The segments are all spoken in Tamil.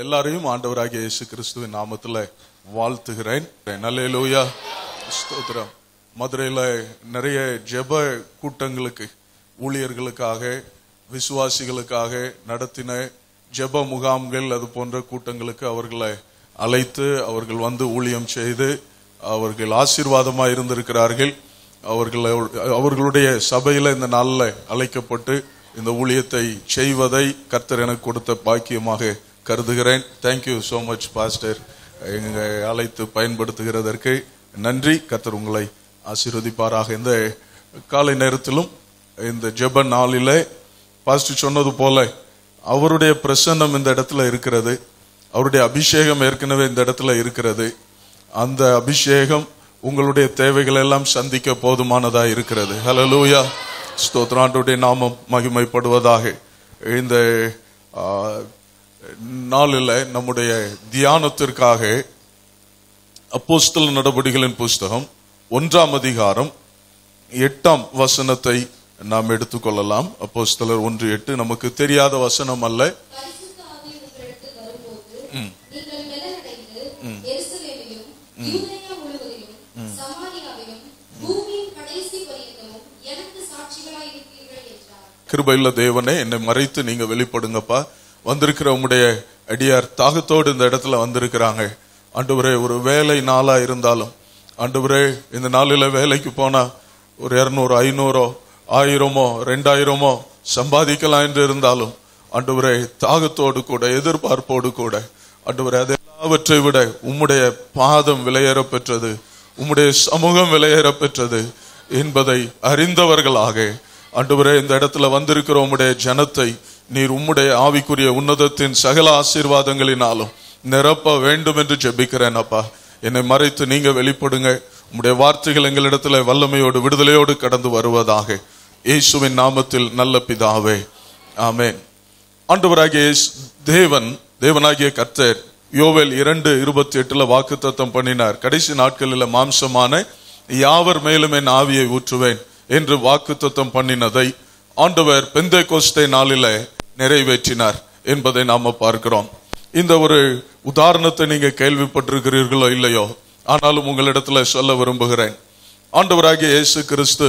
எல்லாரையும் ஆண்டவராகிய இயேசு கிறிஸ்துவின் நாமத்துல வாழ்த்துகிறேன் நல்லேலூயா ஸ்தோத்திரம் மதுரையில நிறைய ஜெப கூட்டங்களுக்கு ஊழியர்களுக்காக விசுவாசிகளுக்காக நடத்தின ஜெப முகாம்கள் அது போன்ற கூட்டங்களுக்கு அவர்களை அழைத்து அவர்கள் வந்து ஊழியம் செய்து அவர்கள் ஆசீர்வாதமா இருந்திருக்கிறார்கள் அவர்கள் அவர்களுடைய சபையில இந்த நாளில் அழைக்கப்பட்டு இந்த ஊழியத்தை செய்வதை கர்த்தர் எனக்கு கொடுத்த பாக்கியமாக கருதுகிறேன் தேங்க்யூ so மச் பாஸ்டர் எங்க அழைத்து பயன்படுத்துகிறதற்கு நன்றி கர்த்தர் உங்களை ஆசீர்வதிப்பாராக இந்த காலை நேரத்திலும் இந்த ஜெப நாளிலே பாஸ்டர் சொன்னது போல அவருடைய பிரசன்னம் இந்த இடத்துல இருக்கிறது அவருடைய அபிஷேகம் ஏற்கனவே இந்த இடத்துல இருக்கிறது அந்த அபிஷேகம் உங்களுடைய தேவைகள் எல்லாம் சந்திக்க போதுமானதா இருக்கிறது ஹalleluya ஸ்தோத்ராண்டுடைய நாமம் மகிமைப்படுவதாக இந்த ஆ, நாளில் நம்முடைய தியானத்திற்காக அப்போஸ்தல நடவடிக்கைகளின் புஸ்தகம் ஒன்றாம் அதிகாரம் எட்டாம் வசனத்தை நாம் எடுத்துக்கொள்ளலாம் அப்போஸ்தலர் ஒன்று எட்டு நமக்கு தெரியாத வசனம் அல்ல பரிசுத்த ஆவி உங்களிடத்தில் வரும்போது, நீங்கள் நிழலடைந்து, எருசலேமிலும், யூதேயா முழுவதிலும், சமாரியாவிலும், பூமியின் கடைசி பரியந்தமும் எனக்கு சாட்சிகளாயிருப்பீர்கள் என்றார். கிருபையுள்ள தேவனே என்னை மறைத்து நீங்க வெளிப்படுங்கப்பா வந்திருக்கிற உம்முடைய அடியார் தாகத்தோடு இந்த இடத்துல வந்திருக்கிறாங்க ஆண்டவரே ஒரு வேலை நாளா இருந்தாலும் ஆண்டவரே இந்த நாளில வேலைக்கு போனா ஒரு இருநூறு ஐநூறோ ஆயிரமோ ரெண்டாயிரமோ சம்பாதிக்கலாம் என்று இருந்தாலும் ஆண்டவரே தாகத்தோடு கூட எதிர்பார்ப்போடு கூட ஆண்டவரே அது எல்லாவற்றை விட உம்முடைய பாதம் விலையேற பெற்றது உம்முடைய சமூகம் விலையேற பெற்றது என்பதை அறிந்தவர்களாக ஆண்டவரே இந்த இடத்துல வந்திருக்கிற உம்முடைய ஜனத்தை நீர் உம்முடைய ஆவிக்குரிய உன்னதத்தின் சகல ஆசீர்வாதங்களினாலும் நிரப்ப வேண்டும் என்று ஜெபிக்கிறேன் அப்பா என்னை மறைத்து நீங்க வெளிப்படுங்க உம்முடைய வார்த்தைகள் எங்களிடத்துல வல்லமையோடு விடுதலையோடு கடந்து வருவதாக இயேசுவின் நாமத்தில் நல்ல பிதாவே ஆமென் ஆண்டவராகிய இயேசு- தேவன் தேவனாகிய கர்த்தர் யோவேல் இரண்டு இருபத்தி எட்டுல வாக்குத்தத்தம் பண்ணினார் கடைசி நாட்களில் மாம்சமான யாவர் மேலும் என் ஆவியை ஊற்றுவேன் என்று வாக்குத்தத்தம் பண்ணினதை ஆண்டவர் பெந்தை கோஸ்தே நாளில நிறைவேற்றினார் என்பதை நாம பார்க்கிறோம் இந்த ஒரு உதாரணத்தை நீங்க கேள்விப்பட்டிருக்கிறீர்களோ இல்லையோ ஆனாலும் உங்களிடத்துல சொல்ல விரும்புகிறேன் ஆண்டவராகிய இயேசு கிறிஸ்து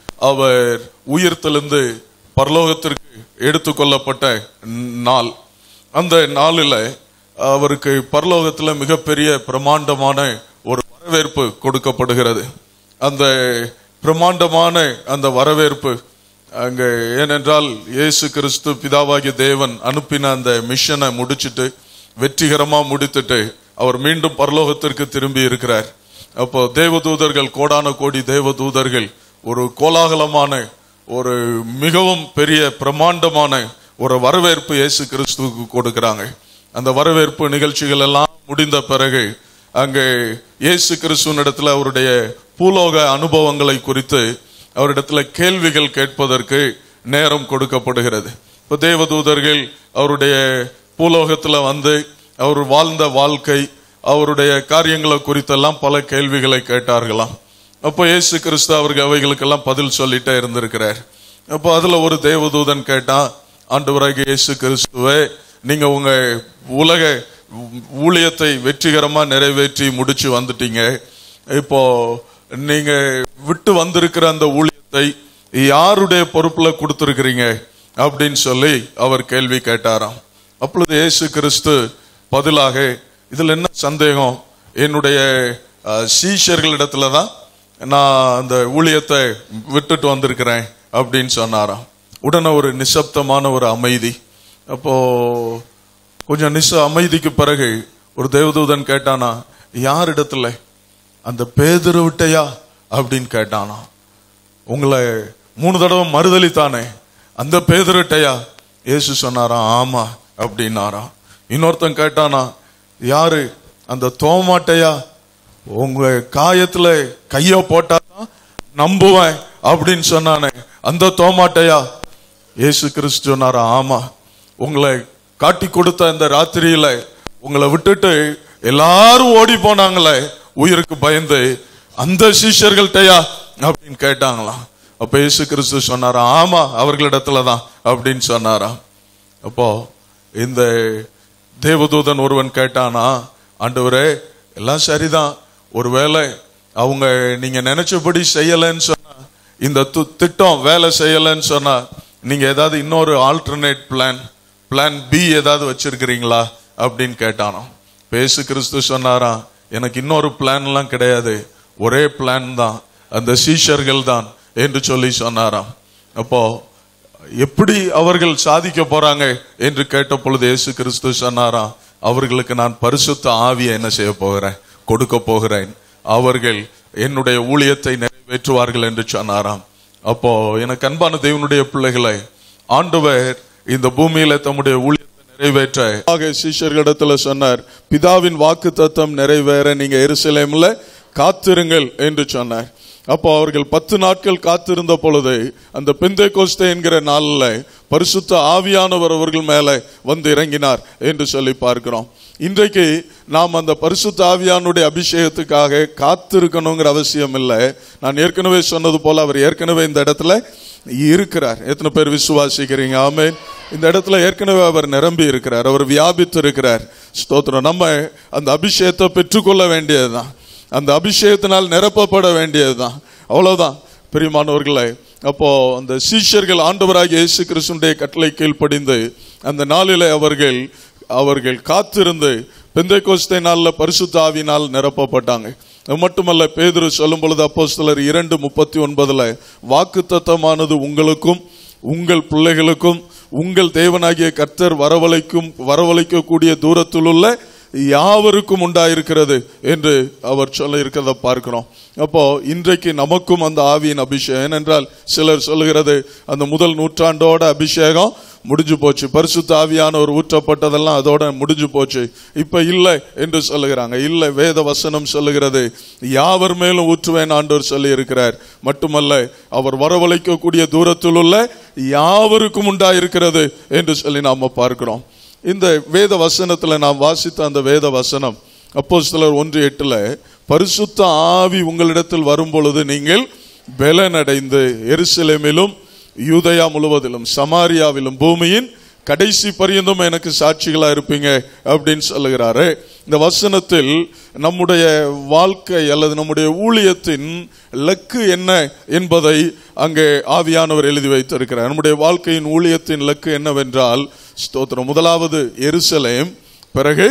அவர் உயிர்த்தெழுந்து பரலோகத்திற்கு எடுத்துக்கொள்ளப்பட்ட நாள் அந்த நாளில் அவருக்கு பரலோகத்துல மிகப்பெரிய பிரமாண்டமான ஒரு வரவேற்பு கொடுக்கப்படுகிறது அந்த பிரமாண்டமான அந்த வரவேற்பு அங்க ஏனென்றால் இயேசு கிறிஸ்து பிதாவாகிய தேவன் அனுப்பின அந்த மிஷனை முடிச்சிட்டு வெற்றிகரமா முடித்துட்டு அவர் மீண்டும் பரலோகத்திற்கு திரும்பி இருக்கிறார் அப்போ தேவதூதர்கள் கோடான கோடி தேவதூதர்கள் ஒரு கோலாகலமான ஒரு மிகவும் பெரிய பிரமாண்டமான ஒரு வரவேற்பு இயேசு கிறிஸ்துவுக்கு கொடுக்கிறாங்க அந்த வரவேற்பு நிகழ்ச்சிகள் எல்லாம் முடிந்த பிறகு அங்கே இயேசு கிறிஸ்துவனிடத்துல அவருடைய பூலோக அனுபவங்களை குறித்து அவரிடத்துல கேள்விகள் கேட்பதற்கு நேரம் கொடுக்கப்படுகிறது இப்ப தேவதூதர்கள் அவருடைய பூலோகத்துல வந்து அவர் வாழ்ந்த வாழ்க்கை அவருடைய காரியங்களை குறித்தெல்லாம் பல கேள்விகளை கேட்டார்களாம் அப்போ இயேசு கிறிஸ்து அவருக்கு அவைகளுக்கெல்லாம் பதில் சொல்லிட்டே இருந்திருக்கிறார் அப்போ அதுல ஒரு தேவதூதன் கேட்டான் ஆண்டவராகிய இயேசு கிறிஸ்துவே நீங்க உங்க உலக ஊழியத்தை வெற்றிகரமா நிறைவேற்றி முடிச்சு வந்துட்டீங்க இப்போ நீங்க விட்டு வந்திருக்கிற அந்த ஊழியத்தை யாருடைய பொறுப்புல கொடுத்திருக்கிறீங்க அப்படின்னு சொல்லி அவர் கேள்வி கேட்டாராம் அப்பொழுது இயேசு கிறிஸ்து பதிலாக இதுல என்ன சந்தேகம் என்னுடைய அஹ், சீஷர்களிடத்துல தான் நான் அந்த ஊழியத்தை விட்டுட்டு வந்திருக்கிறேன் அப்படின்னு சொன்னாராம் உடனே ஒரு நிசப்தமான ஒரு அமைதி அப்போ கொஞ்சம் நிச அமைதிக்கு பிறகு ஒரு தேவதூதன் கேட்டானா யாரிடத்துல அந்த பேதுரு விட்டையா அப்படின்னு கேட்டானா உங்களை மூணு தடவை மறுதளித்தானே அந்த பேதுருட்டையா இயேசு சொன்னாராம் ஆமா அப்படின்னாராம் இன்னொருத்தன் கேட்டானா யாரு அந்த தோமாட்டையா உங்க காயத்துல கைய போட்டாதான் நம்புவேன் அப்படின்னு சொன்னானே அந்த தோமாட்டையா இயேசு கிறிஸ்து சொன்னாரா ஆமா உங்களை காட்டி கொடுத்த இந்த ராத்திரியில உங்களை விட்டுட்டு எல்லாரும் ஓடி போனாங்களே உயிருக்கு பயந்து அந்த சீஷர்கள்ட்டயா அப்படின்னு கேட்டாங்களாம் அப்ப இயேசு கிறிஸ்து சொன்னாரா ஆமா அவர்களிடத்துல தான் அப்படின்னு சொன்னாராம் அப்போ இந்த தேவதூதன் ஒருவன் கேட்டானா ஆண்டவரே எல்லாம் சரிதான் ஒருவேளை அவங்க நீங்க நினைச்சபடி செய்யலைன்னு சொன்னா இந்த து- திட்டம் வேலை செய்யலைன்னு சொன்னா நீங்க ஏதாவது இன்னொரு ஆல்டர்னேட் பிளான் பிளான் பி ஏதாவது வச்சிருக்கிறீங்களா அப்படின்னு கேட்டானோ பேசு கிறிஸ்து சொன்னாராம் எனக்கு இன்னொரு பிளான் எல்லாம் கிடையாது ஒரே பிளான் தான் அந்த சீஷர்கள் தான் என்று சொல்லி சொன்னாராம் அப்போ எப்படி அவர்கள் சாதிக்க போறாங்க என்று கேட்ட பொழுது இயேசு கிறிஸ்து சொன்னாராம் அவர்களுக்கு நான் பரிசுத்த ஆவியை என்ன செய்ய போகிறேன் கொடுக்க போகிறேன் அவர்கள் என்னுடைய ஊழியத்தை நிறைவேற்றுவார்கள் என்று சொன்னாராம் அப்போ எனக்கு அன்பான தேவனுடைய பிள்ளைகளை ஆண்டவர் இந்த பூமியில தம்முடைய ஊழியத்தை நிறைவேற்ற ஆக சீஷர்களிடத்துல சொன்னார் பிதாவின் வாக்கு தத்தம் நிறைவேற நீங்க எருசலேம்ல காத்திருங்கள் என்று சொன்னார் அப்போ அவர்கள் பத்து நாட்கள் காத்திருந்த பொழுது அந்த பெந்தை கோஸ்தே என்கிற நாளில் பரிசுத்த ஆவியானவர் அவர்கள் மேலே வந்து இறங்கினார் என்று சொல்லி பார்க்கிறோம் இன்றைக்கு நாம் அந்த பரிசுத்த ஆவியானுடைய அபிஷேகத்துக்காக காத்திருக்கணுங்கிற அவசியம் இல்லை நான் ஏற்கனவே சொன்னது போல அவர் ஏற்கனவே இந்த இடத்துல இருக்கிறார் எத்தனை பேர் விசுவாசிக்கிறீங்க ஆமென் இந்த இடத்துல ஏற்கனவே அவர் நிரம்பி இருக்கிறார் அவர் வியாபித்து இருக்கிறார் ஸ்தோத்திரம் நம்ம அந்த அபிஷேகத்தை பெற்றுக்கொள்ள வேண்டியதுதான் அந்த அபிஷேகத்தினால் நிரப்பப்பட வேண்டியதுதான் அவ்வளவுதான் பிரியமானவர்களே அப்போ அந்த சீஷர்கள் ஆண்டவராகிய இயேசு கிறிஸ்துடைய கட்டளை கீழ்ப்படிந்து அந்த நாளிலே அவர்கள் அவர்கள் காத்திருந்து பெந்தை கோஸ்தை நாளில் பரிசுத்த ஆவியினால் நிரப்பப்பட்டாங்க அது மட்டுமல்ல பேதுரு சொல்லும் பொழுது அப்போஸ்தலர் இரண்டு முப்பத்தி ஒன்பதுல வாக்கு தத்தமானது உங்களுக்கும் உங்கள் பிள்ளைகளுக்கும் உங்கள் தேவனாகிய கர்த்தர் வரவழைக்கும் வரவழைக்கக்கூடிய தூரத்தில் உள்ள யாவருக்கும் உண்டாயிருக்கிறது என்று அவர் சொல்ல இருக்கிறத பார்க்கிறோம் அப்போ இன்றைக்கு நமக்கும் அந்த ஆவியின் அபிஷேகம் ஏனென்றால் சிலர் சொல்லுகிறது அந்த முதல் நூற்றாண்டோட அபிஷேகம் முடிஞ்சு போச்சு பரிசுத்த ஆவியானவர் ஊற்றப்பட்டதெல்லாம் அதோட முடிஞ்சு போச்சு இப்ப இல்லை என்று சொல்லுகிறாங்க இல்லை வேத வசனம் சொல்லுகிறது யாவர் மேலும் ஊற்றுவேன் ஆண்டவர் சொல்லி இருக்கிறார் மட்டுமல்ல அவர் வரவழைக்கக்கூடிய தூரத்தில் உள்ள யாவருக்கும் உண்டாயிருக்கிறது என்று சொல்லி நாம பார்க்கிறோம் இந்த வேத வசனத்துல நாம் வாசித்த அந்த வேத வசனம் அப்போஸ்தலர் ஒன்று எட்டுல பரிசுத்த ஆவி உங்களிடத்தில் வரும் பொழுது நீங்கள் பலனடைந்து எருசலேமிலும் யூதயா முழுவதிலும் சமாரியாவிலும் பூமியின் கடைசி பரியந்தம் எனக்கு சாட்சிகளா இருப்பீங்க அப்படின்னு சொல்லுகிறாரு இந்த வசனத்தில் நம்முடைய வாழ்க்கை அல்லது நம்முடைய ஊழியத்தின் லக்கு என்ன என்பதை அங்கே ஆவியானவர் எழுதி வைத்திருக்கிறார் நம்முடைய வாழ்க்கையின் ஊழியத்தின் லக்கு என்னவென்றால் ஸ்தோத்திரம் முதலாவது எருசலேம் பிறகு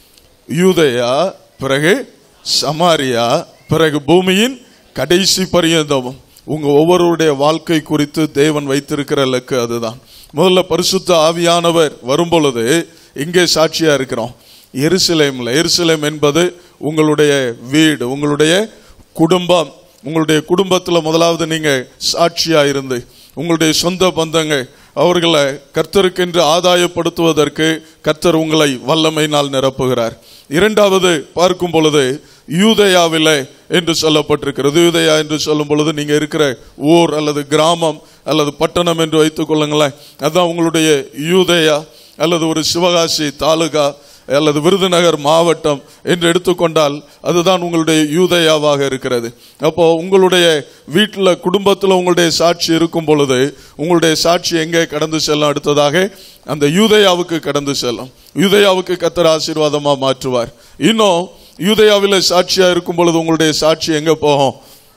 யூதயா பிறகு சமாரியா பிறகு பூமியின் கடைசி பரியந்தமும் உங்க ஒவ்வொருடைய வாழ்க்கை குறித்து தேவன் வைத்திருக்கிற லக்கு அதுதான் முதல்ல பரிசுத்த ஆவியானவர் வரும் பொழுது இங்கே சாட்சியா இருக்கிறோம் எருசலேம்ல எருசலேம் என்பது உங்களுடைய வீடு உங்களுடைய குடும்பம் உங்களுடைய குடும்பத்துல முதலாவது நீங்க சாட்சியா இருந்து உங்களுடைய சொந்த பந்தங்க அவர்களை கர்த்தருக்கென்று ஆதாயப்படுத்துவதற்கு கர்த்தர் உங்களை வல்லமையினால் நிரப்புகிறார் இரண்டாவது பார்க்கும் பொழுது யூதயாவிலே என்று சொல்லப்பட்டிருக்கிறது யூதயா என்று சொல்லும் பொழுது நீங்க இருக்கிற ஊர் அல்லது கிராமம் அல்லது பட்டணம் என்று வைத்துக் கொள்ளுங்களேன் அதான் உங்களுடைய யூதயா அல்லது ஒரு சிவகாசி தாலுகா அல்லது விருதுநகர் மாவட்டம் என்று எடுத்துக்கொண்டால் அதுதான் உங்களுடைய யூதயாவாக இருக்கிறது அப்போ உங்களுடைய வீட்டில் குடும்பத்தில் உங்களுடைய சாட்சி இருக்கும் பொழுது உங்களுடைய சாட்சி எங்கே கடந்து செல்லும் அடுத்ததாக அந்த யூதயாவுக்கு கடந்து செல்லும் யூதயாவுக்கு கத்தர் ஆசீர்வாதமா மாற்றுவார் இன்னும் யூதயாவில் சாட்சியா இருக்கும் பொழுது உங்களுடைய சாட்சி எங்க போகும்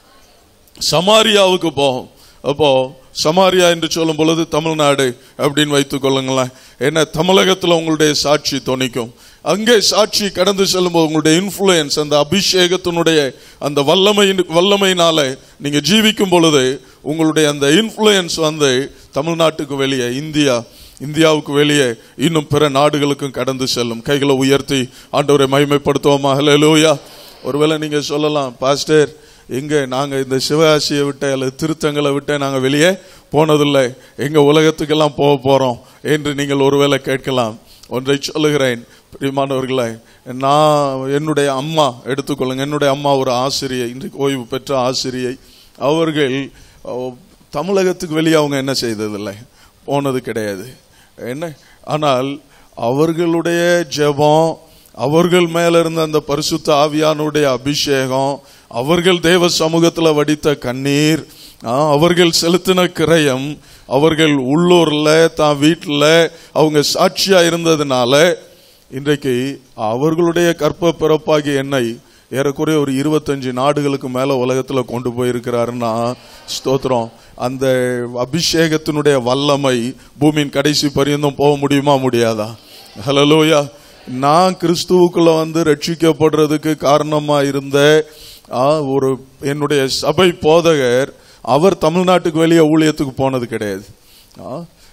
சமாரியாவுக்கு போகும் அப்போ சமாரியா என்று சொல்லும் பொழுது தமிழ்நாடு அப்படின்னு வைத்துக் கொள்ளுங்களேன் ஏன்னா தமிழகத்துல உங்களுடைய சாட்சி தொனிக்கும் அங்கே சாட்சி கடந்து செல்லும்போது உங்களுடைய இன்ஃப்ளூயன்ஸ் அந்த அபிஷேகத்தினுடைய அந்த வல்லமையின் வல்லமையினால நீங்க ஜீவிக்கும் பொழுது உங்களுடைய அந்த இன்ஃப்ளூயன்ஸ் வந்து தமிழ்நாட்டுக்கு வெளியே இந்தியா இந்தியாவுக்கு வெளியே இன்னும் பிற நாடுகளுக்கும் கடந்து செல்லும் கைகளை உயர்த்தி ஆண்டவரை மகிமைப்படுத்துவோமா ஹalleluya ஒருவேளை நீங்க சொல்லலாம் பாஸ்டர் எங்க நாங்க இந்த சிவகாசியை விட்டு அல்லது திருத்தங்களை விட்டு நாங்க வெளியே போனதில்லை எங்க உலகத்துக்கெல்லாம் போக போறோம் என்று நீங்கள் ஒருவேளை கேட்கலாம் ஒன்றை சொல்லுகிறேன் பிரியமானவர்களே நான் என்னுடைய அம்மா எடுத்துக்கொள்ளுங்க என்னுடைய அம்மா ஒரு ஆசிரியை இன்றைக்கு ஓய்வு பெற்ற ஆசிரியை அவர்கள் அஹ், தமிழகத்துக்கு வெளியே அவங்க என்ன செய்ததில்லை போனது கிடையாது என்ன ஆனால் அவர்களுடைய ஜெபம் அவர்கள் மேல இருந்த அந்த பரிசுத்த ஆவியானுடைய அபிஷேகம் அவர்கள் தேவ சமூகத்துல வடித்த கண்ணீர் ஆ, அவர்கள் செலுத்தின கிரயம் அவர்கள் உள்ளூர்ல தான் வீட்டுல அவங்க சாட்சியா இருந்ததுனால இன்றைக்கு அவர்களுடைய கற்ப பிறப்பாகிய என்னை ஏறக்குறைய ஒரு இருபத்தஞ்சு நாடுகளுக்கு மேல உலகத்துல கொண்டு போயிருக்கிறாருன்னா ஸ்தோத்திரம் அந்த அபிஷேகத்தினுடைய வல்லமை பூமியின் கடைசி பரியந்தம் போக முடியுமா முடியாதா ஹலலோயா நான் கிறிஸ்துவுக்குள்ள வந்து ரட்சிக்கப்படுறதுக்கு காரணமா இருந்த ஆ, ஒரு என்னுடைய சபை போதகர் அவர் தமிழ்நாட்டுக்கு வெளியே ஊழியத்துக்கு போனது கிடையாது ஆ,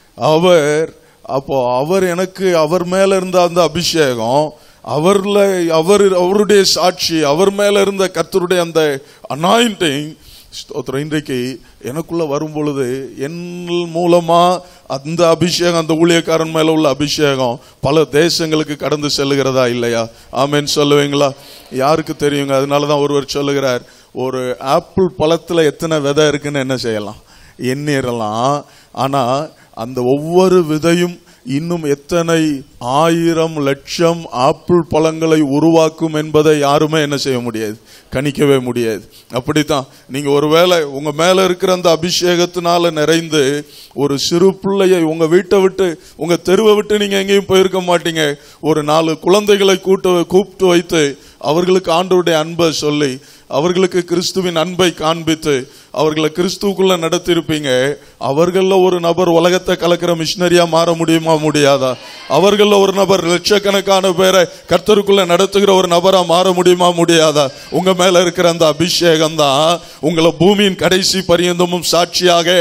அவர் அப்போ அவர் எனக்கு அவர் மேல இருந்த அந்த அபிஷேகம் அவர்ல அவர் அவருடைய சாட்சி அவர் மேல இருந்த கர்த்தருடைய அந்த அனாயிண்டிங் ஸ்தோத்திரம் இன்றைக்கு எனக்குள்ள வரும் பொழுது என் மூலமா அந்த அபிஷேகம் அந்த ஊழியக்காரன் மேல உள்ள அபிஷேகம் பல தேசங்களுக்கு கடந்து செல்லுகிறதா இல்லையா ஆமென் சொல்லுவீங்களா யாருக்கு தெரியுங்க அதனாலதான் ஒருவர் சொல்லுகிறார் ஒரு ஆப்பிள் பழத்துல எத்தனை விதை இருக்குன்னு என்ன செய்யலாம் எண்ணிரலாம் ஆனா அந்த ஒவ்வொரு விதையும் இன்னும் எத்தனை ஆயிரம் லட்சம் ஆப்பிள் பழங்களை உருவாக்கும் என்பதை யாருமே என்ன செய்ய முடியாது கணிக்கவே முடியாது அப்படித்தான் நீங்க ஒருவேளை உங்க மேல இருக்கிற அந்த அபிஷேகத்தினால நிறைந்து ஒரு சிறு பிள்ளையை உங்க வீட்டை விட்டு உங்க தெருவை விட்டு நீங்க எங்கேயும் போயிருக்க மாட்டீங்க ஒரு நாலு குழந்தைகளை கூட்டு கூப்பிட்டு வைத்து அவர்களுக்கு ஆண்டவருடைய அன்பை சொல்லி அவர்களுக்கு கிறிஸ்துவின் அன்பை காண்பித்து அவர்களை கிறிஸ்துவுக்குள்ள நடத்திருப்பீங்க அவர்கள ஒரு நபர் உலகத்தை கலக்கிற மிஷினரியா மாற முடியுமா முடியாதா அவர்கள ஒரு நபர் லட்சக்கணக்கான பேரை கர்த்தருக்குள்ள நடத்துகிற ஒரு நபரா மாற முடியுமா முடியாதா உங்க மேல இருக்கிற அந்த அபிஷேகம் தான் உங்களை பூமியின் கடைசி பரியந்தமும் சாட்சியாக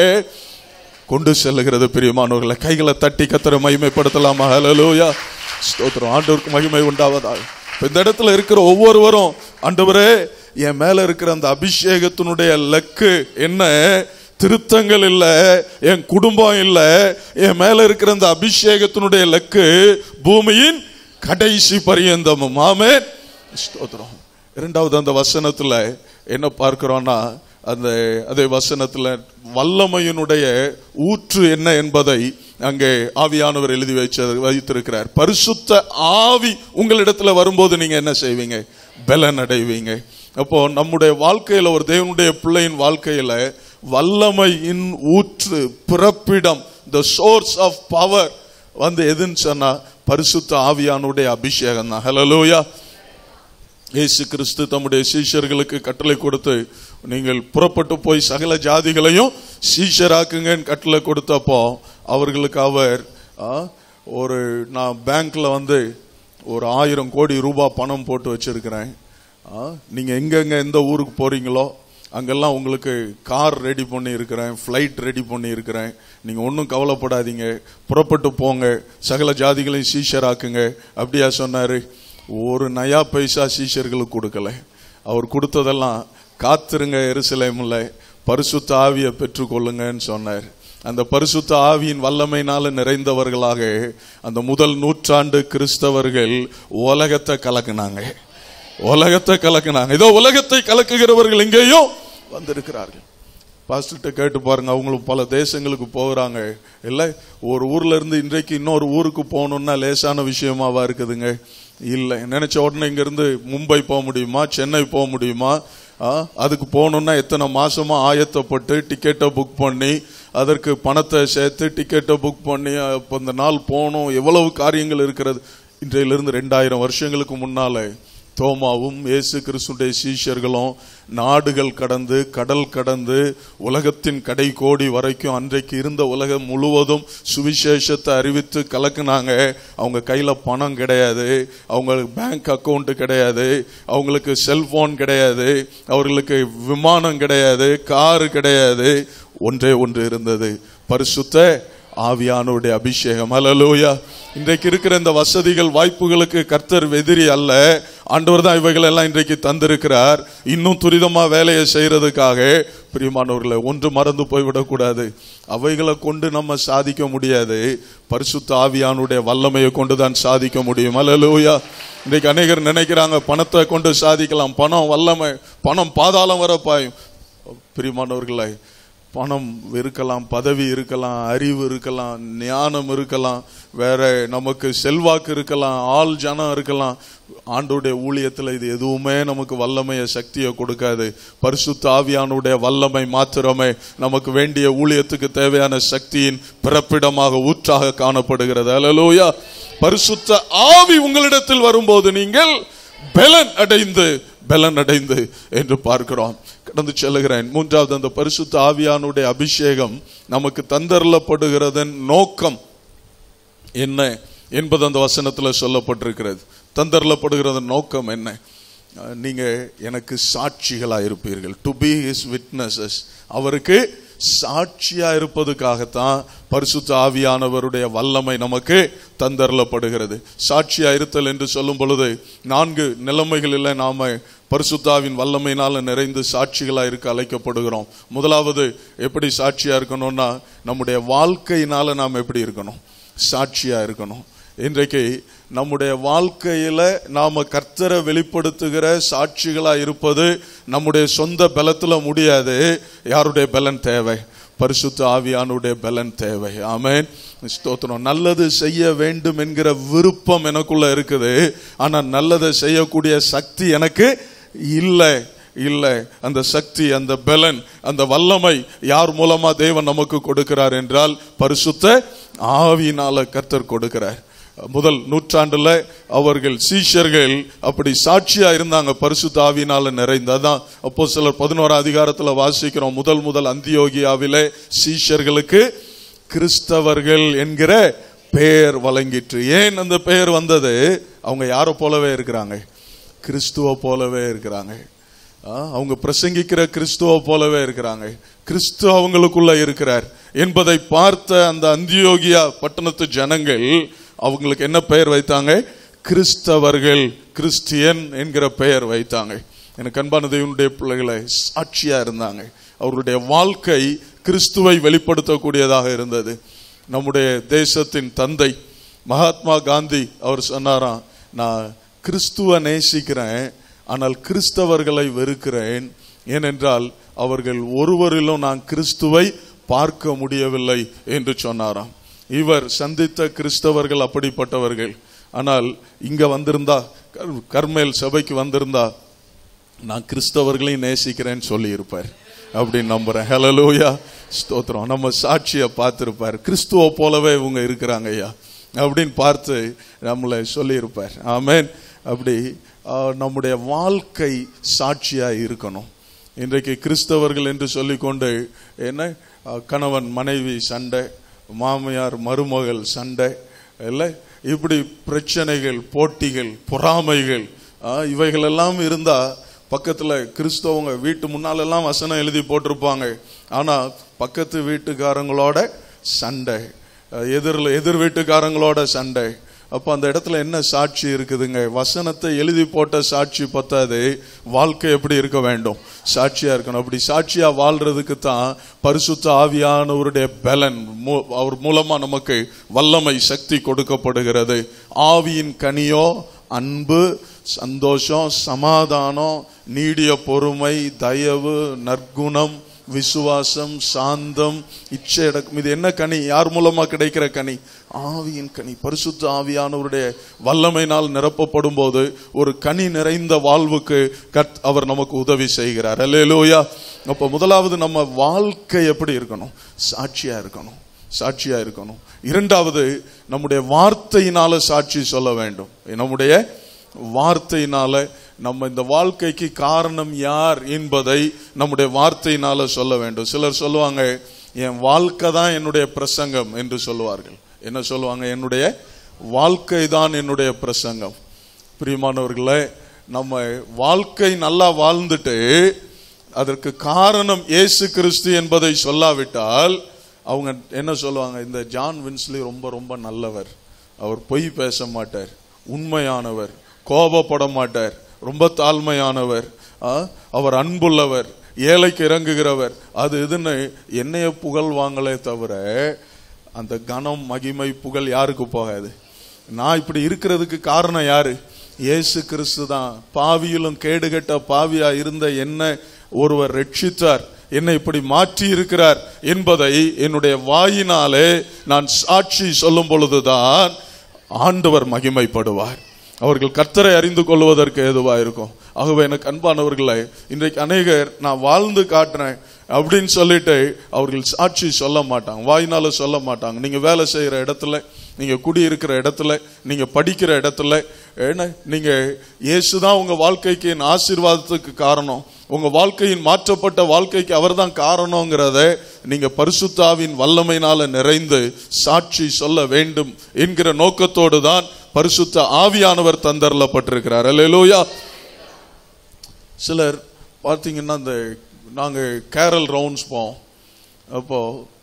கொண்டு செல்லுகிறது பிரியமானவர்களை கைகளை தட்டி கத்தரை மகிமைப்படுத்தலாமா ஹalleluya ஸ்தோத்திரம் ஆண்டவருக்கு மகிமை உண்டாவதாக இப்ப இந்த இடத்துல இருக்கிற ஒவ்வொருவரும் ஆண்டவரே என் மேல இருக்கிற அந்த அபிஷேகத்தினுடைய லக்கு என்ன திருத்தங்கள் இல்ல என் குடும்பம் இல்ல என் மேல இருக்கிற அந்த அபிஷேகத்தினுடைய லக்கு பூமியின் கடைசி பரியந்தமும் ஆமே ஸ்தோத்திரம் இரண்டாவது அந்த வசனத்துல என்ன பார்க்கிறோம்னா அந்த அதே வசனத்துல வல்லமையினுடைய ஊற்று என்ன என்பதை அங்கே ஆவியானவர் எழுதி வச்ச வைத்திருக்கிறார் பரிசுத்த ஆவி உங்களிடத்துல வரும்போது நீங்க என்ன செய்வீங்க பலன் அடைவீங்க அப்போ நம்முடைய வாழ்க்கையில ஒரு தேவனுடைய பிள்ளையின் வாழ்க்கையில வல்லமையின் ஊற்று பிறப்பிடம் த சோர்ஸ் ஆஃப் பவர் வந்து எதுன்னு சொன்னா பரிசுத்த ஆவியானுடைய அபிஷேகம் தான் ஹலலோயா இயேசு கிறிஸ்து தம்முடைய சீஷர்களுக்கு கட்டளை கொடுத்து நீங்கள் புறப்பட்டு போய் சகல ஜாதிகளையும் சீஷராக்குங்கன்னு கட்டளை கொடுத்தப்போ அவர்களுக்கு அவர் ஆ, ஒரு நான் பேங்க்ல வந்து ஒரு ஆயிரம் கோடி ரூபாய் பணம் போட்டு வச்சிருக்கிறேன் ஆ, நீங்க எங்கெங்க எந்த ஊருக்கு போறீங்களோ அங்கெல்லாம் உங்களுக்கு கார் ரெடி பண்ணி இருக்கிறேன் ஃப்ளைட் ரெடி பண்ணி இருக்கிறேன் நீங்க ஒன்றும் கவலைப்படாதீங்க புறப்பட்டு போங்க சகல ஜாதிகளையும் சீஷராக்குங்க அப்படியா சொன்னாரு ஒரு நயா பைசா சீஷர்களுக்கு கொடுக்கல அவர் கொடுத்ததெல்லாம் காத்திருங்க எருசலேமில் பரிசுத்த ஆவியை பெற்றுக்கொள்ளுங்கன்னு சொன்னார் அந்த பரிசுத்த ஆவியின் வல்லமையினால நிறைந்தவர்களாக அந்த முதல் நூற்றாண்டு கிறிஸ்தவர்கள் உலகத்தை கலக்குனாங்க உலகத்தை கலக்குனாங்க இதோ உலகத்தை கலக்குகிறவர்கள் எங்கேயும் வந்திருக்கிறார்கள் பாஸ்டர்கிட்ட கேட்டு பாருங்க அவங்களும் பல தேசங்களுக்கு போகிறாங்க இல்லை ஒரு ஊர்ல இருந்து இன்றைக்கு இன்னொரு ஊருக்கு போகணும்னா லேசான விஷயமாவா இருக்குதுங்க இல்லை நினைச்ச உடனே இங்க இருந்து மும்பை போக முடியுமா சென்னை போக முடியுமா ஆ, அதுக்கு போகணும்னா எத்தனை மாசமா ஆயத்தப்பட்டு டிக்கெட்டை புக் பண்ணி அதற்கு பணத்தை சேர்த்து டிக்கெட்டை புக் பண்ணி அப்போ இந்த நாள் போகணும் எவ்வளவு காரியங்கள் இருக்கிறது இன்றையிலிருந்து ரெண்டாயிரம் வருஷங்களுக்கு முன்னாலே தோமாவும் இயேசு கிறிஸ்துடைய சீஷர்களும் நாடுகள் கடந்து கடல் கடந்து உலகத்தின் கடை கோடி வரைக்கும் அன்றைக்கு இருந்த உலகம் முழுவதும் சுவிசேஷத்தை அறிவித்து கலக்குனாங்க அவங்க கையில பணம் கிடையாது அவங்களுக்கு பேங்க் அக்கவுண்ட் கிடையாது அவங்களுக்கு செல்போன் கிடையாது அவர்களுக்கு விமானம் கிடையாது காரு கிடையாது ஒன்றே ஒன்று இருந்தது பரிசுத்த ஆவியானோடைய அபிஷேகம் ஹalleluya இன்றைக்கு இருக்கிற இந்த வசதிகள் வாய்ப்புகளுக்கு கர்த்தர் எதிரி அல்ல ஆண்டவர் தான் இவைகள் எல்லாம் இன்றைக்கு தந்திருக்கிறார் இன்னும் துரிதமா வேலையை செய்யறதுக்காக பிரியமானவர்களை ஒன்று மறந்து போய்விடக்கூடாது அவைகளை கொண்டு நம்ம சாதிக்க முடியாது பரிசுத்த ஆவியானுடைய வல்லமையை கொண்டு தான் சாதிக்க முடியும் ஹalleluya இன்றைக்கு அநேகர் நினைக்கிறாங்க பணத்தை கொண்டு சாதிக்கலாம் பணம் வல்லமை பணம் பாதாளம் வர பாயும் பிரியமானவர்களை பணம் இருக்கலாம் பதவி இருக்கலாம் அறிவு இருக்கலாம் ஞானம் இருக்கலாம் வேற நமக்கு செல்வாக்கு இருக்கலாம் ஆள் ஜனம் இருக்கலாம் ஆண்டோடைய ஊழியத்துல இது எதுவுமே நமக்கு வல்லமைய சக்தியை கொடுக்காது பரிசுத்த ஆவியானுடைய வல்லமை மாத்திரமே நமக்கு வேண்டிய ஊழியத்துக்கு தேவையான சக்தியின் பிறப்பிடமாக ஊற்றாக காணப்படுகிறது அல்லேலூயா பரிசுத்த ஆவி உங்களிடத்தில் வரும்போது நீங்கள் பலன் அடைந்து பலன் அடைந்து என்று பார்க்கிறோம் கடந்து செல்லுகிறேன் மூன்றாவது அந்த பரிசுத்த ஆவியானுடைய அபிஷேகம் நமக்கு தந்தரலப்படுகிறதன் நோக்கம் என்ன என்பது அந்த வசனத்துல சொல்லப்பட்டிருக்கிறது தந்தரலப்படுகிறதன் நோக்கம் என்ன அஹ், நீங்க எனக்கு சாட்சிகளா இருப்பீர்கள் டு பி ஹிஸ் விட்னஸஸ் அவருக்கு சாட்சியா இருப்பதுக்காகத்தான் பரிசுத்த ஆவியானவருடைய வல்லமை நமக்கு தந்தரலப்படுகிறது சாட்சியா இருத்தல் என்று சொல்லும் பொழுது நான்கு நிலைமைகளில் நாம பரிசுத்தாவின் வல்லமையினால நிறைந்து சாட்சிகளா இருக்க அழைக்கப்படுகிறோம் முதலாவது எப்படி சாட்சியா இருக்கணும்னா நம்முடைய வாழ்க்கையினால நாம் எப்படி இருக்கணும் சாட்சியா இருக்கணும் இன்றைக்கு நம்முடைய வாழ்க்கையில நாம கர்த்தரை வெளிப்படுத்துகிற சாட்சிகளா இருப்பது நம்முடைய சொந்த பலத்துல முடியாது யாருடைய பலன் தேவை பரிசுத்த ஆவியானுடைய பலன் தேவை ஆமென் ஸ்தோத்திரம் நல்லது செய்ய வேண்டும் என்கிற விருப்பம் எனக்குள்ள இருக்குது ஆனா நல்லதை செய்யக்கூடிய சக்தி எனக்கு இல்லை இல்லை அந்த சக்தி அந்த பலன் அந்த வல்லமை யார் மூலமா தேவன் நமக்கு கொடுக்கிறார் என்றால் பரிசுத்த ஆவியினால கர்த்தர் கொடுக்கிறார் முதல் நூற்றாண்டுல அவர்கள் சீஷர்கள் அப்படி சாட்சியா இருந்தாங்க பரிசுத்த ஆவியினால நிறைந்து அதான் அப்போ சிலர் பதினோரா அதிகாரத்துல வாசிக்கிறோம் முதல் முதல் அந்தியோகியாவிலே சீஷர்களுக்கு கிறிஸ்தவர்கள் என்கிற பெயர் வழங்கிற்று ஏன் அந்த பெயர் வந்தது அவங்க யாரை போலவே இருக்கிறாங்க கிறிஸ்துவ போலவே இருக்கிறாங்க ஆ, அவங்க பிரசங்கிக்கிற கிறிஸ்துவ போலவே இருக்கிறாங்க கிறிஸ்து அவங்களுக்குள்ள இருக்கிறார் என்பதை பார்த்த அந்த அந்தியோகியா பட்டணத்து ஜனங்கள் அவங்களுக்கு என்ன பெயர் வைத்தாங்க கிறிஸ்தவர்கள் கிறிஸ்டியன் என்கிற பெயர் வைத்தாங்க எனக்கு அன்பான தேவனுடைய பிள்ளைகளை சாட்சியா இருந்தாங்க அவருடைய வாழ்க்கை கிறிஸ்துவை வெளிப்படுத்தக்கூடியதாக இருந்தது நம்முடைய தேசத்தின் தந்தை மகாத்மா காந்தி அவர் சொன்னாராம் நான் கிறிஸ்துவ நேசிக்கிறேன் ஆனால் கிறிஸ்தவர்களை வெறுக்கிறேன் ஏனென்றால் அவர்கள் ஒருவரிலும் நான் கிறிஸ்துவை பார்க்க முடியவில்லை என்று சொன்னாராம் இவர் சந்தித்த கிறிஸ்தவர்கள் அப்படிப்பட்டவர்கள் ஆனால் இங்க வந்திருந்தா கர்- கர்மேல் சபைக்கு வந்திருந்தா நான் கிறிஸ்தவர்களையும் நேசிக்கிறேன்னு சொல்லி இருப்பார் அப்படின்னு நம்புறேன் ஹலலூயா ஸ்தோத்திரம் நம்ம சாட்சியை பார்த்திருப்பார் கிறிஸ்துவ போலவே இவங்க இருக்கிறாங்க ஐயா அப்படின்னு பார்த்து நம்மளை சொல்லியிருப்பார் ஆமென் அப்படி ஆ, நம்முடைய வாழ்க்கை சாட்சியா இருக்கணும் இன்றைக்கு கிறிஸ்தவர்கள் என்று சொல்லிக்கொண்டு என்ன ஆ, கணவன் மனைவி சண்டை மாமியார் மருமகள் சண்டை இல்லை இப்படி பிரச்சனைகள் போட்டிகள் பொறாமைகள் ஆ, இவைகளெல்லாம் இருந்தா பக்கத்துல கிறிஸ்தவங்க வீட்டு முன்னாலெல்லாம் வசனம் எழுதி போட்டிருப்பாங்க ஆனா பக்கத்து வீட்டுக்காரங்களோட சண்டை அஹ் எதிரில் எதிர் வீட்டுக்காரங்களோட சண்டை அப்ப அந்த இடத்துல என்ன சாட்சி இருக்குதுங்க வசனத்தை எழுதி போட்ட சாட்சி பத்தாது வாழ்க்கை எப்படி இருக்க வேண்டும் சாட்சியா இருக்கணும் அப்படி சாட்சியா வாழ்றதுக்கு தான் பரிசுத்த ஆவியானவருடைய பலன் மூ- அவர் மூலமா நமக்கு வல்லமை சக்தி கொடுக்கப்படுகிறது ஆவியின் கனியோ அன்பு சந்தோஷம் சமாதானம் நீடிய பொறுமை தயவு நற்குணம் விசுவாசம் சாந்தம் இச்சை அடக்கம் இது என்ன கனி யார் மூலமா கிடைக்கிற கனி ஆவியின் கனி பரிசுத்த ஆவியானவருடைய வல்லமையினால் நிரப்பப்படும் போது ஒரு கனி நிறைந்த வாழ்வுக்கு கத் அவர் நமக்கு உதவி செய்கிறார் அல்லேலூயா அப்ப முதலாவது நம்ம வாழ்க்கை எப்படி இருக்கணும் சாட்சியா இருக்கணும் சாட்சியா இருக்கணும் இரண்டாவது நம்முடைய வார்த்தையினால சாட்சி சொல்ல வேண்டும் நம்முடைய வார்த்தையினால நம்ம இந்த வாழ்க்கைக்கு காரணம் யார் என்பதை நம்முடைய வார்த்தையினால சொல்ல வேண்டும் சிலர் சொல்லுவாங்க என் வாழ்க்கை தான் என்னுடைய பிரசங்கம் என்று சொல்லுவார்கள் என்ன சொல்லுவாங்க என்னுடைய வாழ்க்கை தான் என்னுடைய பிரசங்கம் பிரியமானவர்களே நம்ம வாழ்க்கை நல்லா வாழ்ந்துட்டு அதற்கு காரணம் இயேசு கிறிஸ்து என்பதை சொல்லாவிட்டால் அவங்க என்ன சொல்லுவாங்க இந்த ஜான் வின்ஸ்லி ரொம்ப ரொம்ப நல்லவர் அவர் பொய் பேச மாட்டார் உண்மையானவர் கோபப்பட மாட்டார் ரொம்ப தாழ்மையானவர் ஆ, அவர் அன்புள்ளவர் ஏழைக்கு இறங்குகிறவர் அது இதுன்னு என்னைய புகழ்வாங்களே தவிர அந்த கனம் மகிமை புகழ் யாருக்கு போகாது நான் இப்படி இருக்கிறதுக்கு காரணம் யாரு இயேசு கிறிஸ்து தான் பாவியிலும் கேடுகெட்ட பாவியா இருந்த என்ன ஒருவர் ரட்சித்தார் என்னை இப்படி மாற்றி இருக்கிறார் என்பதை என்னுடைய வாயினாலே நான் சாட்சி சொல்லும் பொழுதுதான் ஆண்டவர் மகிமைப்படுவார் அவர்கள் கர்த்தரை அறிந்து கொள்வதற்கு ஏதுவா இருக்கும் ஆகவே எனக்கு அன்பானவர்களே இன்றைக்கு அநேகர் நான் வாழ்ந்து காட்டுறேன் அப்படின்னு சொல்லிட்டு அவர்கள் சாட்சி சொல்ல மாட்டாங்க வாயினால சொல்ல மாட்டாங்க நீங்க வேலை செய்யற இடத்துல நீங்க குடியிருக்கிற இடத்துல நீங்க படிக்கிற இடத்துல என்ன நீங்க இயேசுதான் உங்க வாழ்க்கைக்கு என் ஆசீர்வாதத்துக்கு காரணம் உங்க வாழ்க்கையின் மாற்றப்பட்ட வாழ்க்கைக்கு அவர்தான் காரணங்கிறத நீங்க பரிசுத்தாவின் வல்லமையினால நிறைந்து சாட்சி சொல்ல வேண்டும் என்கிற நோக்கத்தோடு தான் பரிசுத்த ஆவியானவர் தந்தரப்பட்டிருக்கிறார் அல்லேலூயா சிலர் பார்த்தீங்கன்னா இந்த நாங்கள் கேரல் ரவுண்ட்ஸ் போவோம் அப்போ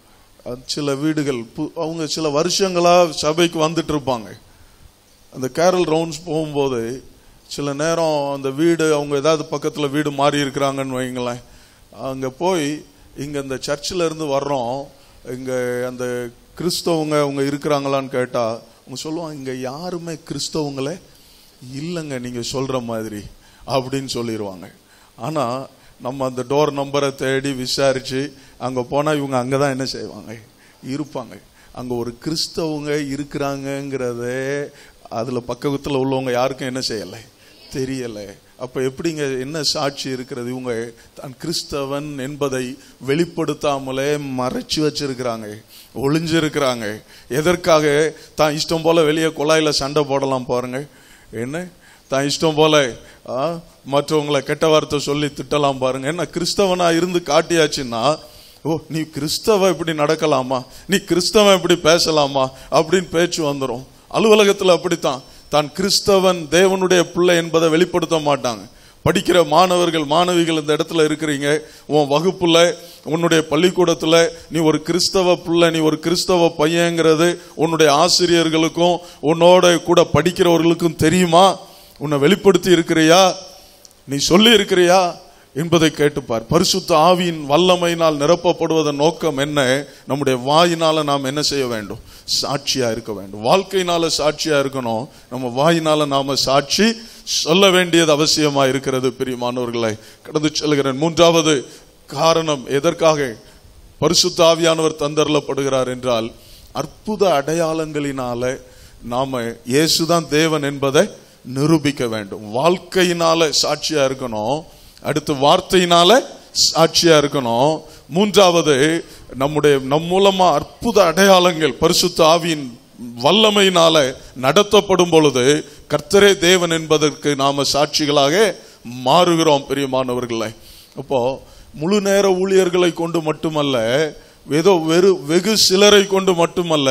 அது சில வீடுகள் பு- அவங்க சில வருஷங்களா சபைக்கு வந்துட்டு இருப்பாங்க அந்த கேரல் ரவுண்ட்ஸ் போகும்போது சில நேரம் அந்த வீடு அவங்க ஏதாவது பக்கத்தில் வீடு மாறி இருக்கிறாங்கன்னு வைங்களேன் அங்கே போய் இங்கே இந்த சர்ச்சில் இருந்து வர்றோம் இங்கே அந்த கிறிஸ்தவங்க அவங்க இருக்கிறாங்களான்னு கேட்டால் அவங்க சொல்லுவாங்க இங்கே யாருமே கிறிஸ்தவங்களே இல்லைங்க நீங்கள் சொல்கிற மாதிரி அப்படின்னு சொல்லிடுவாங்க ஆனால் நம்ம அந்த டோர் நம்பரை தேடி விசாரித்து அங்கே போனால் இவங்க அங்கே தான் என்ன செய்வாங்க இருப்பாங்க அங்கே ஒரு கிறிஸ்தவங்க இருக்கிறாங்கங்கிறதே அதில் பக்கத்தில் உள்ளவங்க யாருக்கும் என்ன செய்யலை தெரியலை அப்போ எப்படிங்க என்ன சாட்சி இருக்கிறது இவங்க தான் கிறிஸ்தவன் என்பதை வெளிப்படுத்தாமலே மறைச்சு வச்சிருக்கிறாங்க ஒளிஞ்சிருக்கிறாங்க எதற்காக தான் இஷ்டம் போல வெளியே குழாயில சண்டை போடலாம் பாருங்க என்ன தான் இஷ்டம் போல ஆ, மற்றவங்களை கெட்ட வார்த்தை சொல்லி திட்டலாம் பாருங்க என்ன கிறிஸ்தவனா இருந்து காட்டியாச்சுன்னா ஓ நீ கிறிஸ்தவ இப்படி நடக்கலாமா நீ கிறிஸ்தவன் இப்படி பேசலாமா அப்படின்னு பேச்சு வந்துடும் அலுவலகத்துல அப்படித்தான் தான் கிறிஸ்தவன் தேவனுடைய பிள்ளை என்பதை வெளிப்படுத்த மாட்டாங்க படிக்கிற மாணவர்கள் மாணவிகள் இந்த இடத்துல இருக்கிறீங்க உன் வகுப்புல உன்னுடைய பள்ளிக்கூடத்துல நீ ஒரு கிறிஸ்தவ பிள்ளை நீ ஒரு கிறிஸ்தவ பையங்கிறது உன்னுடைய ஆசிரியர்களுக்கும் உன்னோட கூட படிக்கிறவர்களுக்கும் தெரியுமா உன்னை வெளிப்படுத்தி இருக்கிறியா நீ சொல்லி இருக்கிறியா என்பதை கேட்டுப்பார் பரிசுத்த ஆவியின் வல்லமையினால் நிரப்பப்படுவதன் நோக்கம் என்ன நம்முடைய வாயினால நாம் என்ன செய்ய வேண்டும் சாட்சியா இருக்க வேண்டும் வாழ்க்கையினால சாட்சியா இருக்கணும் நம்ம வாயினால நாம சாட்சி சொல்ல வேண்டியது அவசியமா இருக்கிறது பிரியமானவர்களை கடந்து செல்கிறேன் மூன்றாவது காரணம் எதற்காக பரிசுத்த ஆவியானவர் தந்தரலப்படுகிறார் என்றால் அற்புத அடையாளங்களினால நாம இயேசுதான் தேவன் என்பதை நிரூபிக்க வேண்டும் வாழ்க்கையினால சாட்சியா இருக்கணும் அடுத்து வார்த்தையினால சாட்சியா இருக்கணும் மூன்றாவது நம்முடைய நம் மூலமா அற்புத அடையாளங்கள் பரிசுத்த ஆவியின் வல்லமையினால நடத்தப்படும் பொழுது கர்த்தரே தேவன் என்பதற்கு நாம சாட்சிகளாக மாறுகிறோம் பிரியமானவர்களே அப்போ முழு நேர ஊழியர்களை கொண்டு மட்டுமல்ல ஏதோ வெறு வெகு சிலரை கொண்டு மட்டுமல்ல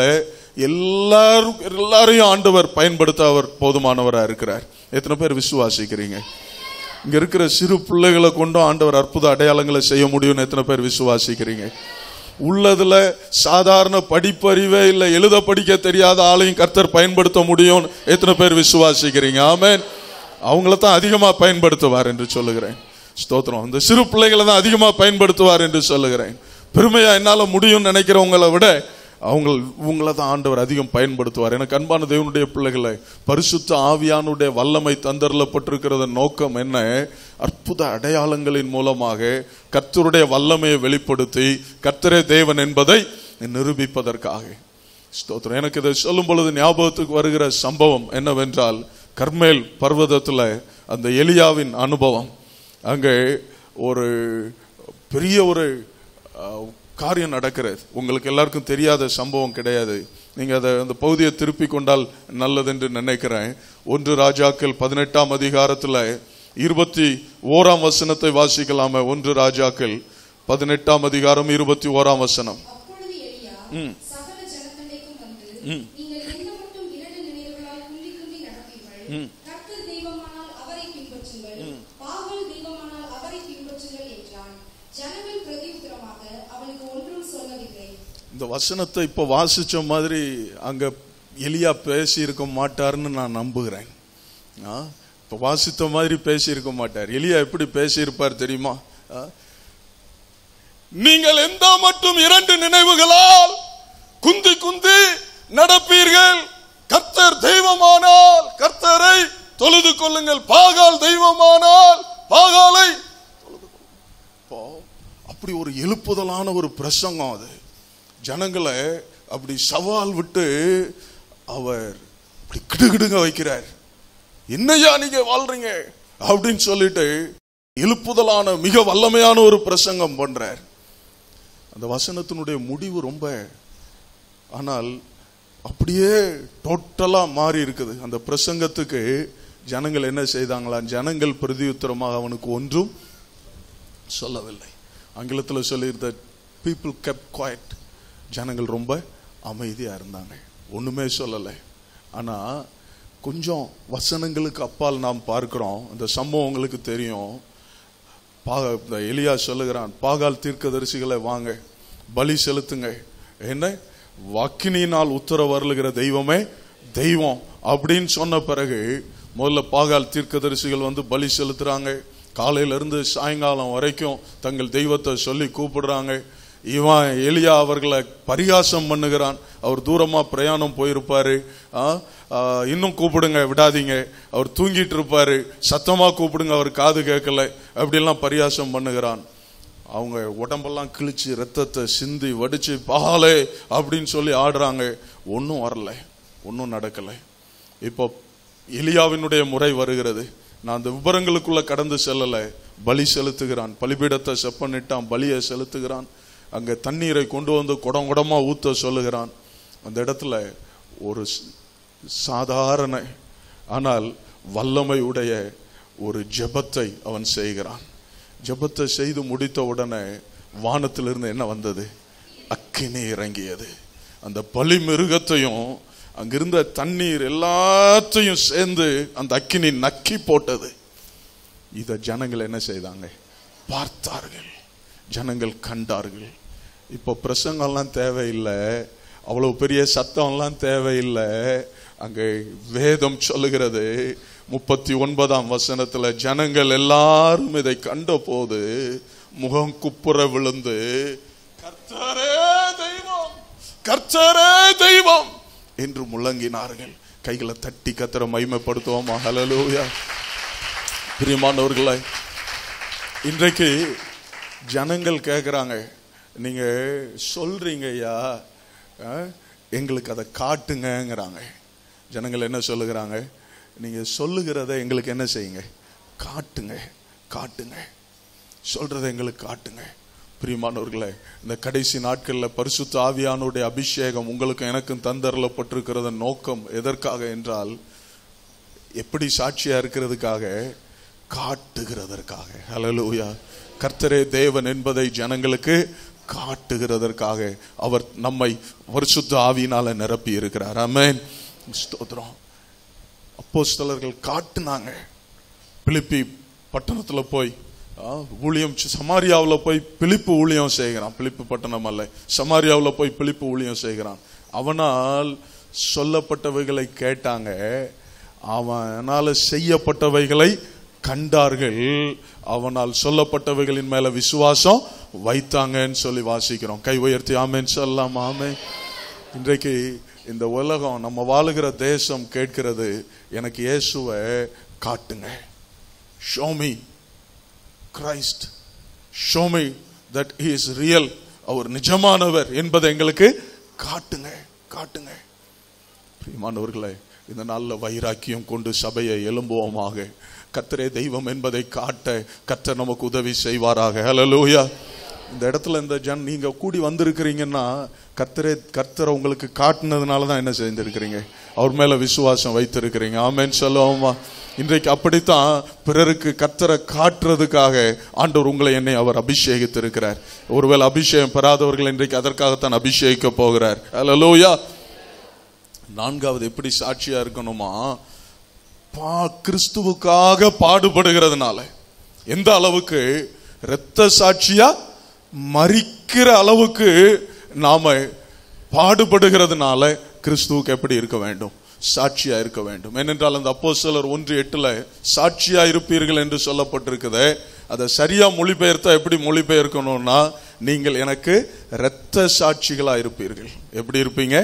எல்லாரும் எல்லாரையும் ஆண்டவர் பயன்படுத்த அவர் போதுமானவரா இருக்கிறார் எத்தனை பேர் விசுவாசிக்கிறீங்க இங்க இருக்கிற சிறு பிள்ளைகளை கொண்டும் ஆண்டவர் அற்புத அடையாளங்களை செய்ய முடியும்னு எத்தனை பேர் விசுவாசிக்கிறீங்க உள்ளதுல சாதாரண படிப்பறிவே இல்ல எழுத படிக்க தெரியாத ஆளையும் கர்த்தர் பயன்படுத்த முடியும் எத்தனை பேர் விசுவாசிக்கிறீங்க ஆமென் அவங்கள தான் அதிகமா பயன்படுத்துவார் என்று சொல்லுகிறேன் ஸ்தோத்திரம் இந்த சிறு பிள்ளைகளை தான் அதிகமா பயன்படுத்துவார் என்று சொல்லுகிறேன் பெருமையா என்னால முடியும்னு நினைக்கிறவங்களை விட அவங்க உங்களை தான் ஆண்டவர் அதிகம் பயன்படுத்துவார் எனக்கு அன்பான தேவனுடைய பிள்ளைகளை பரிசுத்த ஆவியானுடைய வல்லமை தந்தரப்பட்டிருக்கிறது நோக்கம் என்ன அற்புத அடையாளங்களின் மூலமாக கர்த்தருடைய வல்லமையை வெளிப்படுத்தி கர்த்தரே தேவன் என்பதை நிரூபிப்பதற்காக ஸ்தோத்திரம் எனக்கு இதை சொல்லும் பொழுது ஞாபகத்துக்கு வருகிற சம்பவம் என்னவென்றால் கர்மேல் பர்வதத்துல அந்த எலியாவின் அனுபவம் அங்கே ஒரு பெரிய ஒரு அஹ், காரியம் நடக்கிறது உங்களுக்கு எல்லாருக்கும் தெரியாத சம்பவம் கிடையாது நீங்க அதை அந்த பகுதியை திருப்பி கொண்டால் நல்லது என்று நினைக்கிறேன் ஒன்று ராஜாக்கள் பதினெட்டாம் அதிகாரத்துல இருபத்தி ஓராம் வசனத்தை வாசிக்கலாமே ஒன்று ராஜாக்கள் பதினெட்டாம் அதிகாரம் இருபத்தி ஓராம் வசனம் அப்பொழுது எலியா சகல ஜனத்தண்டைக்கும் வந்து நீங்கள் என்ன மட்டும் இரண்டு நினைவுகளால் குந்தி குந்தி நடப்பீர்கள் கர்த்தர் தெய்வமானால் அவரை பின்பற்றுங்கள் பாகல் தெய்வமானால் அவரை பின்பற்றுங்கள் என்றான் ஜனங்கள் பிரதியுத்தரமாக அவனுக்கு ஒன்றும் சொல்லவில்லை இந்த வசனத்தை இப்ப வாசிச்ச மாதிரி அங்க எலியா பேசி இருக்க மாட்டார்னு நான் நம்புகிறேன் ஆ, இப்ப வாசித்த மாதிரி பேசி இருக்க மாட்டார் எலியா எப்படி பேசி இருப்பார் தெரியுமா ஆ? நீங்கள் எந்த மட்டும் இரண்டு நினைவுகளால் குந்தி குந்தி நடப்பீர்கள் கர்த்தர் தெய்வமானால் கர்த்தரை தொழுது கொள்ளுங்கள் பாகால் தெய்வமானால் பாகாலை தொழுது கொள்ளுங்கள். அப்போ அப்படி ஒரு எழுப்புதலான ஒரு பிரசங்கம் அது ஜனங்களை அப்படி சவால் விட்டு அவர் அப்படி கிடுகிடுங்க வைக்கிறார் என்னையா நீங்க வாழ்றீங்க அப்படின்னு சொல்லிட்டு எழுப்புதலான மிக வல்லமையான ஒரு பிரசங்கம் பண்றார் அந்த வசனத்தினுடைய முடிவு ரொம்ப ஆனால் அப்படியே டோட்டலா மாறி இருக்குது அந்த பிரசங்கத்துக்கு ஜனங்கள் என்ன செய்தாங்களா ஜனங்கள் பிரதியுத்தரமாக அவனுக்கு ஒன்றும் சொல்லவில்லை ஆங்கிலத்தில் சொல்லியிருந்த பீப்புள் kept quiet ஜனங்கள் ரொம்ப அமைதியா இருந்தாங்க ஒண்ணுமே சொல்லலை ஆனா கொஞ்சம் வசனங்களுக்கு அப்பால் நாம் பார்க்கிறோம் இந்த சம்பவம் உங்களுக்கு தெரியும் பா- இந்த எலியா சொல்லுகிறான் பாகால் தீர்க்கதரிசிகளை வாங்க பலி செலுத்துங்க என்ன வாக்கினியினால் உத்தரவு வருளுகிற தெய்வமே தெய்வம் அப்படின்னு சொன்ன பிறகு முதல்ல பாகால் தீர்க்கதரிசிகள் வந்து பலி செலுத்துறாங்க காலையில இருந்து சாயங்காலம் வரைக்கும் தங்கள் தெய்வத்தை சொல்லி கூப்பிடுறாங்க இவன் எலியா அவர்களை பரிகாசம் பண்ணுகிறான் அவர் தூரமா பிரயாணம் போயிருப்பாரு ஆ, ஆ, இன்னும் கூப்பிடுங்க விடாதீங்க அவர் தூங்கிட்டு இருப்பாரு சத்தமா கூப்பிடுங்க அவர் காது கேட்கல அப்படியெல்லாம் பரிகாசம் பண்ணுகிறான் அவங்க உடம்பெல்லாம் கிழிச்சு ரத்தத்தை சிந்தி வடிச்சு பாலே அப்படின்னு சொல்லி ஆடுறாங்க ஒன்றும் வரல ஒன்றும் நடக்கல இப்போ எலியாவினுடைய முறை வருகிறது நான் அந்த விவரங்களுக்குள்ள கடந்து செல்லல பலி செலுத்துகிறான் பலிபீடத்தை செப்பனிட்டான் பலியை செலுத்துகிறான் அங்க தண்ணீரை கொண்டு வந்து குடம் குடமா ஊத்த சொல்லுகிறான் அந்த இடத்துல ஒரு ஸ்- சாதாரண ஆனால் வல்லமை உடைய ஒரு ஜெபத்தை அவன் செய்கிறான் ஜெபத்தை செய்து முடித்த உடனே வானத்திலிருந்து என்ன வந்தது அக்கினி இறங்கியது அந்த பலி மிருகத்தையும் அங்கிருந்த தண்ணீர் எல்லாத்தையும் சேர்ந்து அந்த அக்கினி நக்கி போட்டது இத ஜனங்கள் என்ன செய்தாங்க பார்த்தார்கள் ஜனங்கள் கண்டார்கள் இப்போ பிரசங்கம்லாம் தேவையில்லை அவ்வளவு பெரிய சத்தம்லாம் தேவையில்லை அங்கே வேதம் சொல்லுகிறது முப்பத்தி ஒன்பதாம் வசனத்துல ஜனங்கள் எல்லாரும் இதை கண்ட போது முகம் குப்புற விழுந்து கர்த்தரே தெய்வம் கர்த்தரே தெய்வம் என்று முழங்கினார்கள் கைகளை தட்டி கத்தர மைமைப்படுத்துவோமா ஹalleluya பிரியமானவர்களே இன்றைக்கு ஜனங்கள் கேட்குறாங்க நீங்க சொல்றீங்க ஐயா அஹ், எங்களுக்கு அதை காட்டுங்கங்கிறாங்க ஜனங்கள் என்ன சொல்லுகிறாங்க நீங்க சொல்லுகிறத எங்களுக்கு என்ன செய்யுங்க காட்டுங்க காட்டுங்க சொல்றதை எங்களுக்கு காட்டுங்க பிரியமானவர்களே இந்த கடைசி நாட்களில் பரிசுத்த ஆவியானுடைய அபிஷேகம் உங்களுக்கும் எனக்கும் தந்தரப்பட்டிருக்கிறத நோக்கம் எதற்காக என்றால் எப்படி சாட்சியா இருக்கிறதுக்காக காட்டுகிறதற்காக ஹalleluya கர்த்தரே தேவன் என்பதை ஜனங்களுக்கு காட்டுகிறதற்காக அவர் நம்மை பரிசுத்த ஆவியினால நிரப்பி இருக்கிறார் ஆமென் ஸ்தோத்திரம் அப்போஸ்தலர்கள் காட்டுனாங்க பிலிப்பி பட்டணத்துல போய் ஆ, ஊழியம் செ- சமாரியாவுல போய் பிலிப்பு ஊழியம் செய்கிறான் பிலிப்பு பட்டணம் அல்ல சமாரியாவுல போய் பிலிப்பு ஊழியம் செய்கிறான் அவனால் சொல்லப்பட்டவைகளை கேட்டாங்க அவனால செய்யப்பட்டவைகளை கண்டார்கள் அவனால் சொல்லப்பட்டவைகளின் மேல விசுவாசம் வைத்தாங்கன்னு சொல்லி வாசிக்கிறோம் கை உயர்த்தி ஆமேன்னு சொல்லலாம் ஆமே இன்றைக்கு இந்த உலகம் நம்ம வாழுகிற தேசம் கேட்கிறது எனக்கு இயேசுவை காட்டுங்க show me Christ show me that he is real அவர் நிஜமானவர் என்பதை எங்களுக்கு காட்டுங்க காட்டுங்க பிரியமானவர்களே இந்த நாளில் வைராக்கியம் கொண்டு சபையை எழும்புவோமாக கத்தரே தெய்வம் என்பதை காட்ட கத்தர் நமக்கு உதவி செய்வாராக ஹalleluya இந்த இடத்துல இந்த ஜன் நீங்க கூடி வந்திருக்கிறீங்கன்னா கர்த்தரே கர்த்தரை உங்களுக்கு காட்டுனதுனால தான் என்ன செஞ்சிருக்கிறீங்க அவர் மேல விசுவாசம் வைத்திருக்கிறீங்க ஆமென் சொல்லுவோமா இன்றைக்கு அப்படித்தான் பிறருக்கு கர்த்தரை காட்டுறதுக்காக ஆண்டவர் உங்களை என்னை அவர் அபிஷேகித்திருக்கிறார் ஒருவேளை அபிஷேகம் பெறாதவர்கள் இன்றைக்கு அதற்காகத்தான் அபிஷேகிக்க போகிறார் ஹalleluya நான்காவது எப்படி சாட்சியா இருக்கணுமா பா கிறிஸ்துவுக்காக பாடுபடுகிறதுனால எந்த அளவுக்கு இரத்த சாட்சியா மறிக்கிற அளவுக்கு நாம பாடுபடுகிறதுனால கிறிஸ்துவுக்கு எப்படி இருக்க வேண்டும் சாட்சியா இருக்க வேண்டும் ஏனென்றால் அந்த அப்போஸ்தலர் ஒன்று எட்டுல சாட்சியா இருப்பீர்கள் என்று சொல்லப்பட்டிருக்குதே அதை சரியா மொழிபெயர்த்தா எப்படி மொழிபெயர்க்கணும்னா நீங்கள் எனக்கு இரத்த சாட்சிகளா இருப்பீர்கள் எப்படி இருப்பீங்க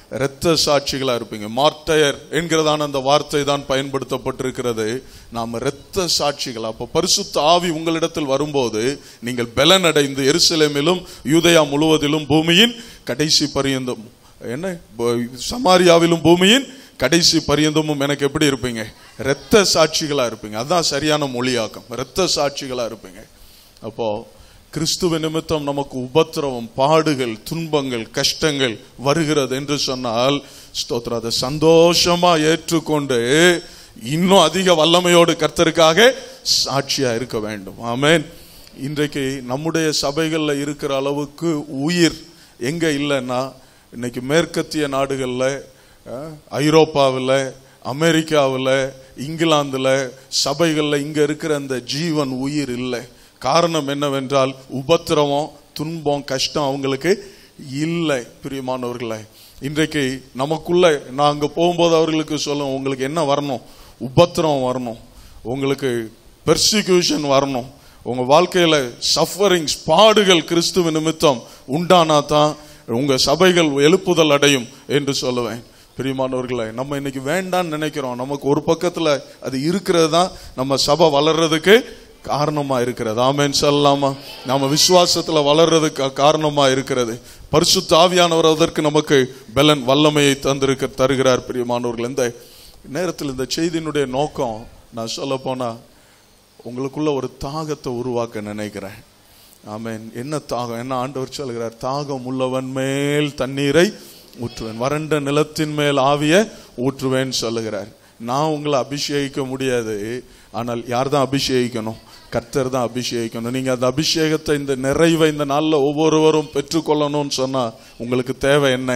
இரத்த சாட்சிகளா இருப்பீங்க மார்டையர் என்கிறதான அந்த வார்த்தை தான் பயன்படுத்தப்பட்டிருக்கிறது நாம் இரத்த சாட்சிகள் அப்ப பரிசுத்த ஆவி உங்களிடத்தில் வரும்போது நீங்கள் பலனடைந்து எருசலேமிலும் யூதயா முழுவதிலும் பூமியின் கடைசி பரியந்தம் என்ன ப- சமாரியாவிலும் பூமியின் கடைசி பரியந்தமும் எனக்கு எப்படி இருப்பீங்க இரத்த சாட்சிகளா இருப்பீங்க அதான் சரியான மொழியாக்கம் இரத்த சாட்சிகளா இருப்பீங்க அப்போ கிறிஸ்துவ நிமித்தம் நமக்கு உபத்திரவம் பாடுகள் துன்பங்கள் கஷ்டங்கள் வருகிறது என்று சொன்னால் ஸ்தோத்திரம் அதை சந்தோஷமா ஏற்றுக்கொண்டு இன்னும் அதிக வல்லமையோடு கர்த்தருக்காக சாட்சியா இருக்க வேண்டும் ஆமென் இன்றைக்கு நம்முடைய சபைகள்ல இருக்கிற அளவுக்கு உயிர் எங்க இல்லைன்னா இன்னைக்கு மேற்கத்திய நாடுகள்ல அஹ், ஐரோப்பாவில் அமெரிக்காவில் இங்கிலாந்துல சபைகள்ல இங்க இருக்கிற அந்த ஜீவன் உயிர் இல்லை காரணம் என்னவென்றால் உபத்திரவம் துன்பம் கஷ்டம் அவங்களுக்கு இல்லை பிரியமானவர்களே இன்றைக்கு நமக்குள்ள நான் அங்க போகும்போது அவர்களுக்கு சொல்லுவோம் உங்களுக்கு என்ன வரணும் உபத்திரவம் வரணும் உங்களுக்கு பெர்சிக்யூஷன் வரணும் உங்க வாழ்க்கையில சஃபரிங்ஸ் பாடுகள் கிறிஸ்துவ நிமித்தம் உண்டானா தான் உங்க சபைகள் எழுப்புதல் அடையும் என்று சொல்லுவேன் பிரியமானவர்களே நம்ம இன்னைக்கு வேண்டாம்னு நினைக்கிறோம் நமக்கு ஒரு பக்கத்துல அது இருக்கிறது தான் நம்ம சபை வளர்றதுக்கு காரணமா இருக்கிறது ஆமென் சொல்லலாமா நாம விசுவாசத்துல வளர்றதுக்கு காரணமா இருக்கிறது பரிசுத்த ஆவியானவர் அதற்கு நமக்கு பலன் வல்லமையை தந்திருக்க தருகிறார் பிரியமானவர்கள் இந்த நேரத்தில் இந்த செய்தியினுடைய நோக்கம் நான் சொல்ல போனா உங்களுக்குள்ள ஒரு தாகத்தை உருவாக்க நினைக்கிறேன் ஆமென் என்ன தாகம் என்ன ஆண்டவர் சொல்கிறார் தாகம் உள்ளவன் மேல் தண்ணீரை ஊற்றுவேன் வறண்ட நிலத்தின் மேல் ஆவிய ஊற்றுவேன் சொல்லுகிறார் நான் உங்களை அபிஷேகிக்க முடியாது ஆனால் யார் தான் அபிஷேகிக்கணும் கர்த்தர் தான் அபிஷேகிக்கணும் நீங்க அந்த அபிஷேகத்தை இந்த நிறைவை இந்த நாள்ல ஒவ்வொருவரும் பெற்றுக்கொள்ளணும்னு சொன்னா உங்களுக்கு தேவை என்ன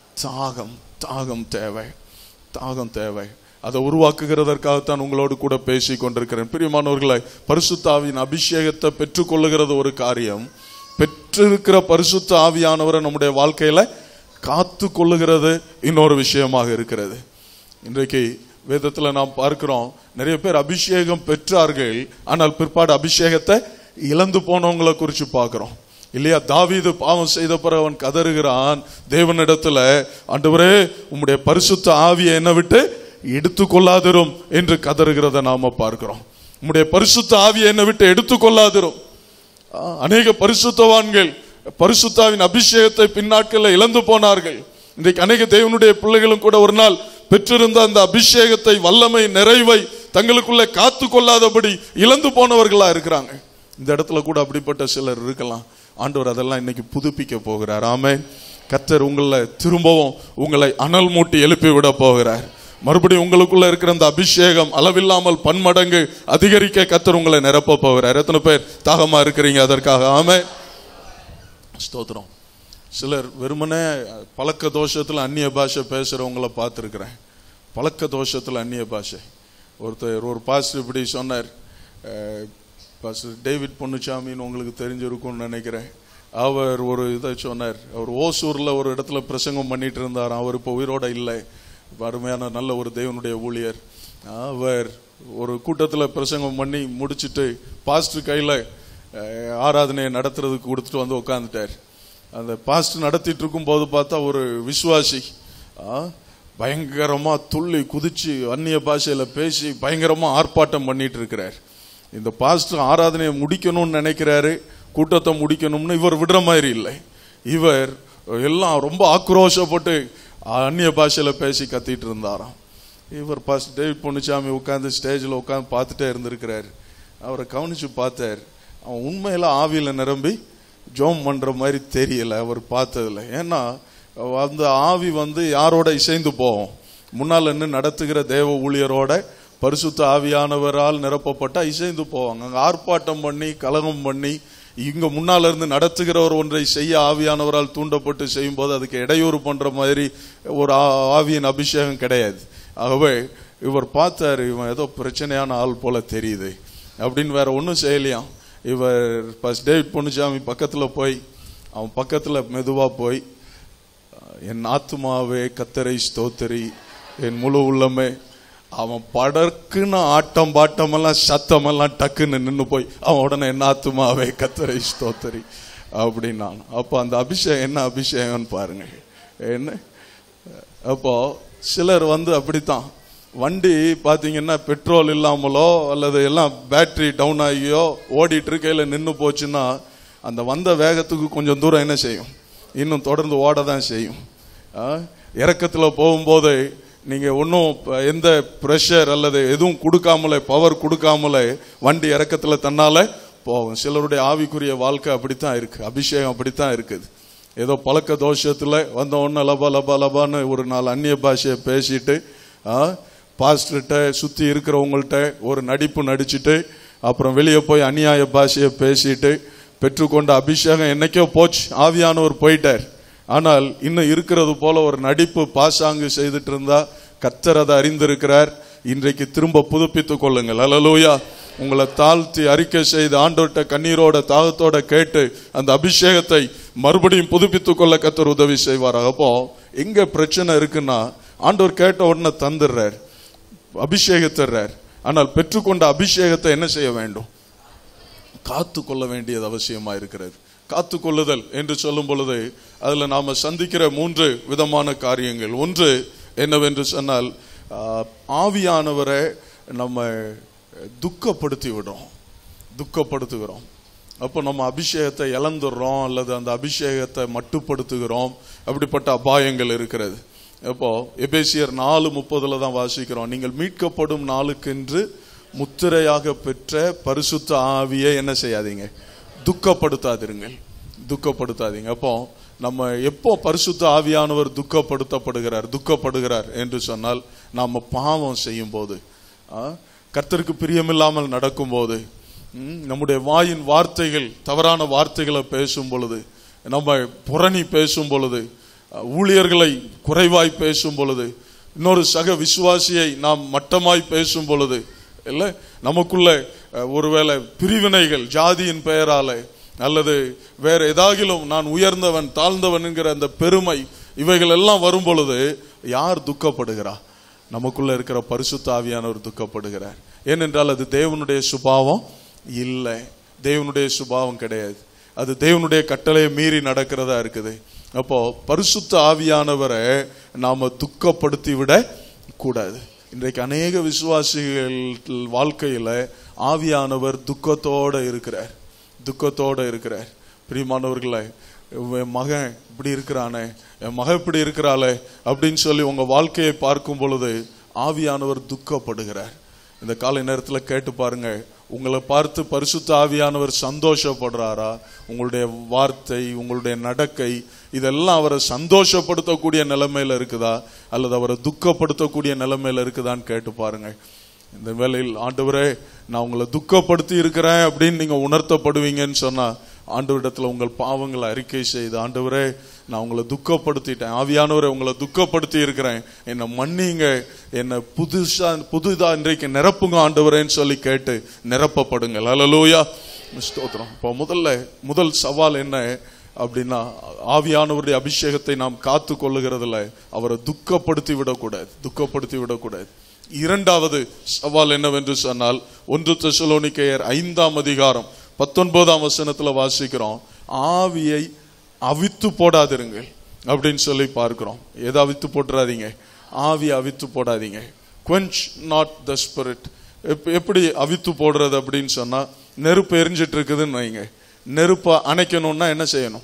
தாகம் தாகம் தேவை தாகம் தேவை அதை உருவாக்குகிறதற்காகத்தான் உங்களோடு கூட பேசி கொண்டிருக்கிறேன் பிரியமானவர்களை பரிசுத்தாவின் அபிஷேகத்தை பெற்றுக்கொள்ளுகிறது ஒரு காரியம் பெற்றிருக்கிற பரிசுத்த ஆவியானவரை நம்முடைய வாழ்க்கையில காத்து கொள்ளுகிறது இன்னொரு விஷயமாக இருக்கிறது இன்றைக்கு வேதத்துல நாம் பார்க்கிறோம் நிறைய பேர் அபிஷேகம் பெற்றார்கள் ஆனால் பிற்பாடு அபிஷேகத்தை இழந்து போனவங்களை குறித்து பார்க்கிறோம் இல்லையா தாவீது பாவம் செய்த பிறகு அவன் கதறுகிறான் தேவனிடத்துல ஆண்டவரே உம்முடைய பரிசுத்த ஆவியை என்ன விட்டு எடுத்துக்கொள்ளாதிரும் என்று கதறுகிறத நாம பார்க்கிறோம் உம்முடைய பரிசுத்த ஆவியை என்னை விட்டு எடுத்துக்கொள்ளாதிரும் ஆ, அநேக பரிசுத்தவான்கள் பரிசுத்தாவின் அபிஷேகத்தை பின்னாட்களில் இழந்து போனார்கள் இன்றைக்கு அநேக தேவனுடைய பிள்ளைகளும் கூட ஒரு நாள் பெற்றிருந்த அந்த அபிஷேகத்தை வல்லமை நிறைவை தங்களுக்குள்ளே காத்து கொள்ளாதபடி இழந்து போனவர்களா இருக்கிறாங்க இந்த இடத்துல கூட அப்படிப்பட்ட சிலர் இருக்கலாம் ஆண்டவர் அதெல்லாம் இன்னைக்கு புதுப்பிக்க போகிறார் ஆமே கர்த்தர் உங்களை திரும்பவும் உங்களை அனல் மூட்டி எழுப்பி விட போகிறார் மறுபடியும் உங்களுக்குள்ள இருக்கிற அந்த அபிஷேகம் அளவில்லாமல் பன்மடங்கு அதிகரிக்க கத்தர் உங்களை நிரப்ப போகிறார் எத்தனை பேர் தாகமா இருக்கிறீங்க அதற்காக ஆமே ஸ்தோத்திரம் சிலர் வெறுமனே பழக்க தோஷத்துல அந்நிய பாஷை பேசுறவங்கள பார்த்துருக்கிறேன் பழக்க தோஷத்துல அந்நிய பாஷை ஒருத்தர் ஒரு பாஸ்டர் இப்படி சொன்னார் அஹ், பாஸ்டர் டேவிட் பொன்னுச்சாமின்னு உங்களுக்கு தெரிஞ்சிருக்கும்னு நினைக்கிறேன் அவர் ஒரு இதை சொன்னார் அவர் ஓசூர்ல ஒரு இடத்துல பிரசங்கம் பண்ணிட்டு இருந்தார் அவர் இப்போ உயிரோட இல்லை இப்ப அருமையான நல்ல ஒரு தேவனுடைய ஊழியர் அவர் ஒரு கூட்டத்துல பிரசங்கம் பண்ணி முடிச்சிட்டு பாஸ்டர் கையில அஹ், ஆராதனையை நடத்துறதுக்கு கொடுத்துட்டு வந்து உட்காந்துட்டார் அந்த பாஸ்ட் நடத்திட்டு இருக்கும் போது பார்த்தா ஒரு விசுவாசி ஆ, பயங்கரமா துள்ளி குதிச்சு அந்நிய பாஷையில பேசி பயங்கரமா ஆர்ப்பாட்டம் பண்ணிட்டு இருக்கிறார் இந்த பாஸ்ட் ஆராதனையை முடிக்கணும்னு நினைக்கிறாரு கூட்டத்தை முடிக்கணும்னு இவர் விடுற மாதிரி இல்லை இவர் எல்லாம் ரொம்ப ஆக்ரோஷப்பட்டு அந்நிய பாஷையில பேசி கத்திட்டு இருந்தாராம் இவர் பாஸ்ட் டேவிட் பொன்னுச்சாமி உட்காந்து ஸ்டேஜில் உட்காந்து பார்த்துட்டே இருந்திருக்கிறார் அவரை கவனிச்சு பார்த்தார் அவன் உண்மையில ஆவியில நிரம்பி ஜோம் பண்ற மாதிரி தெரியல அவர் பார்த்ததுல ஏன்னா அந்த ஆவி வந்து யாரோட இசைந்து போகும் முன்னால் நின்று நடத்துகிற தேவ ஊழியரோட பரிசுத்த ஆவியானவரால் நிரப்பப்பட்டா இசைந்து போவாங்க அங்க ஆர்ப்பாட்டம் பண்ணி கலகம் பண்ணி இங்க முன்னால இருந்து நடத்துகிறவர் ஒன்றை செய்ய ஆவியானவரால் தூண்டப்பட்டு செய்யும் போது அதுக்கு இடையூறு பண்ற மாதிரி ஒரு ஆ- ஆவியின் அபிஷேகம் கிடையாது ஆகவே இவர் பார்த்தாரு இவன் ஏதோ பிரச்சனையான ஆள் போல தெரியுது அப்படின்னு வேற ஒன்றும் செய்யலையாம் இவர் ஃபர்ஸ்ட் டேவிட் பொன்னுச்சாமி பக்கத்துல போய் அவன் பக்கத்துல மெதுவா போய் என் ஆத்துமாவே கத்தரை ஸ்தோத்தரி என் முழு உள்ளமே அவன் படக்குன்னு ஆட்டம் பாட்டம் எல்லாம் சத்தம் எல்லாம் டக்குன்னு நின்னு போய் அவன் உடனே என் ஆத்துமாவே கத்தரை ஸ்தோத்தரி அப்படின்னான் அப்ப அந்த அபிஷேகம் என்ன அபிஷேகம்னு பாருங்க என்ன அப்போ சிலர் வந்து அப்படித்தான் வண்டி பாத்தீங்கன்னா பெட்ரோல் இல்லாமலோ அல்லது எல்லாம் பேட்டரி டவுன் ஆகியோ ஓடிட்டு இருக்கையில நின்று போச்சுன்னா அந்த வந்த வேகத்துக்கு கொஞ்சம் தூரம் என்ன செய்யும் இன்னும் தொடர்ந்து ஓட தான் செய்யும் ஆ, இறக்கத்துல போகும்போது நீங்க ஒன்றும் எந்த ப்ரெஷர் அல்லது எதுவும் கொடுக்காமலே பவர் கொடுக்காமலே வண்டி இறக்கத்துல தன்னால போகும் சிலருடைய ஆவிக்குரிய வாழ்க்கை அப்படித்தான் இருக்கு அபிஷேகம் அப்படித்தான் இருக்குது ஏதோ பழக்க தோஷத்துல வந்த உடனே லபா லபா லபான்னு ஒரு நாலு அந்நிய பாஷையை பேசிட்டு பாஸ்டர்கிட்ட சுத்தி இருக்கிறவங்கள்ட்ட ஒரு நடிப்பு நடிச்சிட்டு அப்புறம் வெளியே போய் அநியாய பாஷையை பேசிட்டு பெற்றுக்கொண்ட அபிஷேகம் என்னைக்கோ போச்சு ஆவியானவர் போயிட்டார் ஆனால் இன்னும் இருக்கிறது போல ஒரு நடிப்பு பாசாங்கு செய்துட்டு இருந்தா கர்த்தர் அதை அறிந்திருக்கிறார் இன்றைக்கு திரும்ப புதுப்பித்துக் கொள்ளுங்கள் அல்லலூயா உங்களை தாழ்த்தி அறிக்கை செய்து ஆண்டோட்ட கண்ணீரோட தாகத்தோட கேட்டு அந்த அபிஷேகத்தை மறுபடியும் புதுப்பித்துக் கொள்ள கத்தர் உதவி செய்வார் அப்போ எங்க பிரச்சனை இருக்குன்னா ஆண்டவர் கேட்ட உடனே தந்துடுறார் அபிஷேகத்துறார் ஆனால் பெற்றுக்கொண்ட அபிஷேகத்தை என்ன செய்ய வேண்டும் காத்து கொள்ள வேண்டியது அவசியமா இருக்கிறது காத்து கொள்ளுதல் என்று சொல்லும் பொழுது அதுல நாம சந்திக்கிற மூன்று விதமான காரியங்கள் ஒன்று என்னவென்று சொன்னால் ஆஹ், ஆவியானவரை நம்ம துக்கப்படுத்தி விடுறோம் துக்கப்படுத்துகிறோம் அப்போ நம்ம அபிஷேகத்தை இழந்துடுறோம் அல்லது அந்த அபிஷேகத்தை மட்டுப்படுத்துகிறோம் அப்படிப்பட்ட அபாயங்கள் இருக்கிறது அப்போ எபேசியர் நாலு முப்பதுல தான் வாசிக்கிறோம் நீங்கள் மீட்கப்படும் நாளுக்கென்று முத்திரையாக பெற்ற பரிசுத்த ஆவியை என்ன செய்யாதீங்க துக்கப்படுத்தாதிருங்கள் துக்கப்படுத்தாதீங்க அப்போ நம்ம எப்போ பரிசுத்த ஆவியானவர் துக்கப்படுத்தப்படுகிறார் துக்கப்படுகிறார் என்று சொன்னால் நாம பாவம் செய்யும் போது ஆ, கர்த்தருக்கு பிரியமில்லாமல் நடக்கும்போது ம், நம்முடைய வாயின் வார்த்தைகள் தவறான வார்த்தைகளை பேசும் பொழுது நம்ம புரணி பேசும் பொழுது அஹ், ஊழியர்களை குறைவாய் பேசும் பொழுது இன்னொரு சக விசுவாசியை நாம் மட்டமாய் பேசும் பொழுது இல்ல நமக்குள்ள அஹ், ஒருவேளை பிரிவினைகள் ஜாதியின் பெயராலே அல்லது வேற ஏதாகிலும் நான் உயர்ந்தவன் தாழ்ந்தவன் என்கிற அந்த பெருமை இவைகள் எல்லாம் வரும் பொழுது யார் துக்கப்படுகிறா நமக்குள்ள இருக்கிற பரிசுத்த ஆவியானவர் துக்கப்படுகிறார் ஏனென்றால் அது தேவனுடைய சுபாவம் இல்லை தேவனுடைய சுபாவம் கிடையாது அது தேவனுடைய கட்டளையை மீறி நடக்கிறதா இருக்குது அப்போ பரிசுத்த ஆவியானவரை நாம துக்கப்படுத்தி விட கூடாது இன்றைக்கு அநேக விசுவாசிகள் வாழ்க்கையில ஆவியானவர் துக்கத்தோட இருக்கிறார் துக்கத்தோட இருக்கிறார் பிரியமானவர்களே என் மகன் இப்படி இருக்கிறானே என் மக இப்படி இருக்கிறாளே அப்படின்னு சொல்லி உங்க வாழ்க்கையை பார்க்கும் பொழுது ஆவியானவர் துக்கப்படுகிறார் இந்த காலை நேரத்துல கேட்டு பாருங்க உங்களை பார்த்து பரிசுத்த ஆவியானவர் சந்தோஷப்படுறாரா உங்களுடைய வார்த்தை உங்களுடைய நடக்கை இதெல்லாம் அவரை சந்தோஷப்படுத்தக்கூடிய நிலைமையில இருக்குதா அல்லது அவரை துக்கப்படுத்தக்கூடிய நிலைமையில இருக்குதான்னு கேட்டு பாருங்க இந்த வேளையில் ஆண்டவரே நான் உங்களை துக்கப்படுத்தி இருக்கிறேன் அப்படின்னு நீங்க உணர்த்தப்படுவீங்கன்னு சொன்னா ஆண்டவரிடத்துல உங்கள் பாவங்களை அறிக்கை செய்து ஆண்டவரே நான் உங்களை துக்கப்படுத்திட்டேன் ஆவியானவரை உங்களை துக்கப்படுத்தி இருக்கிறேன் என்னை மன்னிங்க என்னை புதுசா புதுதா இன்றைக்கு நிரப்புங்க ஆண்டவரேன்னு சொல்லி கேட்டு நிரப்பப்படுங்கள் அல்லலூயா ஸ்தோத்திரம் இப்போ முதல்ல முதல் சவால் என்ன அப்படின்னா ஆவியானவருடைய அபிஷேகத்தை நாம் காத்து கொள்ளுகிறதுல அவரை துக்கப்படுத்தி விடக்கூடாது துக்கப்படுத்தி விடக்கூடாது இரண்டாவது சவால் என்னவென்று சொன்னால் ஒன்று தெசலோனிக்கேயர் ஐந்தாம் அதிகாரம் பத்தொன்பதாம் வசனத்துல வாசிக்கிறோம் ஆவியை அவித்து போடாதிருங்கள் அப்படின்னு சொல்லி பார்க்கிறோம் எதை அவித்து போட்டுறாதீங்க ஆவியை அவித்து போடாதீங்க quench நாட் த ஸ்பிரிட் எப்படி அவித்து போடுறது அப்படின்னு சொன்னா நெருப்பு எரிஞ்சிட்டு இருக்குதுன்னு வைங்க நெருப்பை அணைக்கணும்னா என்ன செய்யணும்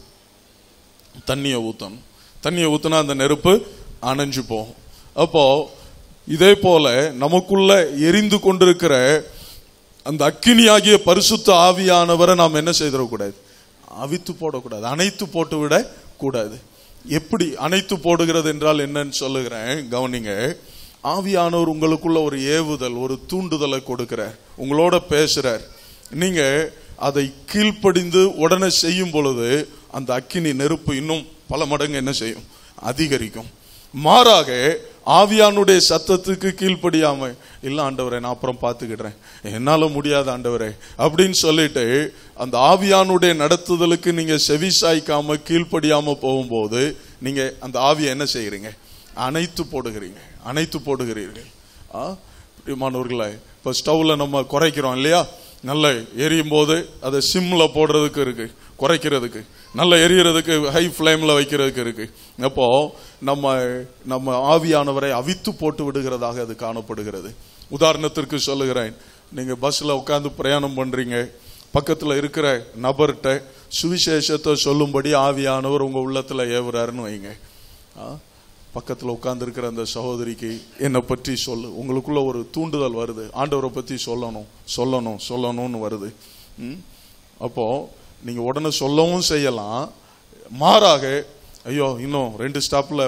தண்ணியை ஊத்தணும் தண்ணியை ஊத்துனா அந்த நெருப்பு அணைஞ்சு போகும் அப்போ இதே போல நமக்குள்ள எரிந்து கொண்டிருக்கிற அந்த அக்கினியாகிய பரிசுத்த ஆவியானவரை நாம் என்ன செய்திடக்கூடாது அவித்து போடக்கூடாது அணைத்து போட்டு விட கூடாது எப்படி அணைத்து போடுகிறது என்றால் என்னன்னு சொல்லுகிறேன் கவனிங்க ஆவியானவர் உங்களுக்குள்ள ஒரு ஏவுதல் ஒரு தூண்டுதலை கொடுக்கிறார் உங்களோட பேசுறார் நீங்க அதை கீழ்ப்படிந்து உடனே செய்யும் பொழுது அந்த அக்கினி நெருப்பு இன்னும் பல மடங்கு என்ன செய்யும் அதிகரிக்கும் மாறாக ஆவியானுடைய சத்தத்துக்கு கீழ்ப்படியாம இல்ல ஆண்டவரே நான் அப்புறம் பார்த்துக்கிடுறேன் என்னால முடியாது ஆண்டவரே அப்படின்னு சொல்லிட்டு அந்த ஆவியானுடைய நடத்துதலுக்கு நீங்க செவி சாய்க்காம கீழ்ப்படியாம போகும்போது நீங்க அந்த ஆவியை என்ன செய்யறீங்க அணைத்து போடுகிறீங்க அணைத்து போடுகிறீர்கள் ஆ பிரியமானவர்களே இப்போ ஸ்டவ்ல நம்ம குறைக்கிறோம் இல்லையா நல்ல எரியும் போது அதை சிம்ல போடுறதுக்கு இருக்கு குறைக்கிறதுக்கு நல்ல எரியறதுக்கு ஹை ஃப்ளேம்ல வைக்கிறதுக்கு இருக்கு அப்போ நம்ம நம்ம ஆவியானவரை அவித்து போட்டு விடுகிறதாக அது காணப்படுகிறது உதாரணத்திற்கு சொல்லுகிறேன் நீங்க பஸ்ல உட்கார்ந்து பிரயாணம் பண்றீங்க பக்கத்துல இருக்கிற நபர்கிட்ட சுவிசேஷத்தை சொல்லும்படி ஆவியானவர் உங்க உள்ளத்துல ஏவுறாருன்னு வைங்க ஆ? பக்கத்துல உட்கார்ந்து இருக்கிற அந்த சகோதரிக்கு என்னை பற்றி சொல்லு உங்களுக்குள்ள ஒரு தூண்டுதல் வருது ஆண்டவரை பத்தி சொல்லணும் சொல்லணும் சொல்லணும்னு வருது ம்? அப்போ நீங்க உடனே சொல்லவும் செய்யலாம் மாறாக ஐயோ இன்னும் ரெண்டு ஸ்டாப்ல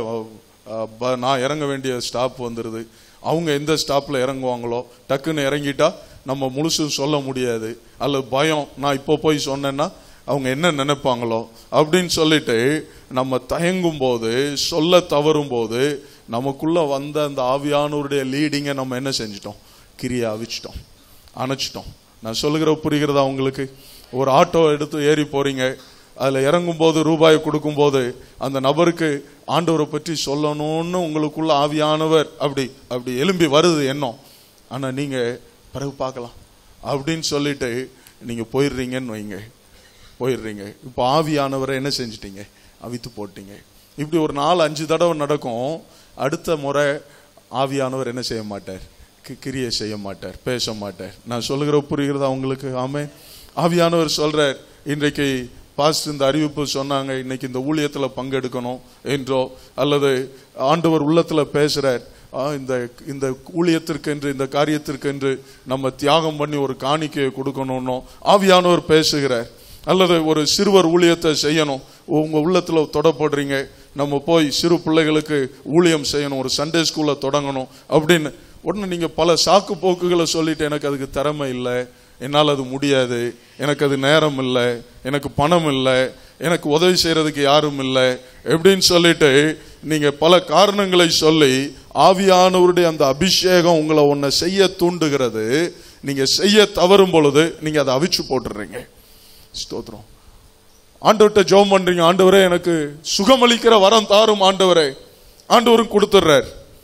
நான் இறங்க வேண்டிய ஸ்டாப் வந்துருது அவங்க எந்த ஸ்டாப்ல இறங்குவாங்களோ டக்குன்னு இறங்கிட்டா நம்ம முழுசு சொல்ல முடியாது அல்லது பயம் நான் இப்போ போய் சொன்னேன்னா அவங்க என்ன நினைப்பாங்களோ அப்படின்னு சொல்லிட்டு நம்ம தயங்கும் போது சொல்ல தவறும் போது நமக்குள்ள வந்த அந்த ஆவியானவருடைய லீடிங்கை நம்ம என்ன செஞ்சிட்டோம் கிரியை அவிச்சிட்டோம் அணைச்சிட்டோம் நான் சொல்லுகிற புரிகிறதா உங்களுக்கு ஒரு ஆட்டோ எடுத்து ஏறி போறீங்க அதுல இறங்கும் போது ரூபாய் கொடுக்கும் போது அந்த நபருக்கு ஆண்டவரை பற்றி சொல்லணும்னு உங்களுக்குள்ள ஆவியானவர் அப்படி அப்படி எலும்பி வருது எண்ணம் ஆனா நீங்க பிறகு பார்க்கலாம் அப்படின்னு சொல்லிட்டு நீங்க போயிடுறீங்கன்னு வைங்க போயிடுறீங்க இப்போ ஆவியானவரை என்ன செஞ்சிட்டீங்க அவித்து போட்டீங்க இப்படி ஒரு நாலு அஞ்சு தடவை நடக்கும் அடுத்த முறை ஆவியானவர் என்ன செய்ய மாட்டார் கி- கிரியை செய்ய மாட்டார் பேச மாட்டார் நான் சொல்லுகிற புரிகிறதா உங்களுக்கு ஆமே ஆவியானவர் சொல்றார் இன்றைக்கு பாஸ்ட் இந்த அறிவிப்பு சொன்னாங்க இன்னைக்கு இந்த ஊழியத்துல பங்கெடுக்கணும் என்றோ அல்லது ஆண்டவர் உள்ளத்துல பேசுறார் ஆ, இந்த இந்த ஊழியத்திற்கென்று இந்த காரியத்திற்கென்று நம்ம தியாகம் பண்ணி ஒரு காணிக்கையை கொடுக்கணும்னோ ஆவியானவர் பேசுகிறார் அல்லது ஒரு சிறுவர் ஊழியத்தை செய்யணும் உங்க உள்ளத்துல தொடப்படுறீங்க நம்ம போய் சிறு பிள்ளைகளுக்கு ஊழியம் செய்யணும் ஒரு சண்டே ஸ்கூல்ல தொடங்கணும் அப்படின்னு உடனே நீங்க பல சாக்கு போக்குகளை சொல்லிட்டு எனக்கு அதுக்கு திறமை இல்லை என்னால் அது முடியாது எனக்கு அது நேரம் இல்லை எனக்கு பணம் இல்லை எனக்கு உதவி செய்யறதுக்கு யாரும் இல்லை எப்படின்னு சொல்லிட்டு நீங்க பல காரணங்களை சொல்லி ஆவியானவருடைய அந்த அபிஷேகம் உங்களை ஒன்ன செய்ய தூண்டுகிறது நீங்க செய்ய தவறும் பொழுது நீங்க அதை அவிச்சு போட்டுடுறீங்க ஸ்தோத்திரம் ஆண்டவர்கிட்ட ஜெபம் பண்றீங்க ஆண்டவரே எனக்கு சுகமளிக்கிற வரம் தாரும் ஆண்டவரே ஆண்டவரும் கொடுத்துடுறார்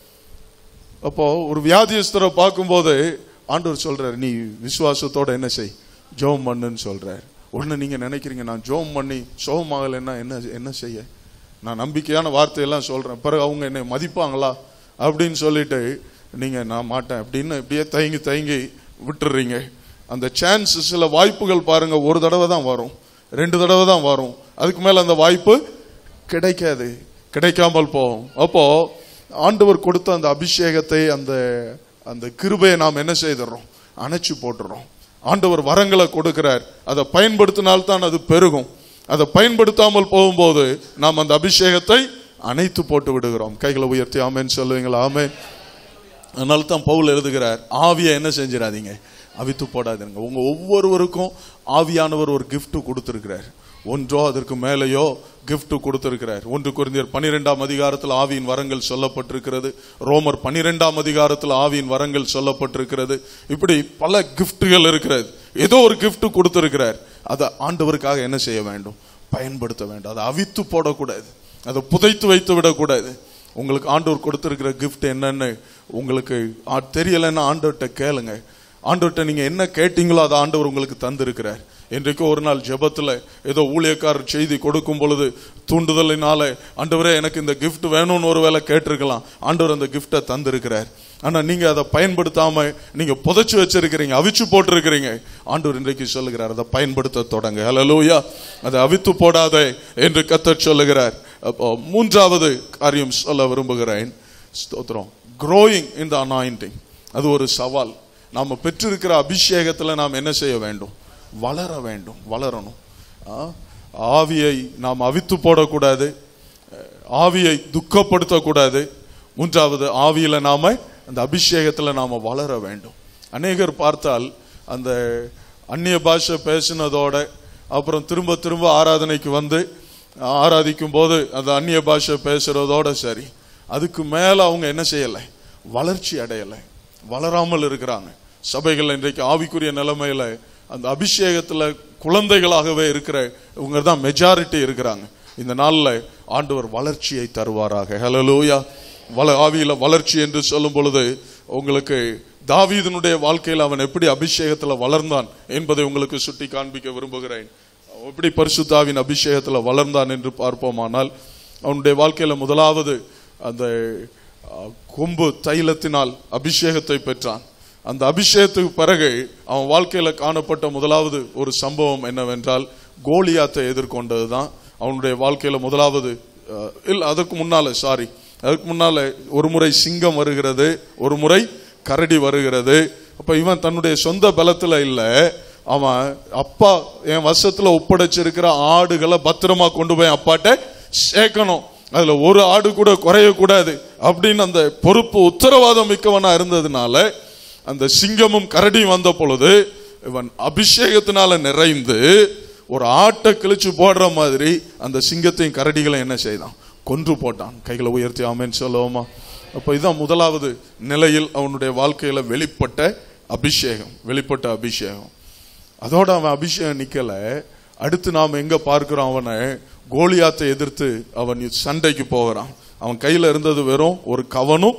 அப்போ ஒரு வியாதியஸ்தரை பார்க்கும்போது ஆண்டவர் சொல்றாரு நீ விசுவாசத்தோட என்ன செய் ஜெபம் பண்ணுன்னு சொல்றார் உடனே நீங்க நினைக்கிறீங்க நான் ஜெபம் பண்ணி சோகமாகலைன்னா என்ன என்ன செய்ய நான் நம்பிக்கையான வார்த்தையெல்லாம் சொல்றேன் பிறகு அவங்க என்னை மதிப்பாங்களா அப்படின்னு சொல்லிட்டு நீங்க நான் மாட்டேன் அப்படின்னு இப்படியே தயங்கி தயங்கி விட்டுறீங்க அந்த சான்ஸ் சில வாய்ப்புகள் பாருங்க ஒரு தடவை தான் வரும் ரெண்டு தடவை தான் வரும் அதுக்கு மேல அந்த வாய்ப்பு கிடைக்காது கிடைக்காமல் போகும் அப்போ ஆண்டவர் கொடுத்த அந்த அபிஷேகத்தை அந்த அந்த கிருபையை நாம் என்ன செய்துடுறோம் அணைச்சு போட்டுறோம் ஆண்டவர் வரங்களை கொடுக்கிறார் அதை பயன்படுத்தினால்தான் அது பெருகும் அதை பயன்படுத்தாமல் போகும்போது நாம் அந்த அபிஷேகத்தை அணைத்து போட்டு விடுகிறோம் கைகளை உயர்த்தி ஆமேன்னு சொல்லுவீங்களா ஆமேன் அதனால தான் பவுல் எழுதுகிறார் ஆவியை என்ன செஞ்சிடாதீங்க அவித்து போடாதீங்க உங்க ஒவ்வொருவருக்கும் ஆவியானவர் ஒரு gift கொடுத்திருக்கிறார் ஒன்றோ அதற்கு மேலேயோ gift கொடுத்திருக்கிறார் ஒன்று குருந்தியர் பனிரெண்டாம் அதிகாரத்தில் ஆவியின் வரங்கள் சொல்லப்பட்டிருக்கிறது ரோமர் பனிரெண்டாம் அதிகாரத்தில் ஆவியின் வரங்கள் சொல்லப்பட்டிருக்கிறது இப்படி பல கிஃப்ட்டுகள் இருக்கிறது ஏதோ ஒரு gift கொடுத்திருக்கிறார் அதை ஆண்டவருக்காக என்ன செய்ய வேண்டும் பயன்படுத்த வேண்டும் அதை அவித்து போடக்கூடாது அதை புதைத்து வைத்து விடக்கூடாது உங்களுக்கு ஆண்டவர் கொடுத்திருக்கிற கிஃப்ட் என்னன்னு உங்களுக்கு ஆ- தெரியலைன்னா ஆண்டவர்கிட்ட கேளுங்க ஆண்டவர்கிட்ட நீங்க என்ன கேட்டீங்களோ அதை ஆண்டவர் உங்களுக்கு தந்திருக்கிறார் இன்றைக்கு ஒரு நாள் ஜெபத்துல ஏதோ ஊழியக்காரர் செய்தி கொடுக்கும் பொழுது தூண்டுதலினால ஆண்டவரே எனக்கு இந்த கிஃப்ட் வேணும்னு ஒருவேளை கேட்டிருக்கலாம் ஆண்டவர் அந்த கிஃப்டை தந்திருக்கிறார் ஆனா நீங்க அதை பயன்படுத்தாம நீங்க புதைச்சு வச்சிருக்கிறீங்க அவிச்சு போட்டிருக்கிறீங்க ஆண்டவர் இன்றைக்கு சொல்லுகிறார் அதை பயன்படுத்த தொடங்க ஹalleluya அதை அவித்து போடாதே என்று கத்தர் சொல்லுகிறார் அப்போ மூன்றாவது காரியம் சொல்ல விரும்புகிறேன் ஸ்தோத்திரம் growing in the anointing அது ஒரு சவால் நாம பெற்றிருக்கிற அபிஷேகத்துல நாம் என்ன செய்ய வேண்டும் வளர வேண்டும் வளரணும் ஆ? ஆவியை நாம் அவித்து போடக்கூடாது ஆவியை துக்கப்படுத்தக்கூடாது மூன்றாவது ஆவியில நாம அந்த அபிஷேகத்துல நாம வளர வேண்டும் அநேகர் பார்த்தால் அந்த அந்நிய பாஷை பேசினதோட அப்புறம் திரும்ப திரும்ப ஆராதனைக்கு வந்து ஆராதிக்கும் போது அந்த அந்நிய பாஷை பேசுறதோட சரி அதுக்கு மேல அவங்க என்ன செய்யலை வளர்ச்சி அடையலை வளராமல் இருக்கிறாங்க சபைகள் இன்றைக்கு ஆவிக்குரிய நிலைமையில அந்த அபிஷேகத்துல குழந்தைகளாகவே இருக்கிற இவங்க தான் மெஜாரிட்டி இருக்கிறாங்க இந்த நாள்ல ஆண்டவர் வளர்ச்சியை தருவாராக ஹalleluya வள ஆவியில வளர்ச்சி என்று சொல்லும் பொழுது உங்களுக்கு தாவீதனுடைய வாழ்க்கையில் அவன் எப்படி அபிஷேகத்துல வளர்ந்தான் என்பதை உங்களுக்கு சுட்டி காண்பிக்க விரும்புகிறேன் எப்படி பரிசுத்தாவின் அபிஷேகத்துல வளர்ந்தான் என்று பார்ப்போமானால் அவனுடைய வாழ்க்கையில முதலாவது அந்த அஹ், கொம்பு தைலத்தினால் அபிஷேகத்தை பெற்றான் அந்த அபிஷேகத்துக்கு பிறகு அவன் வாழ்க்கையில காணப்பட்ட முதலாவது ஒரு சம்பவம் என்னவென்றால் கோலியாத்தை எதிர்கொண்டதுதான் அவனுடைய வாழ்க்கையில முதலாவது அஹ், இல்ல அதற்கு முன்னால சாரி அதுக்கு முன்னால ஒரு முறை சிங்கம் வருகிறது ஒரு முறை கரடி வருகிறது அப்ப இவன் தன்னுடைய சொந்த பலத்துல இல்ல அவன் அப்பா என் வசத்துல ஒப்படைச்சிருக்கிற ஆடுகளை பத்திரமா கொண்டு போய் அப்பாட்ட சேர்க்கணும் அதுல ஒரு ஆடு கூட குறைய கூடாது அப்படின்னு அந்த பொறுப்பு உத்தரவாதம் மிக்கவனா இருந்ததுனால அந்த சிங்கமும் கரடியும் வந்த பொழுது இவன் அபிஷேகத்தினால நிறைந்து ஒரு ஆட்டை கிழிச்சு போடுற மாதிரி அந்த சிங்கத்தையும் கரடிகளை என்ன செய்தான் கொன்று போட்டான் கைகளை உயர்த்தி ஆமேன்னு சொல்லுவோமா அப்ப இதான் முதலாவது நிலையில் அவனுடைய வாழ்க்கையில வெளிப்பட்ட அபிஷேகம் வெளிப்பட்ட அபிஷேகம் அதோட அவன் அபிஷேகம் நிக்கல அடுத்து நாம் எங்க பார்க்கிறோம் அவனை கோலியாத்தை எதிர்த்து அவன் சண்டைக்கு போகிறான் அவன் கையில இருந்தது வெறும் ஒரு கவனும்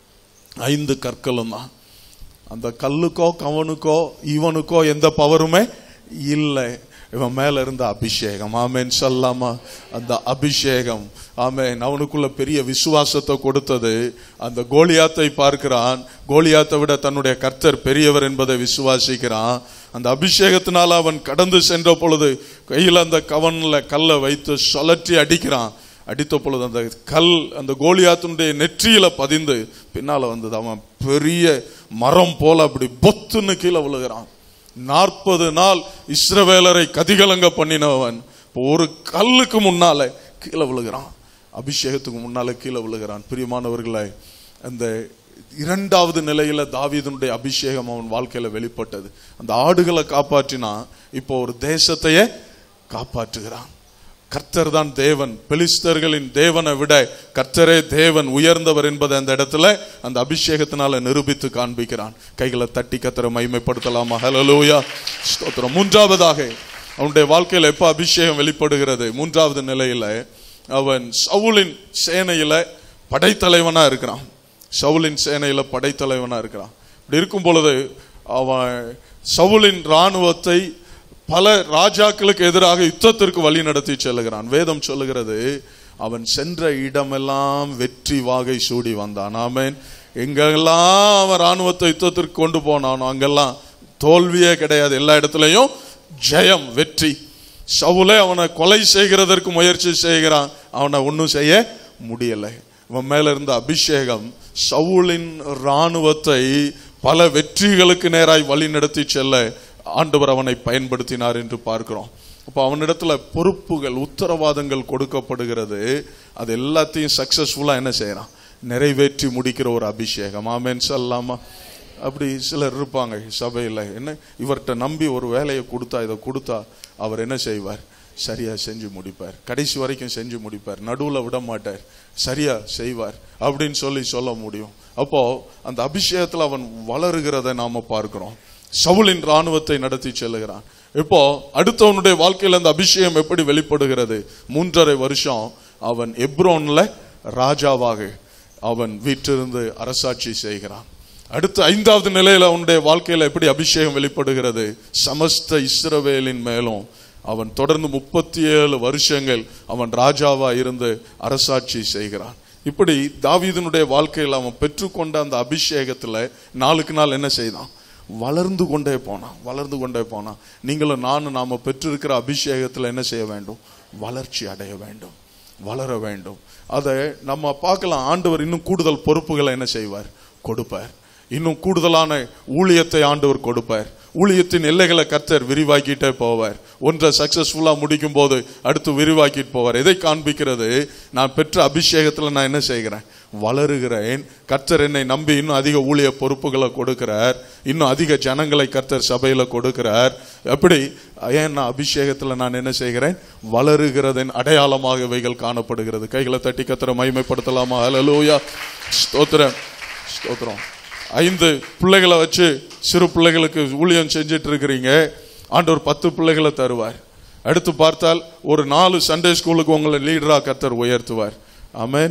ஐந்து கற்களும் தான் அந்த கல்லுக்கோ கவனுக்கோ இவனுக்கோ எந்த பவருமே இல்லை இவன் மேல இருந்த அபிஷேகம் ஆமேன் சொல்லாமா அந்த அபிஷேகம் ஆமேன் அவனுக்குள்ள பெரிய விசுவாசத்தை கொடுத்தது அந்த கோலியாத்தை பார்க்கிறான் கோலியாத்தை விட தன்னுடைய கர்த்தர் பெரியவர் என்பதை விசுவாசிக்கிறான் அந்த அபிஷேகத்தினால அவன் கடந்து சென்ற பொழுது கையில் அந்த கவன்ல கல்லை வைத்து சுழற்றி அடிக்கிறான் அடித்த பொழுது அந்த கல் அந்த கோலியாத்தினுடைய நெற்றியில பதிந்து பின்னால வந்தது அவன் பெரிய மரம் போல அப்படி பொத்துன்னு கீழே விழுகிறான் நாற்பது நாள் இஸ்ரவேலரை கதிகலங்க பண்ணினவன் இப்போ ஒரு கல்லுக்கு முன்னால கீழே விழுகிறான் அபிஷேகத்துக்கு முன்னால கீழே விழுகிறான் பிரியமானவர்களே அந்த இரண்டாவது நிலையில தாவீதனுடைய அபிஷேகம் அவன் வாழ்க்கையில வெளிப்பட்டது அந்த ஆடுகளை காப்பாற்றினா இப்போ ஒரு தேசத்தையே காப்பாற்றுகிறான் கர்த்தர் தான் தேவன் பெலிஸ்தர்களின் தேவனை விட கர்த்தரே தேவன் உயர்ந்தவர் என்பதை அந்த இடத்துல அந்த அபிஷேகத்தினால நிரூபித்து காண்பிக்கிறான் கைகளை தட்டி கத்தரை மைமைப்படுத்தலாமா ஹலலூயா ஸ்தோத்திரம் மூன்றாவதாக அவனுடைய வாழ்க்கையில எப்ப அபிஷேகம் வெளிப்படுகிறது மூன்றாவது நிலையில அவன் சவுலின் சேனையில படைத்தலைவனா இருக்கிறான் சவுலின் சேனையில படைத்தலைவனா இருக்கிறான் இப்படி இருக்கும் பொழுது அவன் சவுலின் ராணுவத்தை பல ராஜாக்களுக்கு எதிராக யுத்தத்திற்கு வழி நடத்தி செல்லுகிறான் வேதம் சொல்லுகிறது அவன் சென்ற இடமெல்லாம் வெற்றி வாகை சூடி வந்தான் ஆமேன் எங்கெல்லாம் அவன் ராணுவத்தை யுத்தத்திற்கு கொண்டு போனானோ அங்கெல்லாம் தோல்வியே கிடையாது எல்லா இடத்துலயும் ஜெயம் வெற்றி சவுலே அவனை கொலை செய்கிறதற்கு முயற்சி செய்கிறான் அவனை ஒன்றும் செய்ய முடியலை இவன் மேல இருந்த அபிஷேகம் சவுலின் ராணுவத்தை பல வெற்றிகளுக்கு நேராய் வழி நடத்தி செல்ல ஆண்டவர் அவனை பயன்படுத்தினார் என்று பார்க்கிறோம் அப்போ அவனிடத்துல பொறுப்புகள் உத்தரவாதங்கள் கொடுக்கப்படுகிறது அது எல்லாத்தையும் சக்சஸ்ஃபுல்லா என்ன செய்யறான் நிறைவேற்றி முடிக்கிற ஒரு அபிஷேகம் ஆமேன்னு சொல்லலாமா அப்படி சிலர் இருப்பாங்க சபையில் என்ன இவர்கிட்ட நம்பி ஒரு வேலையை கொடுத்தா இதை கொடுத்தா அவர் என்ன செய்வார் சரியா செஞ்சு முடிப்பார் கடைசி வரைக்கும் செஞ்சு முடிப்பார் நடுவுல விட மாட்டார் சரியா செய்வார் அப்படின்னு சொல்லி சொல்ல முடியும் அப்போ அந்த அபிஷேகத்துல அவன் வளருகிறத நாம பார்க்கிறோம் சவுலின் ராணுவத்தை நடத்தி செல்லுகிறான் இப்போ அடுத்தவனுடைய வாழ்க்கையில் அந்த அபிஷேகம் எப்படி வெளிப்படுகிறது மூன்றரை வருஷம் அவன் எப்ரோன்ல ராஜாவாக அவன் வீட்டிலிருந்து அரசாட்சி செய்கிறான் அடுத்து ஐந்தாவது நிலையில அவனுடைய வாழ்க்கையில எப்படி அபிஷேகம் வெளிப்படுகிறது சமஸ்த இஸ்ரவேலின் மேலும் அவன் தொடர்ந்து முப்பத்தி ஏழு வருஷங்கள் அவன் ராஜாவா இருந்து அரசாட்சி செய்கிறான் இப்படி தாவீதனுடைய வாழ்க்கையில் அவன் பெற்றுக்கொண்ட அந்த அபிஷேகத்துல நாளுக்கு நாள் என்ன செய்தான் வளர்ந்து கொண்டே போனான் வளர்ந்து கொண்டே போனான் நீங்களும் நானும் நாம பெற்றிருக்கிற அபிஷேகத்துல என்ன செய்ய வேண்டும் வளர்ச்சி அடைய வேண்டும் வளர வேண்டும் அதை நம்ம பார்க்கலாம் ஆண்டவர் இன்னும் கூடுதல் பொறுப்புகளை என்ன செய்வார் கொடுப்பார் இன்னும் கூடுதலான ஊழியத்தை ஆண்டவர் கொடுப்பார் ஊழியத்தின் எல்லைகளை கர்த்தர் விரிவாக்கிட்டே போவார் ஒன்றை சக்சஸ்ஃபுல்லா முடிக்கும் போது அடுத்து விரிவாக்கிட்டு போவார் எதை காண்பிக்கிறது நான் பெற்ற அபிஷேகத்துல நான் என்ன செய்கிறேன் வளருகிறேன் கர்த்தர் என்னை நம்பி இன்னும் அதிக ஊழிய பொறுப்புகளை கொடுக்கிறார் இன்னும் அதிக ஜனங்களை கர்த்தர் சபையில கொடுக்கிறார் எப்படி ஏன் நான் அபிஷேகத்துல நான் என்ன செய்கிறேன் வளருகிறதன் அடையாளமாக இவைகள் காணப்படுகிறது கைகளை தட்டி கத்திர மகிமைப்படுத்தலாமா ஹalleluya ஸ்தோத்திரம் ஸ்தோத்திரம் ஐந்து பிள்ளைகளை வச்சு சிறு பிள்ளைகளுக்கு ஊழியம் செஞ்சிட்டு இருக்கிறீங்க ஆண்டவர் பத்து பிள்ளைகளை தருவார் அடுத்து பார்த்தால் ஒரு நாலு சண்டே ஸ்கூலுக்கு உங்களை லீடரா கர்த்தர் உயர்த்துவார் ஆமென்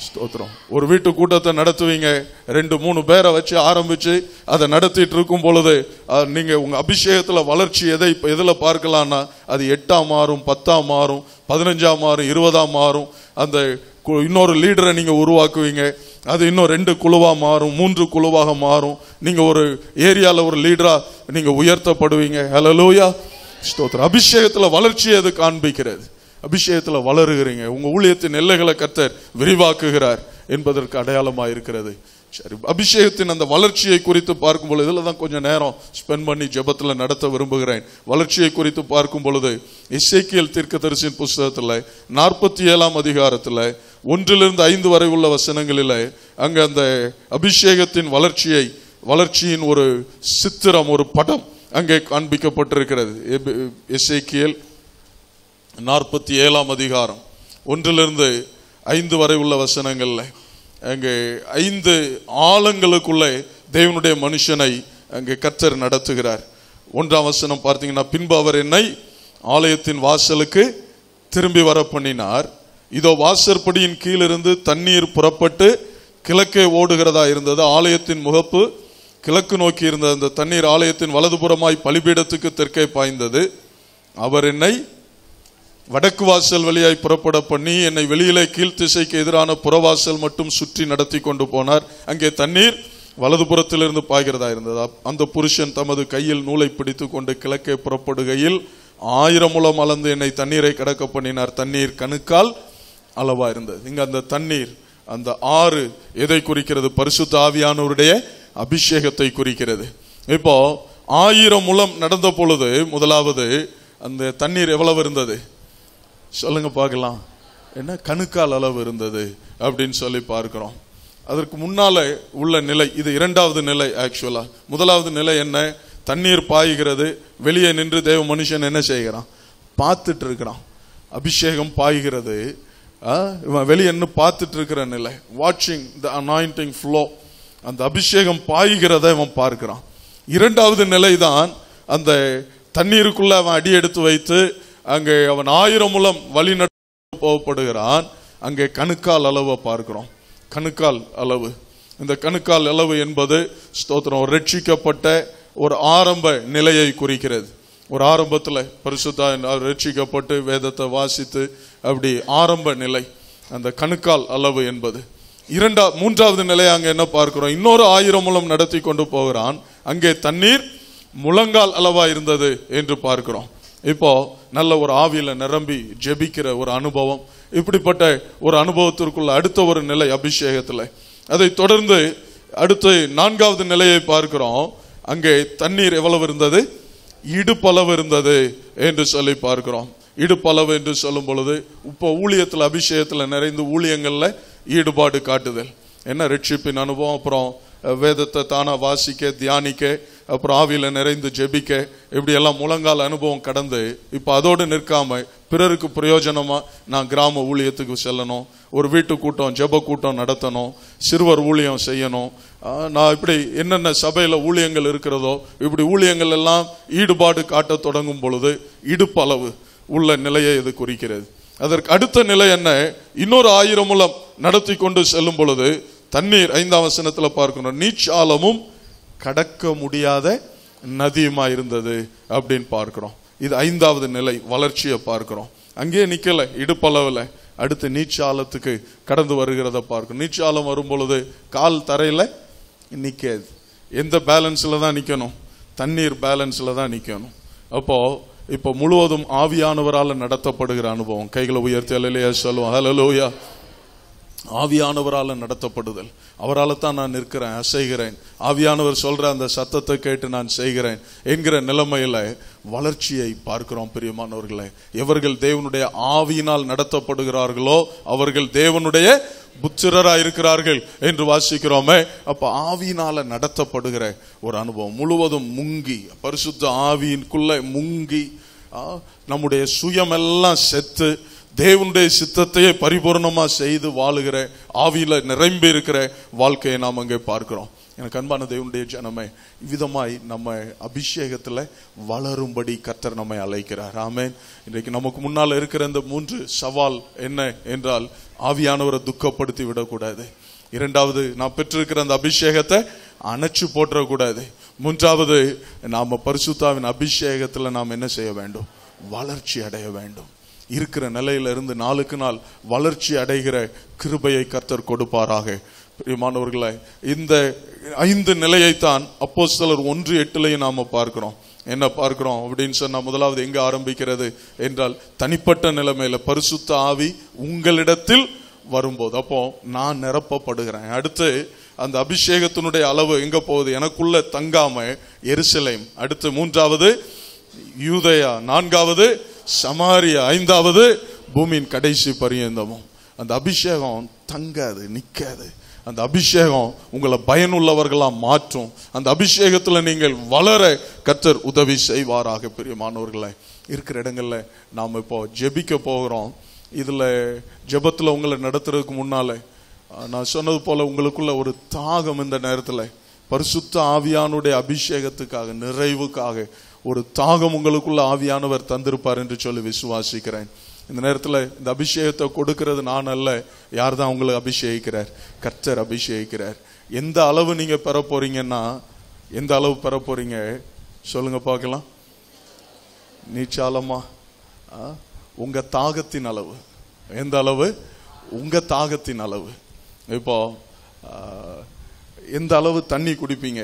ஸ்தோத்திரம் ஒரு வீட்டு கூட்டத்தை நடத்துவீங்க ரெண்டு மூணு பேரை வச்சு ஆரம்பிச்சு அதை நடத்திட்டு இருக்கும் பொழுது அஹ், நீங்க உங்க அபிஷேகத்துல வளர்ச்சி எதை இப்ப எதுல பார்க்கலாம்னா அது எட்டாம் மாறும் பத்தாம் மாறும் பதினஞ்சாம் மாறும் இருபதாம் மாறும் அந்த கு- இன்னொரு லீடரை நீங்க உருவாக்குவீங்க அது இன்னும் ரெண்டு குழுவா மாறும் மூன்று குழுவாக மாறும் நீங்க ஒரு ஏரியால ஒரு லீடரா நீங்க உயர்த்தப்படுவீங்க ஹalleluya ஸ்தோத்திரம் அபிஷேகத்துல வளர்ச்சியை அது காண்பிக்கிறது அபிஷேகத்துல வளருகிறீங்க உங்க ஊழியத்தின் எல்லைகளை கர்த்தர் விரிவாக்குகிறார் என்பதற்கு அடையாளமா இருக்கிறது சரி அபிஷேகத்தின் அந்த வளர்ச்சியை குறித்து பார்க்கும் பொழுது இதுல தான் கொஞ்சம் நேரம் ஸ்பெண்ட் பண்ணி ஜெபத்துல நடத்த விரும்புகிறேன் வளர்ச்சியை குறித்து பார்க்கும் பொழுது இசைக்கியல் தீர்க்கதரிசியின் புஸ்தகத்துல நாற்பத்தி ஏழாம் அதிகாரத்துல ஒன்றிலிருந்து ஐந்து வரை உள்ள வசனங்களில அங்க அந்த அபிஷேகத்தின் வளர்ச்சியை வளர்ச்சியின் ஒரு சித்திரம் ஒரு படம் அங்கே காண்பிக்கப்பட்டிருக்கிறது எப- எசேக்கியேல் நாற்பத்தி ஏழாம் அதிகாரம் ஒன்றிலிருந்து ஐந்து வரை உள்ள வசனங்கள்ல அங்கே ஐந்து ஆழங்களுக்குள்ளே தேவனுடைய மனுஷனை அங்கே கர்த்தர் நடத்துகிறார் ஒன்றாம் வசனம் பார்த்தீங்கன்னா பின்பு அவர் என்னை ஆலயத்தின் வாசலுக்கு திரும்பி வர பண்ணினார் இதோ வாசற்படியின் கீழிருந்து தண்ணீர் புறப்பட்டு கிழக்கே ஓடுகிறதா இருந்தது ஆலயத்தின் முகப்பு கிழக்கு நோக்கி இருந்த அந்த தண்ணீர் ஆலயத்தின் வலதுபுறமாய் பலிபீடத்துக்கு தெற்கே பாய்ந்தது அவர் என்னை வடக்கு வாசல் வழியாய் புறப்பட பண்ணி என்னை வெளியிலே கீழ்த்திசைக்கு எதிரான புறவாசல் மட்டும் சுற்றி நடத்தி கொண்டு போனார் அங்கே தண்ணீர் வலதுபுறத்திலிருந்து பாய்கிறதா இருந்தது அப்- அந்த புருஷன் தமது கையில் நூலை பிடித்து கொண்டு கிழக்கே புறப்படுகையில் ஆயிரம் முலம் அளந்து என்னை தண்ணீரை கடக்க பண்ணினார் தண்ணீர் கணுக்கால் அளவா இருந்தது இங்க அந்த தண்ணீர் அந்த ஆறு எதை குறிக்கிறது பரிசுத்த ஆவியானவருடைய அபிஷேகத்தை குறிக்கிறது இப்போ ஆயிரம் முலம் நடந்த பொழுது முதலாவது அந்த தண்ணீர் எவ்வளவு இருந்தது சொல்லுங்க பார்க்கலாம் என்ன கணுக்கால் அளவு இருந்தது அப்படின்னு சொல்லி பார்க்கிறோம் அதற்கு முன்னால உள்ள நிலை இது இரண்டாவது நிலை ஆக்சுவலா முதலாவது நிலை என்ன தண்ணீர் பாய்கிறது வெளியே நின்று தேவ மனுஷன் என்ன செய்கிறான் பார்த்துட்டு இருக்கிறான் அபிஷேகம் பாய்கிறது ஆ, இவன் வெளியே நின்று பார்த்துட்டு இருக்கிற நிலை வாட்சிங் த அனாயிண்டிங் ஃப்ளோ அந்த அபிஷேகம் பாய்கிறத இவன் பார்க்கிறான் இரண்டாவது நிலைதான் அந்த தண்ணீருக்குள்ள அவன் அடி எடுத்து வைத்து அங்கே அவன் ஆயிரம் முலம் வழி நடத்தி போகப்படுகிறான் அங்கே கணுக்கால் அளவை பார்க்கிறோம் கணுக்கால் அளவு இந்த கணுக்கால் அளவு என்பது ஸ்தோத்திரம் ஒரு ரட்சிக்கப்பட்ட ஒரு ஆரம்ப நிலையை குறிக்கிறது ஒரு ஆரம்பத்துல பரிசுத்தா ரட்சிக்கப்பட்டு வேதத்தை வாசித்து அப்படி ஆரம்ப நிலை அந்த கணுக்கால் அளவு என்பது இரண்டா மூன்றாவது நிலை அங்க என்ன பார்க்கிறோம் இன்னொரு ஆயிரம் முலம் நடத்தி கொண்டு போகிறான் அங்கே தண்ணீர் முழங்கால் அளவா இருந்தது என்று பார்க்கிறோம் இப்போ நல்ல ஒரு ஆவியில நிரம்பி ஜெபிக்கிற ஒரு அனுபவம் இப்படிப்பட்ட ஒரு அனுபவத்திற்குள்ள அடுத்த ஒரு நிலை அபிஷேகத்துல அதை தொடர்ந்து அடுத்து நான்காவது நிலையை பார்க்கிறோம் அங்கே தண்ணீர் எவ்வளவு இருந்தது இடுப்பளவு இருந்தது என்று சொல்லி பார்க்கிறோம் இடுப்பளவு என்று சொல்லும் பொழுது இப்போ ஊழியத்துல அபிஷேகத்துல நிறைந்து ஊழியங்கள்ல ஈடுபாடு காட்டுதல் என்ன ரட்சிப்பின் அனுபவம் அப்புறம் அஹ், வேதத்தை தானா வாசிக்க தியானிக்க அப்புறம் ஆவியில நிறைந்து ஜெபிக்க இப்படி எல்லாம் முழங்கால் அனுபவம் கடந்து இப்ப அதோடு நிற்காம பிறருக்கு பிரயோஜனமா நான் கிராம ஊழியத்துக்கு செல்லணும் ஒரு வீட்டு கூட்டம் ஜெப கூட்டம் நடத்தணும் சிறுவர் ஊழியம் செய்யணும் ஆஹ், நான் இப்படி என்னென்ன சபையில ஊழியங்கள் இருக்கிறதோ இப்படி ஊழியங்கள் எல்லாம் ஈடுபாடு காட்ட தொடங்கும் பொழுது இடுப்பளவு உள்ள நிலையை இது குறிக்கிறது அதற்கு அடுத்த நிலை என்ன இன்னொரு ஆயிரம் முலம் நடத்தி கொண்டு செல்லும் பொழுது தண்ணீர் ஐந்தாம் வசனத்துல பார்க்கணும் நீச்சாலமும் கடக்க முடியாத நதியுமா இருந்தது அப்படின்னு பார்க்கிறோம் இது ஐந்தாவது நிலை வளர்ச்சியை பார்க்கிறோம் அங்கேயே நிக்கல இடுப்பளவுல அடுத்து நீச்சாலத்துக்கு கடந்து வருகிறத பார்க்கணும் நீச்சாலம் வரும் பொழுது கால் தரையில நிக்காது எந்த பேலன்ஸ்ல தான் நிக்கணும் தண்ணீர் பேலன்ஸ்ல தான் நிக்கணும் அப்போ இப்போ முழுவதும் ஆவியானவரால நடத்தப்படுகிற அனுபவம் கைகளை உயர்த்தி அலையிலேயே சொல்லுவோம் ஹalleluya ஆவியானவரால நடத்தப்படுதல் அவரால தான் நான் நிற்கிறேன் அசைகிறேன் ஆவியானவர் சொல்ற அந்த சத்தத்தை கேட்டு நான் செய்கிறேன் என்கிற நிலைமையில வளர்ச்சியை பார்க்கிறோம் பிரியமானவர்களே எவர்கள் தேவனுடைய ஆவியினால் நடத்தப்படுகிறார்களோ அவர்கள் தேவனுடைய புத்திரரா இருக்கிறார்கள் என்று வாசிக்கிறோமே அப்ப ஆவியினால நடத்தப்படுகிற ஒரு அனுபவம் முழுவதும் முங்கி பரிசுத்த ஆவியின்குள்ள முங்கி ஆ, நம்முடைய சுயமெல்லாம் செத்து தேவனுடைய சித்தத்தையே பரிபூர்ணமா செய்து வாழுகிற ஆவியில நிரம்பி இருக்கிற வாழ்க்கையை நாம் அங்கே பார்க்கிறோம் எனக்கு அன்பான தேவனுடைய ஜனமே விதமாய் நம்ம அபிஷேகத்துல வளரும்படி கர்த்தர் நம்மை அழைக்கிறார் ஆமென் இன்றைக்கு நமக்கு முன்னால இருக்கிற இந்த மூன்று சவால் என்ன என்றால் ஆவியானவரை துக்கப்படுத்தி விடக்கூடாது இரண்டாவது நான் பெற்றிருக்கிற அந்த அபிஷேகத்தை அணைச்சு போட்டுறக்கூடாது மூன்றாவது நாம பரிசுத்தாவின் அபிஷேகத்துல நாம் என்ன செய்ய வேண்டும் வளர்ச்சி அடைய வேண்டும் இருக்கிற நிலையில இருந்து நாளுக்கு நாள் வளர்ச்சி அடைகிற கிருபையை கர்த்தர் கொடுப்பாராக பிரியமானவர்களே இந்த ஐந்து நிலையைத்தான் அப்போஸ்தலர் ஒன்று எட்டுலையும் நாம பார்க்கிறோம் என்ன பார்க்கிறோம் அப்படின்னு சொன்னா முதலாவது எங்க ஆரம்பிக்கிறது என்றால் தனிப்பட்ட நிலைமையில பரிசுத்த ஆவி உங்களிடத்தில் வரும்போது அப்போ நான் நிரப்பப்படுகிறேன் அடுத்து அந்த அபிஷேகத்தினுடைய அளவு எங்க போகுது எனக்குள்ள தங்காம எருசலேம் அடுத்து மூன்றாவது யூதயா நான்காவது சமாரியா ஐந்தாவது பூமியின் கடைசி பரியந்தமும் அந்த அபிஷேகம் தங்காது நிக்காது அந்த அபிஷேகம் உங்களை பயனுள்ளவர்களா மாற்றும் அந்த அபிஷேகத்துல நீங்கள் வளர கர்த்தர் உதவி செய்வாராக பிரியமானவர்களே இருக்கிற இடங்கள்ல நாம் இப்போ ஜெபிக்க போகிறோம் இதுல ஜெபத்துல உங்களை நடத்துறதுக்கு முன்னால அஹ், நான் சொன்னது போல உங்களுக்குள்ள ஒரு தாகம் இந்த நேரத்துல பரிசுத்த ஆவியானுடைய அபிஷேகத்துக்காக நிறைவுக்காக ஒரு தாகம் உங்களுக்குள்ள ஆவியானவர் தந்திருப்பார் என்று சொல்லி விசுவாசிக்கிறேன் இந்த நேரத்துல இந்த அபிஷேகத்தை கொடுக்கிறது நான் அல்ல யார் தான் உங்களை அபிஷேகிக்கிறார் கர்த்தர் அபிஷேகிக்கிறார் எந்த அளவு நீங்க பெற போறீங்கன்னா எந்த அளவு பெற போறீங்க சொல்லுங்க பார்க்கலாம் நீச்சாலமா ஆ? உங்க தாகத்தின் அளவு எந்த அளவு உங்க தாகத்தின் அளவு இப்போ ஆ, எந்த அளவு தண்ணி குடிப்பீங்க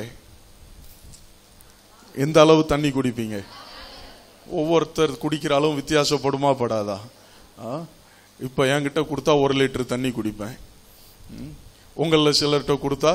எந்த அளவு தண்ணி குடிப்பீங்க ஒவ்வொருத்தர் குடிக்கிற அளவும் வித்தியாசப்படுமா படாதா ஆ? இப்போ என்கிட்ட கொடுத்தா ஒரு லிட்டர் தண்ணி குடிப்பேன் ம்? உங்களில் சிலர்கிட்ட கொடுத்தா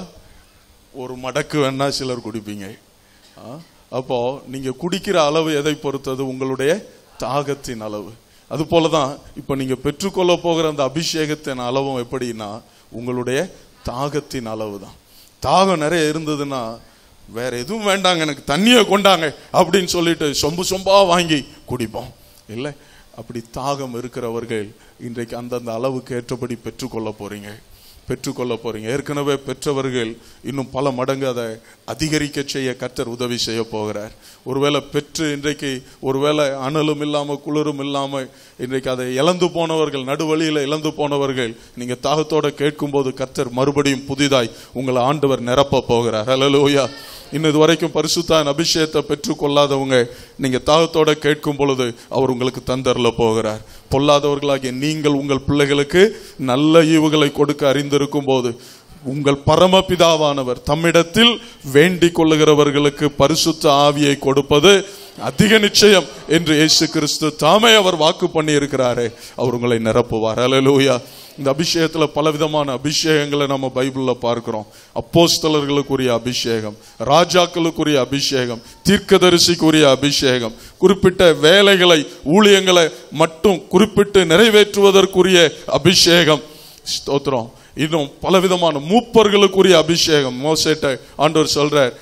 ஒரு மடக்கு வேணா சிலர் குடிப்பீங்க ஆ? அப்போ நீங்க குடிக்கிற அளவு எதை பொறுத்தது உங்களுடைய தாகத்தின் அளவு அது போலதான் இப்ப நீங்க பெற்றுக்கொள்ள போகிற அந்த அபிஷேகத்தின் அளவும் எப்படின்னா உங்களுடைய தாகத்தின் அளவு தான் தாகம் நிறைய இருந்ததுன்னா வேற எதுவும் வேண்டாங்க எனக்கு தண்ணியை கொண்டாங்க அப்படின்னு சொல்லிட்டு சொம்பு சொம்பா வாங்கி குடிப்போம் இல்லை அப்படி தாகம் இருக்கிறவர்கள் இன்றைக்கு அந்தந்த அளவுக்கு ஏற்றபடி பெற்றுக்கொள்ள போறீங்க பெற்றுக்கொள்ள போறீங்க ஏற்கனவே பெற்றவர்கள் இன்னும் பல மடங்கு அதை அதிகரிக்க செய்ய கர்த்தர் உதவி செய்ய போகிறார் ஒருவேளை பெற்று இன்றைக்கு ஒருவேளை அனலும் இல்லாம குளிரும் இல்லாம இன்றைக்கு அதை இழந்து போனவர்கள் நடுவழியில இழந்து போனவர்கள் நீங்க தாகத்தோட கேட்கும்போது கர்த்தர் மறுபடியும் புதிதாய் உங்களை ஆண்டவர் நிரப்ப போகிறார் ஹalleluya இன்னும் இது வரைக்கும் பரிசுத்தான் அபிஷேகத்தை பெற்றுக்கொள்ளாதவங்க நீங்க தாகத்தோட கேட்கும் பொழுது அவர் உங்களுக்கு தந்தரல போகிறார் பொல்லாதவர்களாகிய நீங்கள் உங்கள் பிள்ளைகளுக்கு நல்ல ஈவுகளை கொடுக்க அறிந்திருக்கும் போது உங்கள் பரமபிதாவானவர் தம்மிடத்தில் வேண்டிக் கொள்ளுகிறவர்களுக்கு பரிசுத்த ஆவியை கொடுப்பது அதிக நிச்சயம் என்று இயேசு கிறிஸ்து தாமே அவர் வாக்கு பண்ணி இருக்கிறாரே அவர் உங்களை நிரப்புவார் அல்லேலூயா இந்த அபிஷேகத்துல பலவிதமான அபிஷேகங்களை நம்ம பைபிள்ல பார்க்கிறோம் அப்போஸ்தலர்களுக்குரிய அபிஷேகம் ராஜாக்களுக்குரிய அபிஷேகம் தீர்க்கதரிசிக்குரிய அபிஷேகம் குறிப்பிட்ட வேலைகளை ஊழியங்களை மட்டும் குறிப்பிட்டு நிறைவேற்றுவதற்குரிய அபிஷேகம் ஸ்தோத்திரம் இன்னும் பலவிதமான மூப்பர்களுக்குரிய அபிஷேகம் மோசேட்ட ஆண்டவர் சொல்றார்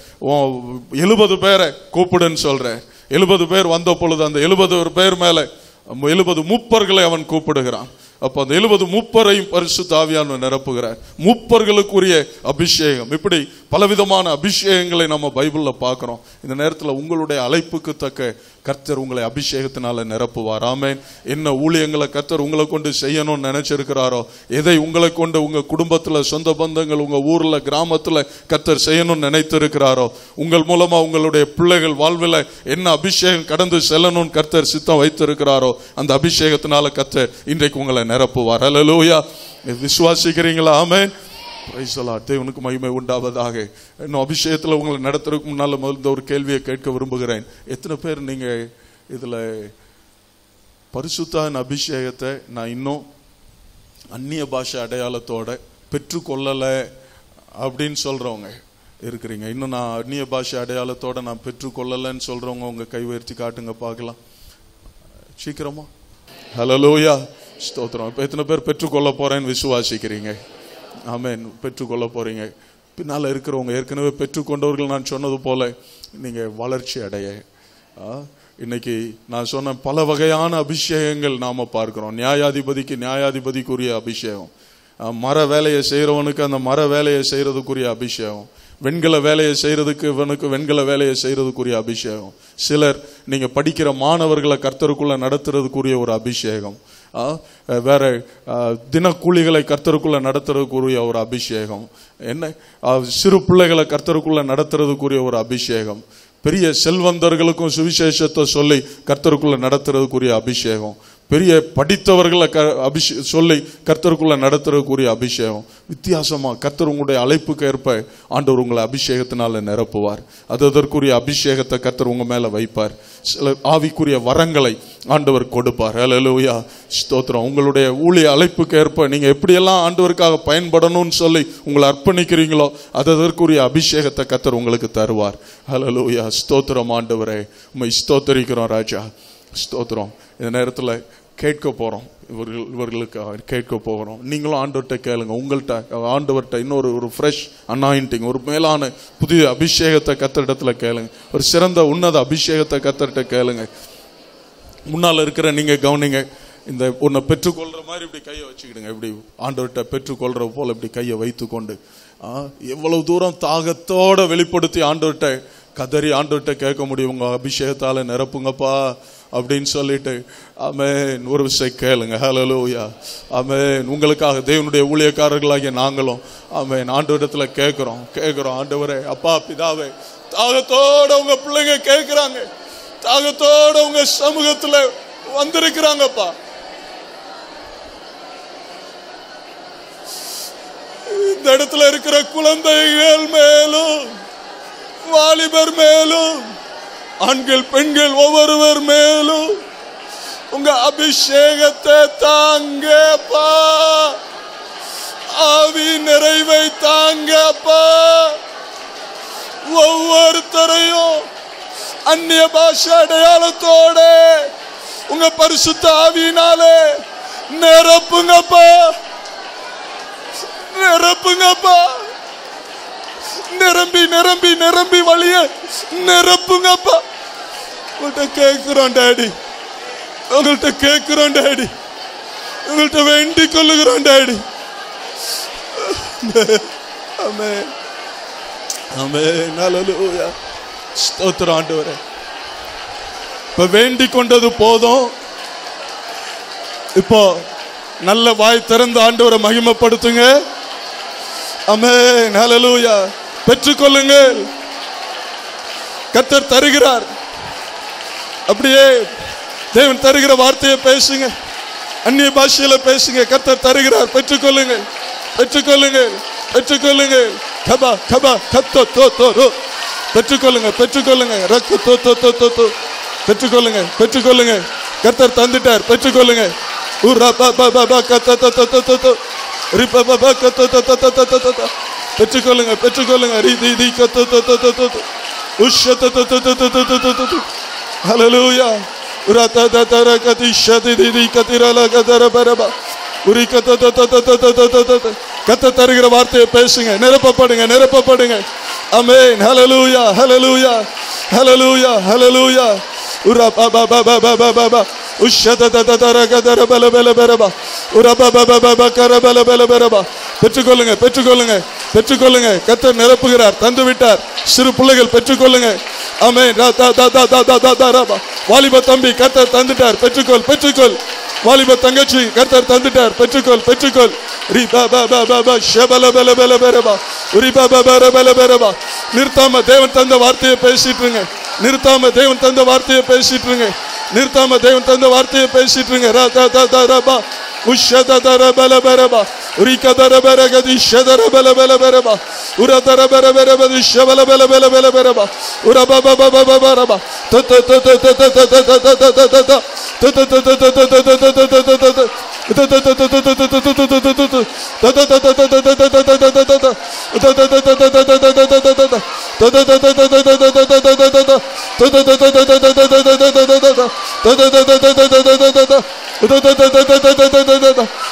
எழுபது பேரை கூப்பிடுன்னு சொல்றார் எழுபது பேர் வந்த பொழுது அந்த எழுபது பேர் மேல எழுபது மூப்பர்களை அவன் கூப்பிடுகிறான் அப்ப அந்த எழுபது மூப்பரையும் பரிசு தாவியான நிரப்புகிறார் மூப்பர்களுக்குரிய அபிஷேகம் இப்படி பலவிதமான அபிஷேகங்களை நம்ம பைபிள்ல பார்க்கிறோம் இந்த நேரத்துல உங்களுடைய அழைப்புக்கு தக்க கர்த்தர் உங்களை அபிஷேகத்தினால நிரப்புவார் ஆமென் என்ன ஊழியங்களை கர்த்தர் உங்களை கொண்டு செய்யணும்னு நினைச்சிருக்கிறாரோ எதை உங்களை கொண்டு உங்க குடும்பத்துல சொந்த பந்தங்கள் உங்க ஊர்ல கிராமத்துல கர்த்தர் செய்யணும்னு நினைத்திருக்கிறாரோ உங்கள் மூலமா உங்களுடைய பிள்ளைகள் வாழ்வில் என்ன அபிஷேகம் கடந்து செல்லணும்னு கர்த்தர் சித்தம் வைத்திருக்கிறாரோ அந்த அபிஷேகத்தினால கர்த்தர் இன்றைக்கு உங்களை நிரப்புவார் அல்லேலூயா விசுவாசிக்கிறீங்களா ஆமென் Praise the Lord. தேவனுக்கு மகிமை உண்டாவதாக இன்னும் அபிஷேகத்துல உங்களை நடத்துறதுக்கு முன்னால முதல்ல ஒரு கேள்வியை கேட்க விரும்புகிறேன் எத்தனை பேர் நீங்க இதுல பரிசுத்தான அபிஷேகத்தை நான் இன்னும் அந்நிய பாஷை அடையாளத்தோட பெற்றுக்கொள்ளல அப்படின்னு சொல்றவங்க இருக்கிறீங்க இன்னும் நான் அந்நிய பாஷை அடையாளத்தோட நான் பெற்றுக்கொள்ளலைன்னு சொல்றவங்க உங்க கை உயர்த்தி காட்டுங்க பார்க்கலாம் சீக்கிரமா ஹலலோயா ஸ்தோத்திரம் இப்ப எத்தனை பேர் பெற்றுக்கொள்ள போறேன்னு விசுவாசிக்கிறீங்க ஆமென் பெற்றுக்கொள்ள போறீங்க பின்னால இருக்கிறவங்க ஏற்கனவே பெற்றுக்கொண்டவர்கள் நான் சொன்னது போல நீங்க வளர்ச்சி அடைய ஆ, இன்னைக்கு நான் சொன்ன பல வகையான அபிஷேகங்கள் நாம பார்க்கிறோம் நியாயாதிபதிக்கு நியாயாதிபதிக்குரிய அபிஷேகம் ஆ, மர வேலையை செய்யறவனுக்கு அந்த மர வேலையை செய்யறதுக்குரிய அபிஷேகம் வெண்கல வேலையை செய்யறதுக்கு இவனுக்கு வெண்கல வேலையை செய்யறதுக்குரிய அபிஷேகம் சிலர் நீங்க படிக்கிற மாணவர்களை கர்த்தருக்குள்ள நடத்துறதுக்குரிய ஒரு அபிஷேகம் ஆ, வேற ஆ, தினக்கூலிகளை கர்த்தருக்குள்ள நடத்துறதுக்குரிய ஒரு அபிஷேகம் என்ன ஆ, சிறு பிள்ளைகளை கர்த்தருக்குள்ள நடத்துறதுக்குரிய ஒரு அபிஷேகம் பெரிய செல்வந்தர்களுக்கும் சுவிசேஷத்தை சொல்லி கர்த்தருக்குள்ள நடத்துறதுக்குரிய அபிஷேகம் பெரிய படித்தவர்களை க அபிஷே சொல்லி கர்த்தருக்குள்ள நடத்துறதுக்குரிய அபிஷேகம் வித்தியாசமா கர்த்தர் உங்களுடைய அழைப்புக்கு ஏற்ப ஆண்டவர் உங்களை அபிஷேகத்தினால நிரப்புவார் அது அதற்குரிய அபிஷேகத்தை கர்த்தர் உங்க மேல வைப்பார் சில ஆவிக்குரிய வரங்களை ஆண்டவர் கொடுப்பார் ஹalleluya ஸ்தோத்திரம் உங்களுடைய ஊழிய அழைப்புக்கு ஏற்ப நீங்க எப்படியெல்லாம் ஆண்டவருக்காக பயன்படணும்னு சொல்லி உங்களை அர்ப்பணிக்கிறீங்களோ அது அதற்குரிய அபிஷேகத்தை கர்த்தர் உங்களுக்கு தருவார் ஹalleluya ஸ்தோத்திரம் ஆண்டவரே உம்மை ஸ்தோத்தரிக்கிறோம் ராஜா ஸ்தோத்திரம் இந்த நேரத்துல கேட்க போறோம் இவர்கள் இவர்களுக்கு கேட்க போகிறோம் நீங்களும் ஆண்டவர்கிட்ட கேளுங்க உங்கள்கிட்ட ஆண்டவர்கிட்ட இன்னொரு ஒரு ஃப்ரெஷ் அனாயிண்டிங் ஒரு மேலான புதிய அபிஷேகத்தை கத்தரிடத்துல கேளுங்க ஒரு சிறந்த உன்னத அபிஷேகத்தை கத்தர்கிட்ட கேளுங்க முன்னால இருக்கிற நீங்க கவனிங்க இந்த உன்னை பெற்றுக்கொள்ற மாதிரி இப்படி கையை வச்சுக்கிடுங்க இப்படி ஆண்டவர்கிட்ட பெற்றுக்கொள்ற போல இப்படி கையை வைத்துக்கொண்டு ஆ, எவ்வளவு தூரம் தாகத்தோட வெளிப்படுத்தி ஆண்டவர்கிட்ட கதறி ஆண்டவர்கிட்ட கேட்க முடியும் உங்க அபிஷேகத்தால நிரப்புங்கப்பா அப்படின்னு சொல்லிட்டு ஆமென் ஒரு விஷயம் கேளுங்க ஹalleluya ஆமென் உங்களுக்காக தேவனுடைய ஊழியக்காரர்களாகிய நாங்களும் ஆமென் ஆண்டவரிடத்துல கேட்கிறோம் கேட்கிறோம் ஆண்டவரே அப்பா பிதாவே தாகத்தோட உங்க பிள்ளைங்க கேட்கிறாங்க தாகத்தோட உங்க சமூகத்துல வந்திருக்கிறாங்கப்பா இந்த இடத்துல இருக்கிற குழந்தைகள் மேலும் வாலிபர் மேலும் ஆண்கள் பெண்கள் ஒவ்வொருவர் மேலும் உங்க அபிஷேகத்தை தாங்கப்பா ஆவி நிறைவை தாங்கப்பா ஒவ்வொருத்தரையும் அந்நிய பாஷை அடையாளத்தோட உங்க பரிசுத்த ஆவியினாலே நிரப்புங்கப்பா நிரப்புங்கப்பா நிரம்பி நிரம்பி நிரம்பி வழிய நிரப்புங்கப்பா உங்கள்கிட்ட கேட்கிறோம் டாடி உங்கள்கிட்ட கேட்கிறோம் டாடி உங்கள்கிட்ட வேண்டிக் கொள்ளுகிறோம் டாடி ஆமே ஆமே நல்ல ஸ்தோத்திரம் ஆண்டவரே இப்ப வேண்டிக் கொண்டது போதும் இப்போ நல்ல வாய் திறந்து ஆண்டவரை மகிமைப்படுத்துங்க ஆமென் ஹalleluya பெற்றுக்கொள்ளுங்கள் கர்த்தர் தருகிறார் அப்படியே தேவன் தருகிற வார்த்தையை பேசுங்க அந்நிய பாஷையில பேசுங்க கர்த்தர் தருகிறார் பெற்றுக்கொள்ளுங்கள் பெற்றுக்கொள்ளுங்கள் பெற்றுக்கொள்ளுங்கள் கபா கபா கத்தோ தோ தோ ரோ பெற்றுக்கொள்ளுங்க பெற்றுக்கொள்ளுங்க ரக்கு தோ தோ தோ தோ தோ பெற்றுக்கொள்ளுங்க பெற்றுக்கொள்ளுங்க கர்த்தர் தந்துட்டார் பெற்றுக்கொள்ளுங்க உரா பா பா பா பா கத்த த த த த த ரி பா பா பா கத்த த த த த த த த பெற்றுக்கொள்ளுங்க பெற்றுக்கொள்ளுங்க ரி தி தி கத்த த த த த த உஷ த த த த த த த த த ஹalleluya உரா த த த ர கதி ஷ தி தி தி கதிர ல கதர பரபா உரி கத்த த த த த த த த த த கத்த தருகிற வார்த்தையை பேசுங்க நிரப்பப்படுங்க நிரப்பப்படுங்க ஆமென் ஹalleluya ஹalleluya ஹalleluya ஹalleluya உரா பா பா பா பா பா பா பா பா உஷத த த த ர கதர பல பல பரபா உரா பா பா பா பா பா கர பல பல பரபா பெற்றுக்கொள்ளுங்க பெற்றுக்கொள்ளுங்க பெற்றுக்கொள்ளுங்க கத்தர் நிரப்புகிறார் தந்து விட்டார் சிறு பிள்ளைகள் பெற்றுக்கொள்ளுங்க ஆமென் ரா தா தா தா தா தா தா தா ரா பா. வாலிப தம்பி கத்தர் தந்துட்டார் பெற்றுக்கொள் பெற்றுக்கொள் வாலிப தங்கச்சி கர்த்தர் தந்துட்டார் பெற்றுக்கொள் பெற்றுக்கொள் ரி பா பா பா பா பா ஷபல பல பல பரபா ரி பா பா பர பல பரபா நிறுத்தாம தேவன் தந்த வார்த்தையை பேசிட்டு இருங்க நிறுத்தாம தேவன் தந்த வார்த்தையை பேசிட்டு இருங்க நிறுத்தாம தேவன் தந்த வார்த்தையை பேசிட்டு இருங்க ரா தா தா தா ரா பா உஷத தர பல பரபா ரி கதர பர கதி ஷதர பல பல பரபா உர தர பர பர பதி ஷபல பல பல பல பரபா உர பா பா பா பா பா பரபா த த த த த த த த த த த த த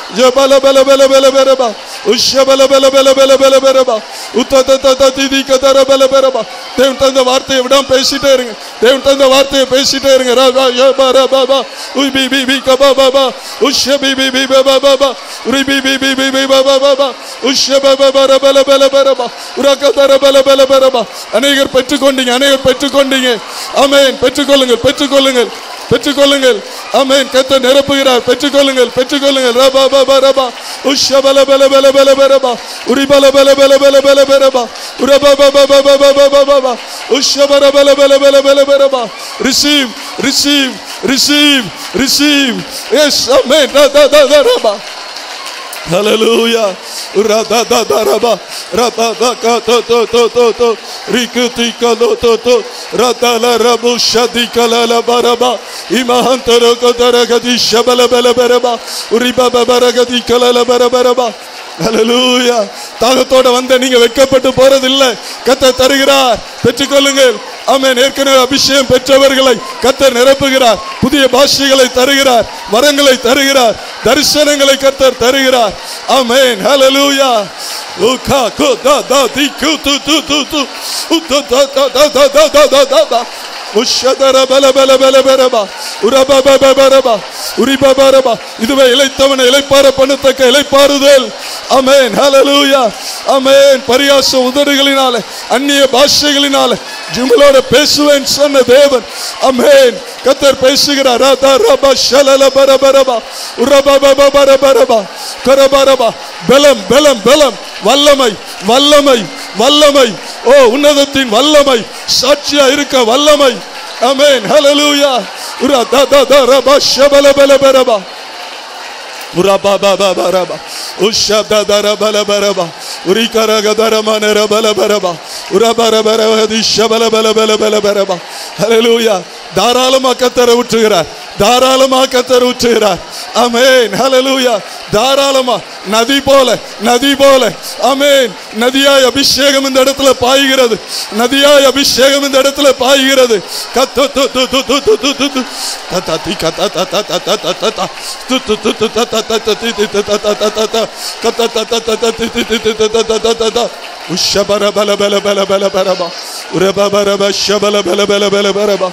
ஜபல பல பல பல பரபா உஷபல பல பல பல பல பரபா உத்தத திதி கதர பல பரபா தேவன் தந்த வார்த்தையை விடாம பேசிட்டே இருங்க தேவன் தந்த வார்த்தையை பேசிட்டே இருங்க ரபா யபா ரபா பா உய் பி பி பி கபா பாபா உஷ பி பி பி பபா பாபா உரி பி பி பி பி பி பாபா பாபா உஷ பபா பர பல பல பரபா உரக தர பல பல பரபா அநேகர் பெற்றுக்கொண்டீங்க அநேகர் பெற்றுக்கொண்டீங்க ஆமென் பெற்றுக்கொள்ளுங்கள் பெற்றுக்கொள்ளுங்கள் பெற்றுக்கொள்ளுங்கள் ஆமென் கத்த நிரப்புகிறார் பெற்றுக்கொள்ளுங்கள் பெற்றுக்கொள்ளுங்கள் ரபா பபா ரபா உஷ பல பல பல பல பரபா உரி பல பல பல பல பல பரபா உரபா பபா பபா பபா பபா உஷ பர பல பல பல பல பரபா receive receive receive receive yes amen ரபா ரபா ரபா Hallelujah. Rada da da raba. Raba ba ka to to to to to. Rikuti ka lo to to. Rada la rabu shadi ka la la baraba. Imahantaro ko daragadi shabala bala baraba. Uriba ba baragadi ka la la baraba. Hallelujah. தாகத்தோட வந்த நீங்க வெட்கப்பட்டு போறதில்லை கத்த தருகிறார் பெற்றுக்கொள்ளுங்கள் ஆமென் ஏற்கனவே அபிஷேகம் பெற்றவர்களை கத்தர் நிரப்புகிறார் புதிய பாஷைகளை தருகிறார் வரங்களை தருகிறார் தரிசனங்களை கத்தர் தருகிறார் ஆமென் ஹalleluya உகா கோ தா தா தி கு து து து து உ த த த த த த த த த உஷதர பல பல பல பரபா உரப பப பரபா உரிப பரபா இதுவே இளைத்தவனை இளைப்பார பண்ணத்தக்க இளைப்பாறுதல் ஆமென் ஹalleluya ஆமென் பரியாச உதடுகளினால அந்நிய பாஷைகளினால ஜுங்களோட பேசுவேன் சொன்ன தேவன் ஆமென் கத்தர் பேசுகிறார் ராதா ரபா ஷலல பரபரபா உரபா பப பரபரபா கரபரபா பலம் பலம் பலம் வல்லமை வல்லமை வல்லமை ஓ உன்னதத்தின் வல்லமை சாட்சியா இருக்க வல்லமை ஆமென் ஹalleluya உரா தா தா தா ரபா ஷபல பல பரபா உரபா பபா பரபா உஷபத தர பல பரபா உரிகரக தரமன ரபல பரபா உரபர பரவதி ஷபல பல பல பல பரபா ஹalleluya தாராளமா கத்தர விட்டுகிறார் தாராளமா கத்தர் ஊற்றுகிறார் ஆமென் ஹalleluya தாராளமா நதி போல நதி போல ஆமென் நதியாய் அபிஷேகம் இந்த இடத்துல பாய்கிறது நதியாய் அபிஷேகம் இந்த இடத்துல பாய்கிறது கத்து து து து து து து து து த த தி க த த த த த த த த து து து து த த த த தி தி த த த த த த க த த த த த தி தி தி தி த த த த த த உஷபர பல பல பல பல பரபா உரப பரப ஷபல பல பல பல பரபா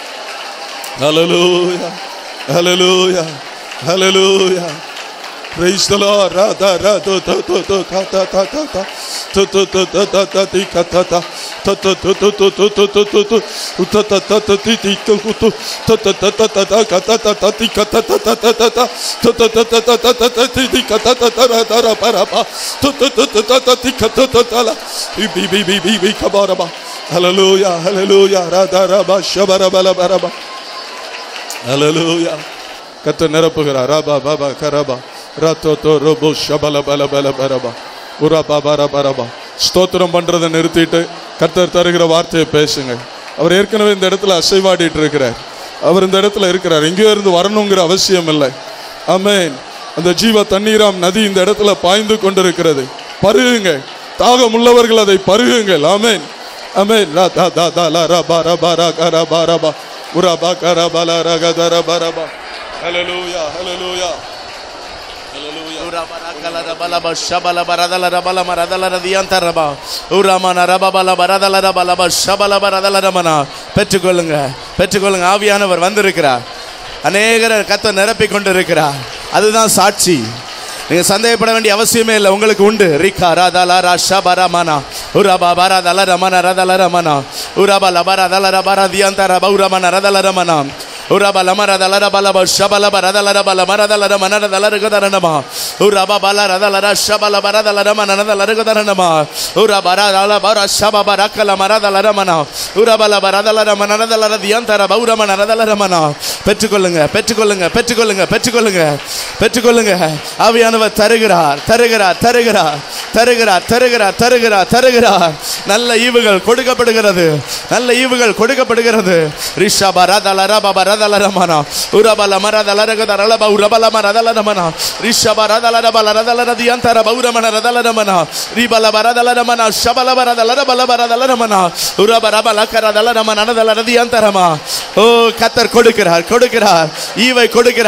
Hallelujah. Hallelujah. Hallelujah. Praise the Lord. Ra da ra do do do do ta ta ta ta ta. Tu tu tu tu ta ta ti ka ta ta. Tu tu tu tu tu tu tu tu tu tu. Tu ta ta ta ta ti ti ku ku tu. Tu ta ta ta ta ta ka ta ta ta ti ka ta ta ta ta ta ta. Tu ta ta ta ta ta ta ta ti ti ka ta ta ta ra da ra pa ra pa. Tu tu tu tu ta ta ti ka ta ta ta la. Bi bi bi bi bi bi ka ba ra ba. Hallelujah. Hallelujah. Ra da ra ba sha ba ra ba la ba ra ba. Hallelujah. கத்த நிரப்புகிறார் ரபா பாபா கரபா ரத்தோ தோ ரோபோ ஷபல பல பல பரபா உரா பாபா ரபா ரபா ஸ்தோத்திரம் பண்றதை நிறுத்திட்டு கர்த்தர் தருகிற வார்த்தையை பேசுங்க அவர் ஏற்கனவே இந்த இடத்துல அசைவாடிட்டு இருக்கிறார் அவர் இந்த இடத்துல இருக்கிறார் எங்கேயோ இருந்து வரணுங்கிற அவசியம் இல்லை ஆமென் அந்த ஜீவ தண்ணீராம் நதி இந்த இடத்துல பாய்ந்து கொண்டிருக்கிறது பருகுங்க தாகம் உள்ளவர்கள் அதை பருகுங்கள் ஆமென் ஆமென் ரா தா தா தா லா ரா பா ரா பா ரா கா ரா பா ரா பா உரா பா கா ரா பா லா ரா கா தா ரா பா ரா பா ஹalleluya ஹalleluya ஹalleluya பெற்றுக்கொள்ளுங்க பெற்றுக்கொள்ளுங்க ஆவியானவர் வந்திருக்கிறார் அநேகரை கத்த நிரப்பி கொண்டிருக்கிறார் அதுதான் சாட்சி நீங்க சந்தேகப்பட வேண்டிய அவசியமே இல்லை உங்களுக்கு உண்டு ரிகா ராதலா ராஷா பரமனா உரபா பரதல ரமன ரதல ரமனா உரபா லபர தல ரபர தியந்தர பௌரமன ரதல ரமனா உரபா லமர தல ரபல ஷபல பரதல ரபல மரதல ரமன ரதல ருகதரணமா உரபா பல ரதல ரஷபல பரதல ரமன ரதல ருகதரணமா உரபா ரதல பர ஷப பரக்கல மரதல ரமனா உரபல பரதல ரமன ரதல ரதியந்தர பௌரமன ரதல ரமனா பெற்றுக்கொள்ளுங்க பெற்றுக்கொள்ளுங்க பெற்றுக்கொள்ளுங்க பெற்றுக்கொள்ளுங்க பெற்றுக்கொள்ளுங்க ஆவியானவர் தருகிறார் தருகிறார் தருகிறார் தருகிறார் தருகிறார் தருகிறார் தருகிறார் நல்ல ஈவுகள் கொடுக்கப்படுகிறது நல்ல ஈவுகள் கொடுக்கப்படுகிறது ரிஷப ரதல ரப ரதல ரமனா உரபல மரதல ரகத ரலப உரபல மரதல ரமனா ரிஷப ரதல ரபல ரதல ரதியந்தர பௌரமன ரதல ரமனா ரிபல பரதல ரமனா ஷபல பரதல ரபல பரதல ரமனா உரப ரபல கரதல ரமன ரதல ரதியந்தரமா ஓ கத்தர் கொடுக்கிறார் கொடுக்கிறார் ஈவை கொடுக்கிறார்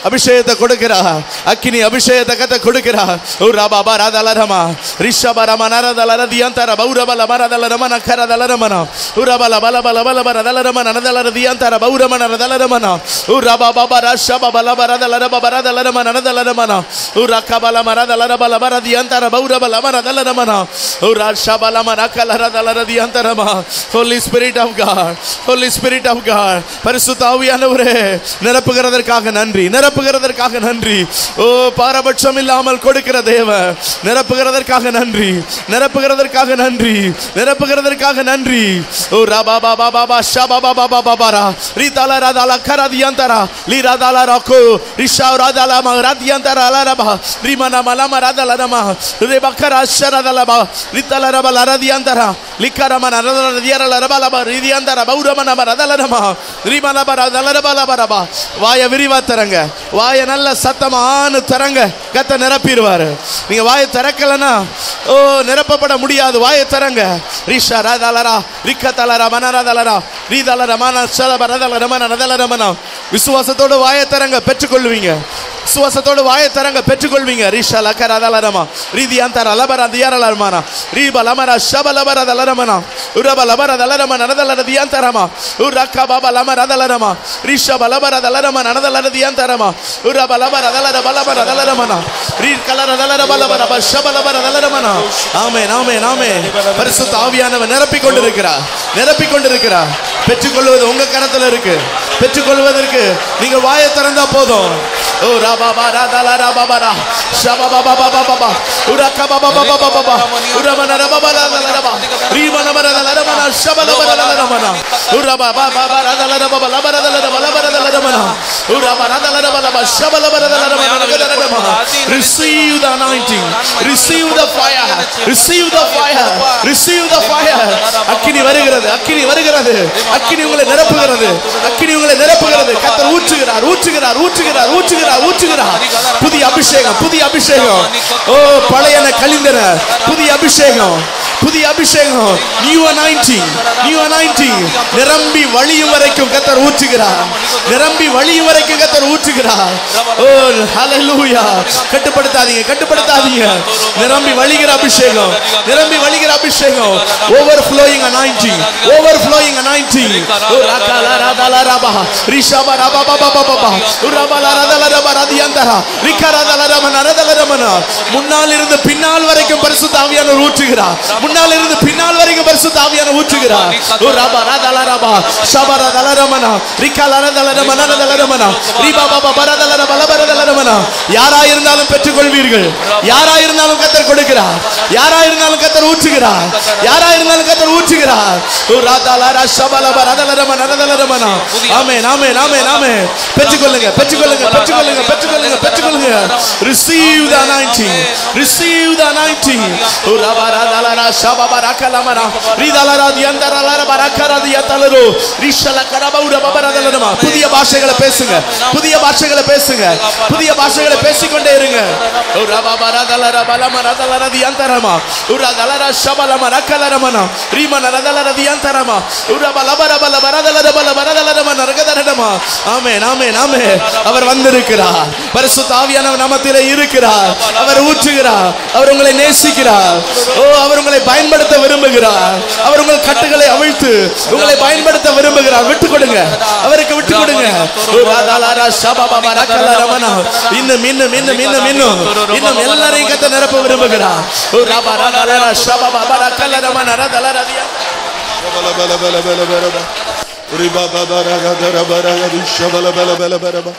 அபிஷேகத்தை கொடுக்கிறா அக்கினி அபிஷேகத்தை கத்த கொடுக்கிறா ஓ ராபா ராதலரமா ரிஷபரம நரதலரதியந்தர பௌரபல மரதலரம நக்கரதலரமன உரபல பல பல பல பரதலரம நரதலரதியந்தர பௌரம நரதலரமன ஓ ராபா பாபா ரஷப பல பரதலரப பரதலரம நரதலரமன ஓ ரக்கபல மரதலரபல பரதியந்தர பௌரபல மரதலரமன ஓ ரஷபல மரக்கலரதலரதியந்தரமா Holy Spirit of God Holy Spirit of God பரிசுத்த ஆவியானவரே நிரப்புகிறதற்காக நன்றி நிரப்புகிறதற்காக நன்றி ஓ பாரபட்சம் இல்லாமல் கொடுக்கிற தேவ நிரப்புகிறதற்காக நன்றி நிரப்புகிறதற்காக நன்றி நிரப்புகிறதற்காக நன்றி ஓ ராபா பாபா பாபா ஷபா பாபா பாபா பாரா ரீதால ராதால கரதியந்தரா லீ ராதால ராக்கோ ரிஷா ராதால ம ராதியந்தர அலரபா ரிமன மலம ராதால நம ரிபக்கர அஷரதலபா ரித்தல ரப லரதியந்தரா லிக்கரம நரதல ரதியர லரப லப ரிதியந்தர பௌரம நம ரதல நம ரிமன பர தலரப லப ரபா வாய விரிவா தரங்க வாய நல்ல சத்தமானு தரங்க கத்த நிரப்பிடுவாரு நீங்க வாயை திறக்கலனா ஓ நிரப்பப்பட முடியாது வாயை திறங்க ரிஷா ராதலரா ரிக்க தலரா மனரதலரா ரீதலர மன சலப ரதல ரமன ரதல ரமன விசுவாசத்தோட வாயை திறங்க பெற்றுக்கொள்வீங்க விசுவாசத்தோடு வாயை தரங்க பெற்றுக்கொள்வீங்க ரிஷா லக்கர அதலரமா ரீதி அந்தர லபர தியாரலரமானா ரீப லமர ஷப லபர தலரமனா உரப லபர தலரம நனதலர தியாந்தரமா உரக்க பாப லமர அதலரமா ரிஷப லபர தலரம நனதலர தியாந்தரமா உரப லபர தலர பலபர தலரமனா ரீ கலர தலர பலபர ப ஷப லபர தலரமனா ஆமென் ஆமென் ஆமென் பரிசுத்த ஆவியானவர் நிரப்பிக் கொண்டிருக்கிறார் நிரப்பிக் கொண்டிருக்கிறார் பெற்றுக்கொள்வது உங்க கரத்துல இருக்கு பெற்றுக்கொள்வதற்கு நீங்க வாயை திறந்தா போதும் ஓ ராபா பா ராதா லா ராபா பா ரா ஷபா பா பா பா பா பா பா உரக்க பா பா பா பா பா பா பா உரமன ரபா பா லா லா ரபா ரீமன மர லா ரபா நா ஷபா லா பா லா லா ரபா நா உரபா பா பா பா ராதா லா ரபா பா லா பா லா லா ரபா லா பா லா லா ரபா நா உரபா ராதா லா ரபா லா பா ஷபா லா பா லா லா ரபா நா ரகத ரபா receive the anointing receive the fire receive the fire receive the fire அக்கினி வருகிறது அக்கினி வருகிறது அக்கினி உங்களை நிரப்புகிறது அக்கினி உங்களை நிரப்புகிறது கத்தர் ஊற்றுகிறார் ஊற்றுகிறார் ஊற்றுகிறார் ஊற்றுகிறார் ஊற்றுகிறார் புதிய அபிஷேகம் புதிய அபிஷேகம் ஓ பழையன கழிந்தன புதிய அபிஷேகம் புதிய அபிஷேகம் நியூ அனாயிண்டிங் நியூ அனாயிண்டிங் நிரம்பி வழியும் வரைக்கும் கத்தர் ஊற்றுகிறார் நிரம்பி வழியும் வரைக்கும் கத்தர் ஊற்றுகிறார் ஓ ஹalleluya கட்டுப்படுத்தாதீங்க கட்டுப்படுத்தாதீங்க நிரம்பி வழிகிற அபிஷேகம் நிரம்பி வழிகிற அபிஷேகம் overflowing anointing overflowing anointing oh ராகாலா ராதாலா ராபா ரிஷபா ராபா பாபா பாபா உரபலா ராதாலா ராபா ரதியந்தரா ரிக்கராதாலா ராம நரதல ரமன முன்னால் இருந்து பின்னால் வரைக்கும் பரிசுத்த ஆவியானவர் ஊற்றுகிறார் முன்னால் இருந்து பின்னால் வரைக்கும் பரிசுத்த ஆவியானவர் ஊற்றுகிறார் ஓ ராபா ராதாலா ராபா ஷபா ராதாலா ரமன ரிக்கலா ராதாலா ரமன நரதல ரமன ரிபா பாபா பரதல ரம லபரதல ரமன யாரா இருந்தாலும் பெற்றுக்கொள்வீர்கள் யாரா இருந்தாலும் கத்தர் கொடுக்கிறார் யாரா இருந்தாலும் கத்தர் ஊற்றுகிறார் யாரா இருந்தாலும் கத்தர் ஊற்றுகிறார் ஓ ராதாலா ரஷபல பரதல ரம நரதல ரமன ஆமென் ஆமென் ஆமென் ஆமென் பெற்றுக்கொள்ளுங்க பெற்றுக்கொள்ளுங்க பெற்றுக்கொள்ளுங்க பெற்றுக்கொள்ளுங்க பெற்றுக்கொள்ளுங்க receive the anointing receive the anointing ஓ ராபா ராதாலா ரஷபா பரக்கலமன ரிதாலா ராதியந்தர லர பரக்கர தியதலரு ரிஷல கரபௌர பபரதல ரம புதிய பாஷைகளை பேசுங்க புதிய பாஷைகளை பேசுங்க புதிய பாஷைகளை பேசிக்கொண்டே இருங்க ஓ ராபா பரதல ரபலம ரதல ரதியந்தரமா உர தலர ஷபலம ரக்கலரமன ரீமன ரதல ரதியந்தரமா உர பலபர பல பரதல ரபல பரதல ரம நரகதரடமா ஆமென் ஆமென் ஆமென் அவர் வந்திருக்கிறார் பரிசுத்த ஆவியானவர் நமத்திலே இருக்கிறார் அவர் ஊற்றுகிறார் அவர் உங்களை நேசிக்கிறார் ஓ அவர் உங்களை பயன்படுத்த விரும்புகிறார் அவர் உங்கள் கட்டுகளை அவிழ்த்து உங்களை பயன்படுத்த விரும்புகிறார் விட்டு கொடுங்க அவருக்கு விட்டு கொடுங்க ஓ ராதாலாரா ஷபாபா ரக்கல ரமணா இன்னும் இன்னும் இன்னும் இன்னும் இன்னும் இன்னும் எல்லாரையும் கத்த நிரப்ப விரும்புகிறார் ஓ Rafah ராதாலாரா ஷபாபா ரக்கல Ramana ரதல ரதியா Bala bala bala bala bala bala. Riba baba raga dara bara risha bala bala bala bala bala.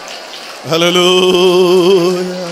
Hallelujah.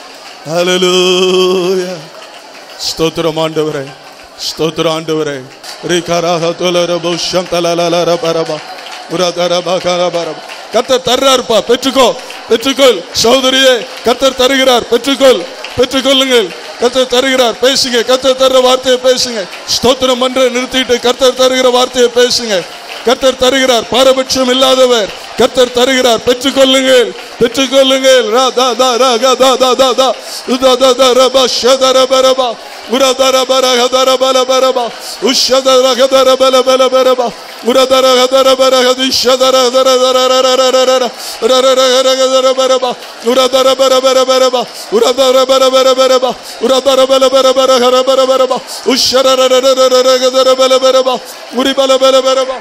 Hallelujah. ஸ்தோத்திரம் ஆண்டவரே ஸ்தோத்திரம் ஆண்டவரே ரிகராக தொலரபோ சந்தலலலர பரபா உரதரபா கரபரபா கத்தர் தர்றாருப்பா பெற்றுக்கோ பெற்றுக்கொள் சகோதரியே கத்தர் தருகிறார் பெற்றுக்கொள் பெற்றுக்கொள்ளுங்கள் கத்தர் தருகிறார் பேசுங்க கத்தர் தர்ற வார்த்தையை பேசுங்க ஸ்தோத்திரம் பண்ற நிறுத்திட்டு கத்தர் தருகிற வார்த்தையை பேசுங்க கத்தர் தருகிறார் பாரபட்சம் இல்லாதவர் கர்த்தர் தருகிறார் பெற்றுக்கொள்ளுங்கள் பெற்றுக்கொள்ளுங்கள் ரா தா தா ரா கா தா தா தா தா உதா தா தா ரபா ஷதர பரபா உரதர பரகதர பல பரபா உஷதர கதர பல பல பரபா உரதர கதர பரகதி ஷதர தர தர ர ர ர ர ர ர ர ர ர ர ர பரபா உரதர பர பர பரபா உரதர பர பர பரபா உரதர பல பர பர ஹர பர பரபா உஷர ர ர ர ர ர கதர பல பரபா உரி பல பல பரபா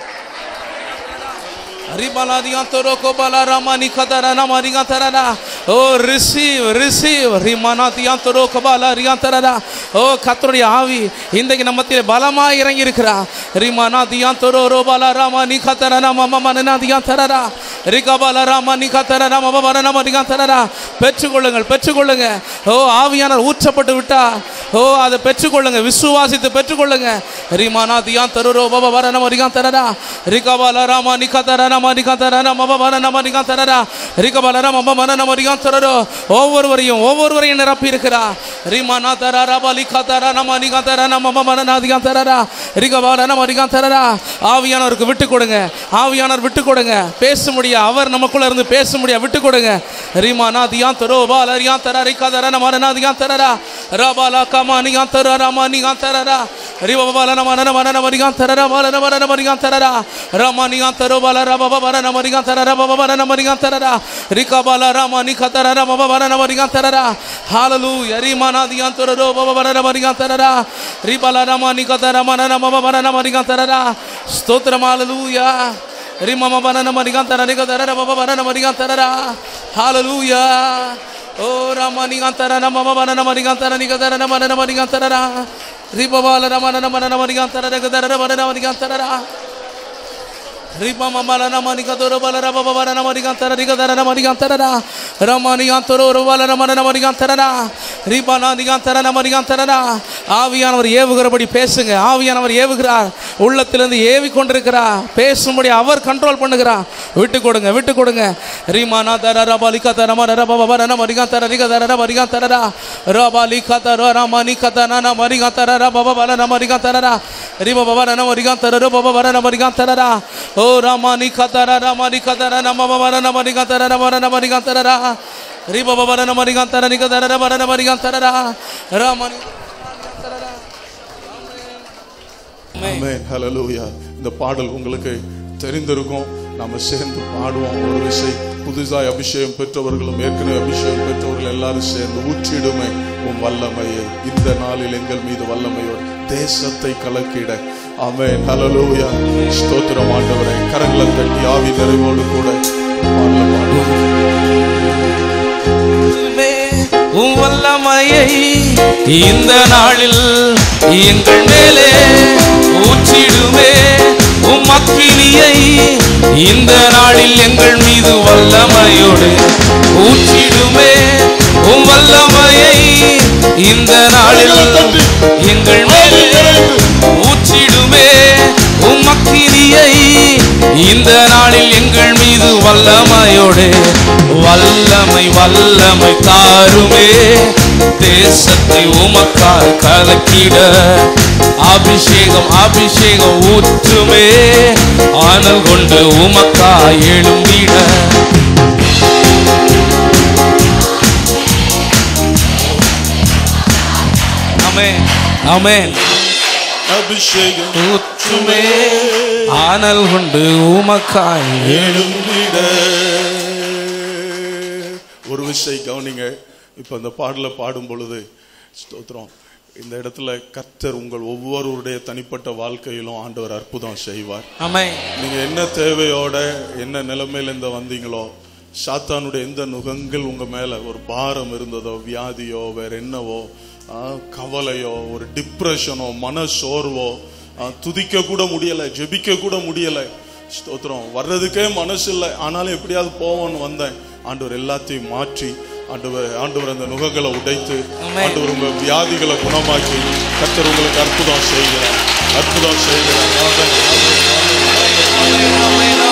ஓ ரிசீவ் ரிசீவ் ரிமனாதியாந்தரோ கபாலா ரியாந்தரடா ஓ கர்த்தருடைய ஆவி இன்றைக்கு நம்ம மத்தியிலே பலமாய் இறங்கி இருக்கிறா ரிமனாதியாந்தரோ ரோபாலா ராமா நீ கத்தரனா மம மனநாதியாந்தரடா ரிகபாலா ராமா நீ கத்தரனா மம மனநாம ரியாந்தரடா பெற்றுக்கொள்ளுங்கள் பெற்றுக்கொள்ளுங்க ஓ ஆவியானவர் ஊற்றப்பட்டு விட்டா ஓ அதை பெற்றுக்கொள்ளுங்க விசுவாசித்து பெற்றுக்கொள்ளுங்க ரிமனாதியாந்தரோ ரோபா வரனம ரியாந்தரடா ரிகபாலா ராமா நீ கத்தரனா மம ரிகாந்தரனா மம மனநாம ரியாந்தரடா ரிகபாலா ராமா மம மனநாம ரியாந்தரடோ ஒவ்வொருவரையும் ஒவ்வொருவரையும் நிரப்பி இருக்கிறா ரிமானா தரா ரபா லிகா தரா நம நிகா தரா நம மம மனநாதிகா தரா ரிகபாலா நம ரிகா தரா ஆவியானவருக்கு விட்டு கொடுங்க ஆவியானவர் விட்டு கொடுங்க பேச முடியா அவர் நமக்குள்ள இருந்து பேச முடியா விட்டு கொடுங்க ரிமானா தியா தரோ பால ரியா தரா ரிகா தரா நம மனநாதிகா தரா ரபாலா கமா நிகா தரா ரமா நிகா தரா ரிவ பால நம நம நம ரிகா தரா பால நம நம ரிகா தரா ரமா நிகா தரோ பால ரப பர நம ரிகா தரா ரப பர நம ரிகா தரா ரிகா பால ரமா நிகா தரா ரப பர நம ரிகா தரா ஹalleluya ரிமானா தியா தரோ பப பர நம ரிகா தரா ரிபால ரமா நிகா தரா மன நம பர நம ரிகா தரா ஸ்தோத்திரம் ஹalleluya ரிமம பர நம ரிகா தரா ரிகா தரா பப பர நம ரிகா தரா ஹalleluya ஓ ரமா நிகா தரா நம பர நம ரிகா தரா நிகா தரா நம நம ரிகா தரா ரிபபால ரம நம நம ரிகா தரா ரிகா தரா பர நம ரிகா தரா Rima mama la nama ni katoro bala raba baba la nama ni kantara ni katara nama ni kantara Rama ni kantoro ro bala nama nama ni kantara Riba na ni kantara nama ni kantara ஆவியானவர் ஏவுகிறபடி பேசுங்க ஆவியானவர் ஏவுகிறார் உள்ளத்திலிருந்து ஏவி கொண்டிருக்கிறார் பேசும்படி அவர் கண்ட்ரோல் பண்ணுகிறார் விட்டு கொடுங்க விட்டு கொடுங்க ரீமானா தர ரபா லிகா தர மர ரபா பபா ரன மரிகா தர ரிகா தர ரபா ரிகா தர ரபா லிகா தர ரமா நிகா தர ந மரிகா தர ரபா பபா ரன மரிகா தர ரிபா பபா ரன மரிகா தர ரபா பபா ரன மரிகா தர ஓ ரமா நிகா தர ரமா நிகா தர ந பபா ரன மரிகா தர ரபா ரன மரிகா தர ரிபா பபா ரன மரிகா தர நிகா தர ரபா ரன மரிகா தர ரமா ஆமென் ஹalleluya இந்த பாடல் உங்களுக்கு தெரிந்திருக்கும் நாம சேர்ந்து பாடுவோம் ஒரு விஷயம் புதுசாய் அபிஷேகம் பெற்றவர்களும் ஏற்கனவே அபிஷேகம் பெற்றவர்கள் எல்லாரும் சேர்ந்து ஊற்றிடுமை உன் வல்லமையை இந்த நாளில் எங்கள் மீது வல்லமையோடு தேசத்தை கலக்கிட ஆமென் ஹalleluya ஸ்தோத்திரம் ஆண்டவரே கரங்களை தட்டி ஆவி நிறைவோடு கூட பாடல பாடுவோம் உம் வல்லமையை இந்த நாளில் எங்கள் மேலே ஊற்றிடுமே உம் அக்கினியை இந்த நாளில் எங்கள் மீது வல்லமையோடு ஊற்றிடுமே உம் வல்லமையை இந்த நாளில் எங்கள் மேலே ஊற்றிடுமே உம் அக்கினியை இந்த நாளில் எங்கள் மீது வல்லமையோடு வல்லமை வல்லமை தாருமே தேசத்தை உமக்கால் கலக்கிட அபிஷேகம் அபிஷேகம் ஊற்றுமே ஆனல் கொண்டு உமக்காய் எழும்பிட அமேன் அமேன் அபிஷேகம் ஊற்றுமே ஆனல் கொண்டு உமக்காய் எழும்பிட ஒரு விஷயம் கவனிங்க இப்ப இந்த பாடல பாடும் பொழுது ஸ்தோத்திரம் இந்த இடத்துல கர்த்தர் உங்கள் ஒவ்வொருவருடைய தனிப்பட்ட வாழ்க்கையிலும் ஆண்டவர் அற்புதம் செய்வார் அமேன் நீங்க என்ன தேவையோட என்ன நிலைமையில இந்த வந்தீங்களோ சாத்தானுடைய எந்த நுகங்கள் உங்க மேல ஒரு பாரம் இருந்ததோ வியாதியோ வேற என்னவோ ஆ, கவலையோ ஒரு டிப்ரெஷனோ மன சோர்வோ ஆ, துதிக்க கூட முடியல ஜெபிக்க கூட முடியல ஸ்தோத்திரம் வர்றதுக்கே மனசு இல்லை ஆனாலும் எப்படியாவது போவோன்னு வந்தேன் ஆண்டவர் எல்லாத்தையும் மாற்றி ஆண்டவர் ஆண்டவர் அந்த நுகங்களை உடைத்து ஆமென். ஆண்டவர் உங்க வியாதிகளை குணமாக்கி கர்த்தர் உங்களுக்கு அற்புதம் செய்கிறார் அற்புதம் செய்கிறார் ஆமென், ஆமென், ஆமென்.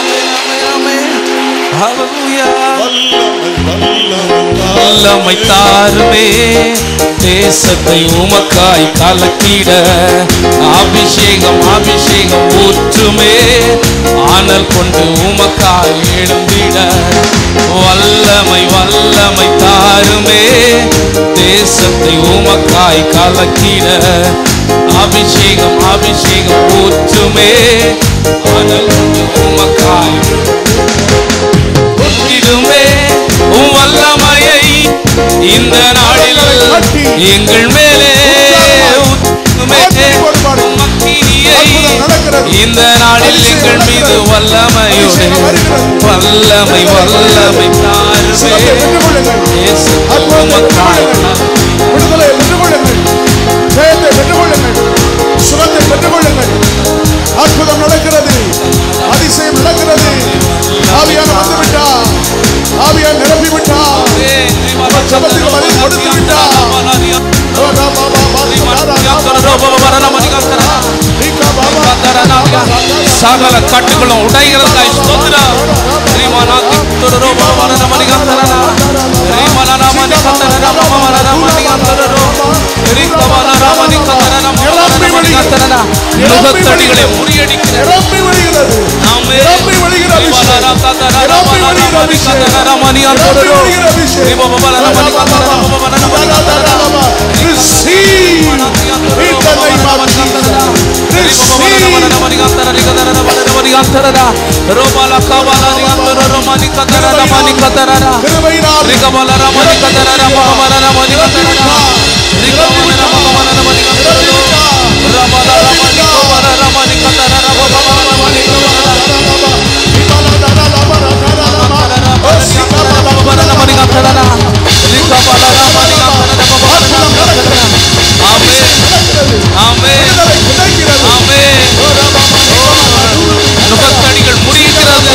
வல்லமை, வல்லமை, வல்லமை தாருமே தேசத்தை உமக்காய் கலக்கிட அபிஷேகம் அபிஷேகம் ஊற்றுமே ஆனல் கொண்டு உமக்காய் உமக்காய் எழுந்திட வல்லமை வல்லமை தாருமே தேசத்தை உமக்காய் கலக்கிட அபிஷேகம் அபிஷேகம் ஊற்றுமே அனல் கொண்டு உமக்காய் ஊற்றிடுமே உம் வல்லமையை இந்த நாளில் எங்கள் மேலே ஊற்றுமே உம் அக்கினியை இந்த நாளில் எங்கள் மீது வல்லமையுடே வல்லமை வல்லமை தாருமே இயேசு உமக்காய் விடுதலை பெற்றுக்கொள்ளுங்கள் ஜெயத்தை பெற்றுக்கொள்ளுங்கள் சுகத்தை பெற்றுக்கொள்ளுங்கள் அற்புதம் நடக்கிறது அதிசயம் நடக்கிறது ஆவியான வந்து விட்டார் ஆவியான் நிரப்பி விட்டார் ஜபத்துக்கு பதில் கொடுத்து விட்டார் ஓ, ரா, பா, பா, பா, ரா, ரா, ரா, பா, ரீகா, பா, பா, சகல கட்டுகளும் உடைகிறதாய் ஸ்தோத்திரம் ஸ்ரீமானாதி துரரோ பவன மணிகந்தரனா ஸ்ரீமானான மணிகந்தரனா பவன மணிகந்தரரோ ஸ்ரீகவன மணிகந்தரனா பவன மணிகந்தரனா முகத்தடிகளை முறியடிக்கிற நிரப்பி வழிகிறது ஆமே நிரப்பி வழிகிற அபிஷேகம் நிரப்பி வழிகிற அபிஷேகம் நிரப்பி வழிகிற அபிஷேகம் Receive in the name of Jesus. Receive. கிருபையினால் விடுதலை கிடைக்கிறது நுகத்தடிகள் முறிகிறது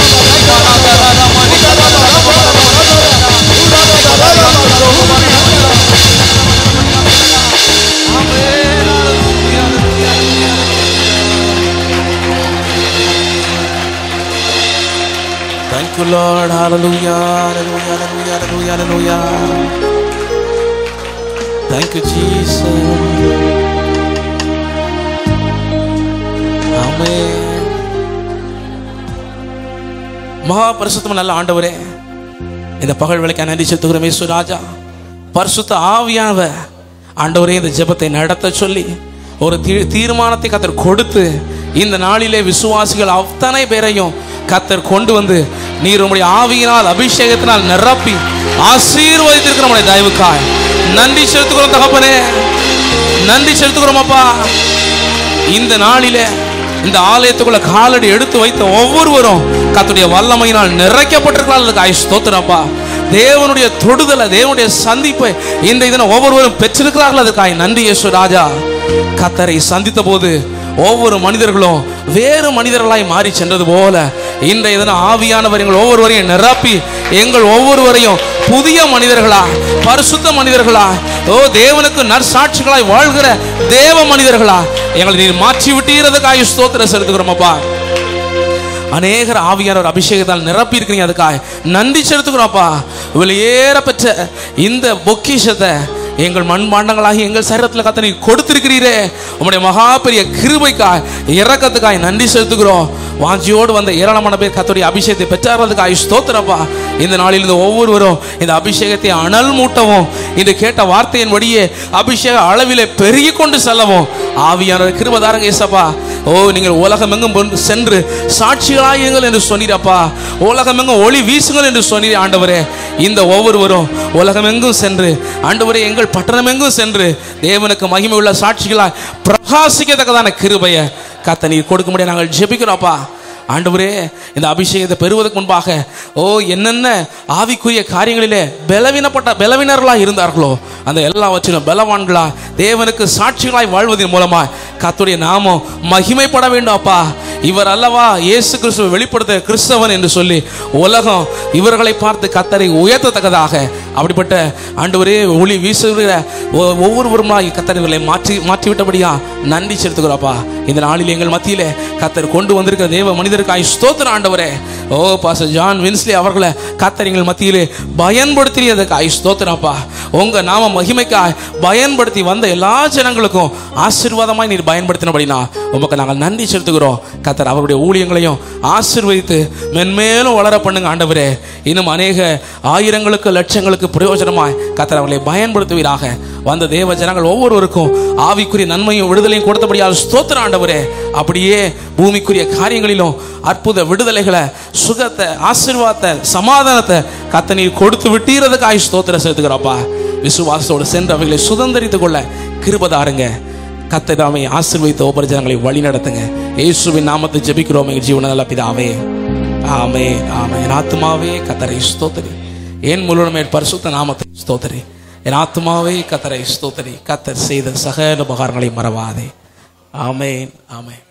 Thank you, Lord. Hallelujah. Hallelujah. Hallelujah. Hallelujah. Hallelujah. Thank you, Jesus. Amen. மகா பரிசுத்தம் நல்ல ஆண்டவரே இந்த பகல் வேலைக்கு நன்றி செலுத்துகிறோம் இயேசு ராஜா பரிசுத்த ஆவியானவ ஆண்டவரே இந்த ஜெபத்தை நடத்த சொல்லி ஒரு தீ- தீர்மானத்தை கத்தர் கொடுத்து இந்த நாளிலே விசுவாசிகள் அத்தனை பேரையும் கத்தர் கொண்டு வந்து நீர் உம்முடைய ஆவியினால் அபிஷேகத்தினால் நிரப்பி ஆசீர்வதித்திருக்கிற நம்முடைய தயவுக்காய் நன்றி செலுத்துகிறோம் தகப்பனே நன்றி செலுத்துகிறோம் அப்பா இந்த நாளிலே இந்த ஆலயத்துக்குள்ள காலடி எடுத்து வைத்த ஒவ்வொருவரும் கத்துடைய வல்லமையினால் நிறைக்கப்பட்டிருக்கிறார்கள் ஸ்தோத்திரப்பா தேவனுடைய தொடுதலை தேவனுடைய சந்திப்பை இந்த இதனை ஒவ்வொருவரும் பெற்றிருக்கிறார்கள் அதுக்காய் நன்றி இயேசு ராஜா கத்தரை சந்தித்த போது ஒவ்வொரு மனிதர்களும் வேறு மனிதர்களாய் மாறி சென்றது போல இன்றைய தினம் ஆவியானவர் எங்கள் ஒவ்வொருவரையும் நிரப்பி எங்கள் ஒவ்வொருவரையும் புதிய மனிதர்களா பரிசுத்த மனிதர்களா ஓ தேவனுக்கு நற்சாட்சிகளாய் வாழ்கிற தேவ மனிதர்களா எங்களை நீர் மாற்றி விட்டீரதுக்காக ஸ்தோத்திரம் செலுத்துகிறோம் அப்பா அநேகர் ஆவியானவர் அபிஷேகத்தால் நிரப்பி இருக்கிறீங்க அதுக்காக நன்றி செலுத்துகிறோம்ப்பா வெளியேற பெற்ற இந்த பொக்கிஷத்தை எங்கள் மண்பாண்டங்களாகி எங்கள் சரீரத்தில் கத்த நீ கொடுத்திருக்கிறீரே உம்முடைய மகா பெரிய கிருபைக்காய் இறக்கத்துக்காய் நன்றி செலுத்துகிறோம் வாஞ்சியோடு வந்த ஏராளமான பேர் கத்தோடைய அபிஷேகத்தை பெற்றார்றதுக்காய் ஸ்தோத்திரப்பா இந்த நாளில் இந்த ஒவ்வொருவரும் இந்த அபிஷேகத்தை அனல் மூட்டவும் இன்று கேட்ட வார்த்தையின் வழியே அபிஷேக அளவிலே பெருகி கொண்டு செல்லவும் ஆவியானவர் கிருபதாரங்க ஏசப்பா ஓ நீங்கள் உலகமெங்கும் பொன்- சென்று சாட்சிகளாயுங்கள் என்று சொன்னீரப்பா உலகமெங்கும் ஒளி வீசுங்கள் என்று சொன்னீர் ஆண்டவரே இந்த ஒவ்வொருவரும் உலகமெங்கும் சென்று ஆண்டவரே எங்கள் பட்டணமெங்கும் சென்று தேவனுக்கு மகிமை உள்ள சாட்சிகளாய் பிரகாசிக்கத்தக்கதான கிருபையை கத்த நீர் கொடுக்க முடியாது நாங்கள் ஜெபிக்கிறோம்ப்பா ஆண்டவரே இந்த அபிஷேகத்தை பெறுவதற்கு முன்பாக ஓ என்னென்ன ஆவிக்குரிய காரியங்களிலே பலவீனப்பட்ட பலவீனர்களாக இருந்தார்களோ அந்த எல்லாவற்றிலும் பலவான்களா தேவனுக்கு சாட்சிகளாய் வாழ்வதன் மூலமாய் கர்த்தருடைய நாமம் மகிமைப்பட வேண்டும் அப்பா இவர் அல்லவா இயேசு கிறிஸ்துவை வெளிப்படுத்த கிறிஸ்தவன் என்று சொல்லி உலகம் இவர்களை பார்த்து கத்தரை உயர்த்தத்தக்கதாக அப்படிப்பட்ட ஆண்டவரே ஒளி வீசுகிற ஒ- ஒவ்வொருவருமாய் கத்தர் இவர்களை மாற்றி மாற்றிவிட்டபடியா நன்றி செலுத்துகிறோப்பா இந்த நாளில் எங்கள் மத்தியிலே கத்தர் கொண்டு வந்திருக்கிற தேவ மனிதருக்காய் ஸ்தோத்திர ஆண்டவரே ஓ பாச ஜான் வின்ஸ்லி அவர்களை கத்தர் எங்கள் மத்தியிலே பயன்படுத்தியதுக்காய் ஸ்தோத்திரப்பா உங்க நாம மகிமைக்காய் பயன்படுத்தி வந்த எல்லா ஜனங்களுக்கும் ஆசீர்வாதமாய் நீர் பயன்படுத்தினபடினா உமக்கு நாங்கள் நன்றி செலுத்துகிறோம் கத்தர் அவருடைய ஊழியங்களையும் ஆசீர்வதித்து மென்மேலும் வளர பண்ணுங்க ஆண்டவரே இன்னும் அநேக ஆயிரங்களுக்கு லட்சங்களுக்கு பிரயோஜனமாய் கத்தர் அவர்களை பயன்படுத்துவீராக வந்த தேவ ஜனங்கள் ஒவ்வொருவருக்கும் ஆவிக்குரிய நன்மையும் விடுதலையும் கொடுத்தபடியால் ஸ்தோத்திர ஆண்டவரே அப்படியே பூமிக்குரிய காரியங்களிலும் அற்புத விடுதலைகளை சுகத்தை ஆசீர்வாதத்தை சமாதானத்தை கத்த நீர் கொடுத்து விட்டீரதுக்காய் ஸ்தோத்திர சேர்த்துக்கிறப்பா விசுவாசத்தோடு சென்று அவைகளை சுதந்திரித்துக் கொள்ள கிருபதாருங்க கத்தராமை ஆசீர்வதித்த ஒவ்வொரு ஜனங்களை வழி நடத்துங்க இயேசுவின் நாமத்தை ஜெபிக்கிறோம் எங்கள் ஜீவன நல்ல பிதாவே ஆமே ஆமே என் ஆத்மாவே கத்தரை ஸ்தோத்திரி என் முழுமே பரிசுத்த நாமத்தை ஸ்தோத்திரி என் ஆத்மாவே கத்தரை ஸ்தோத்திரி கத்தர் செய்த சகல உபகாரங்களை மறவாதே ஆமேன் ஆமேன்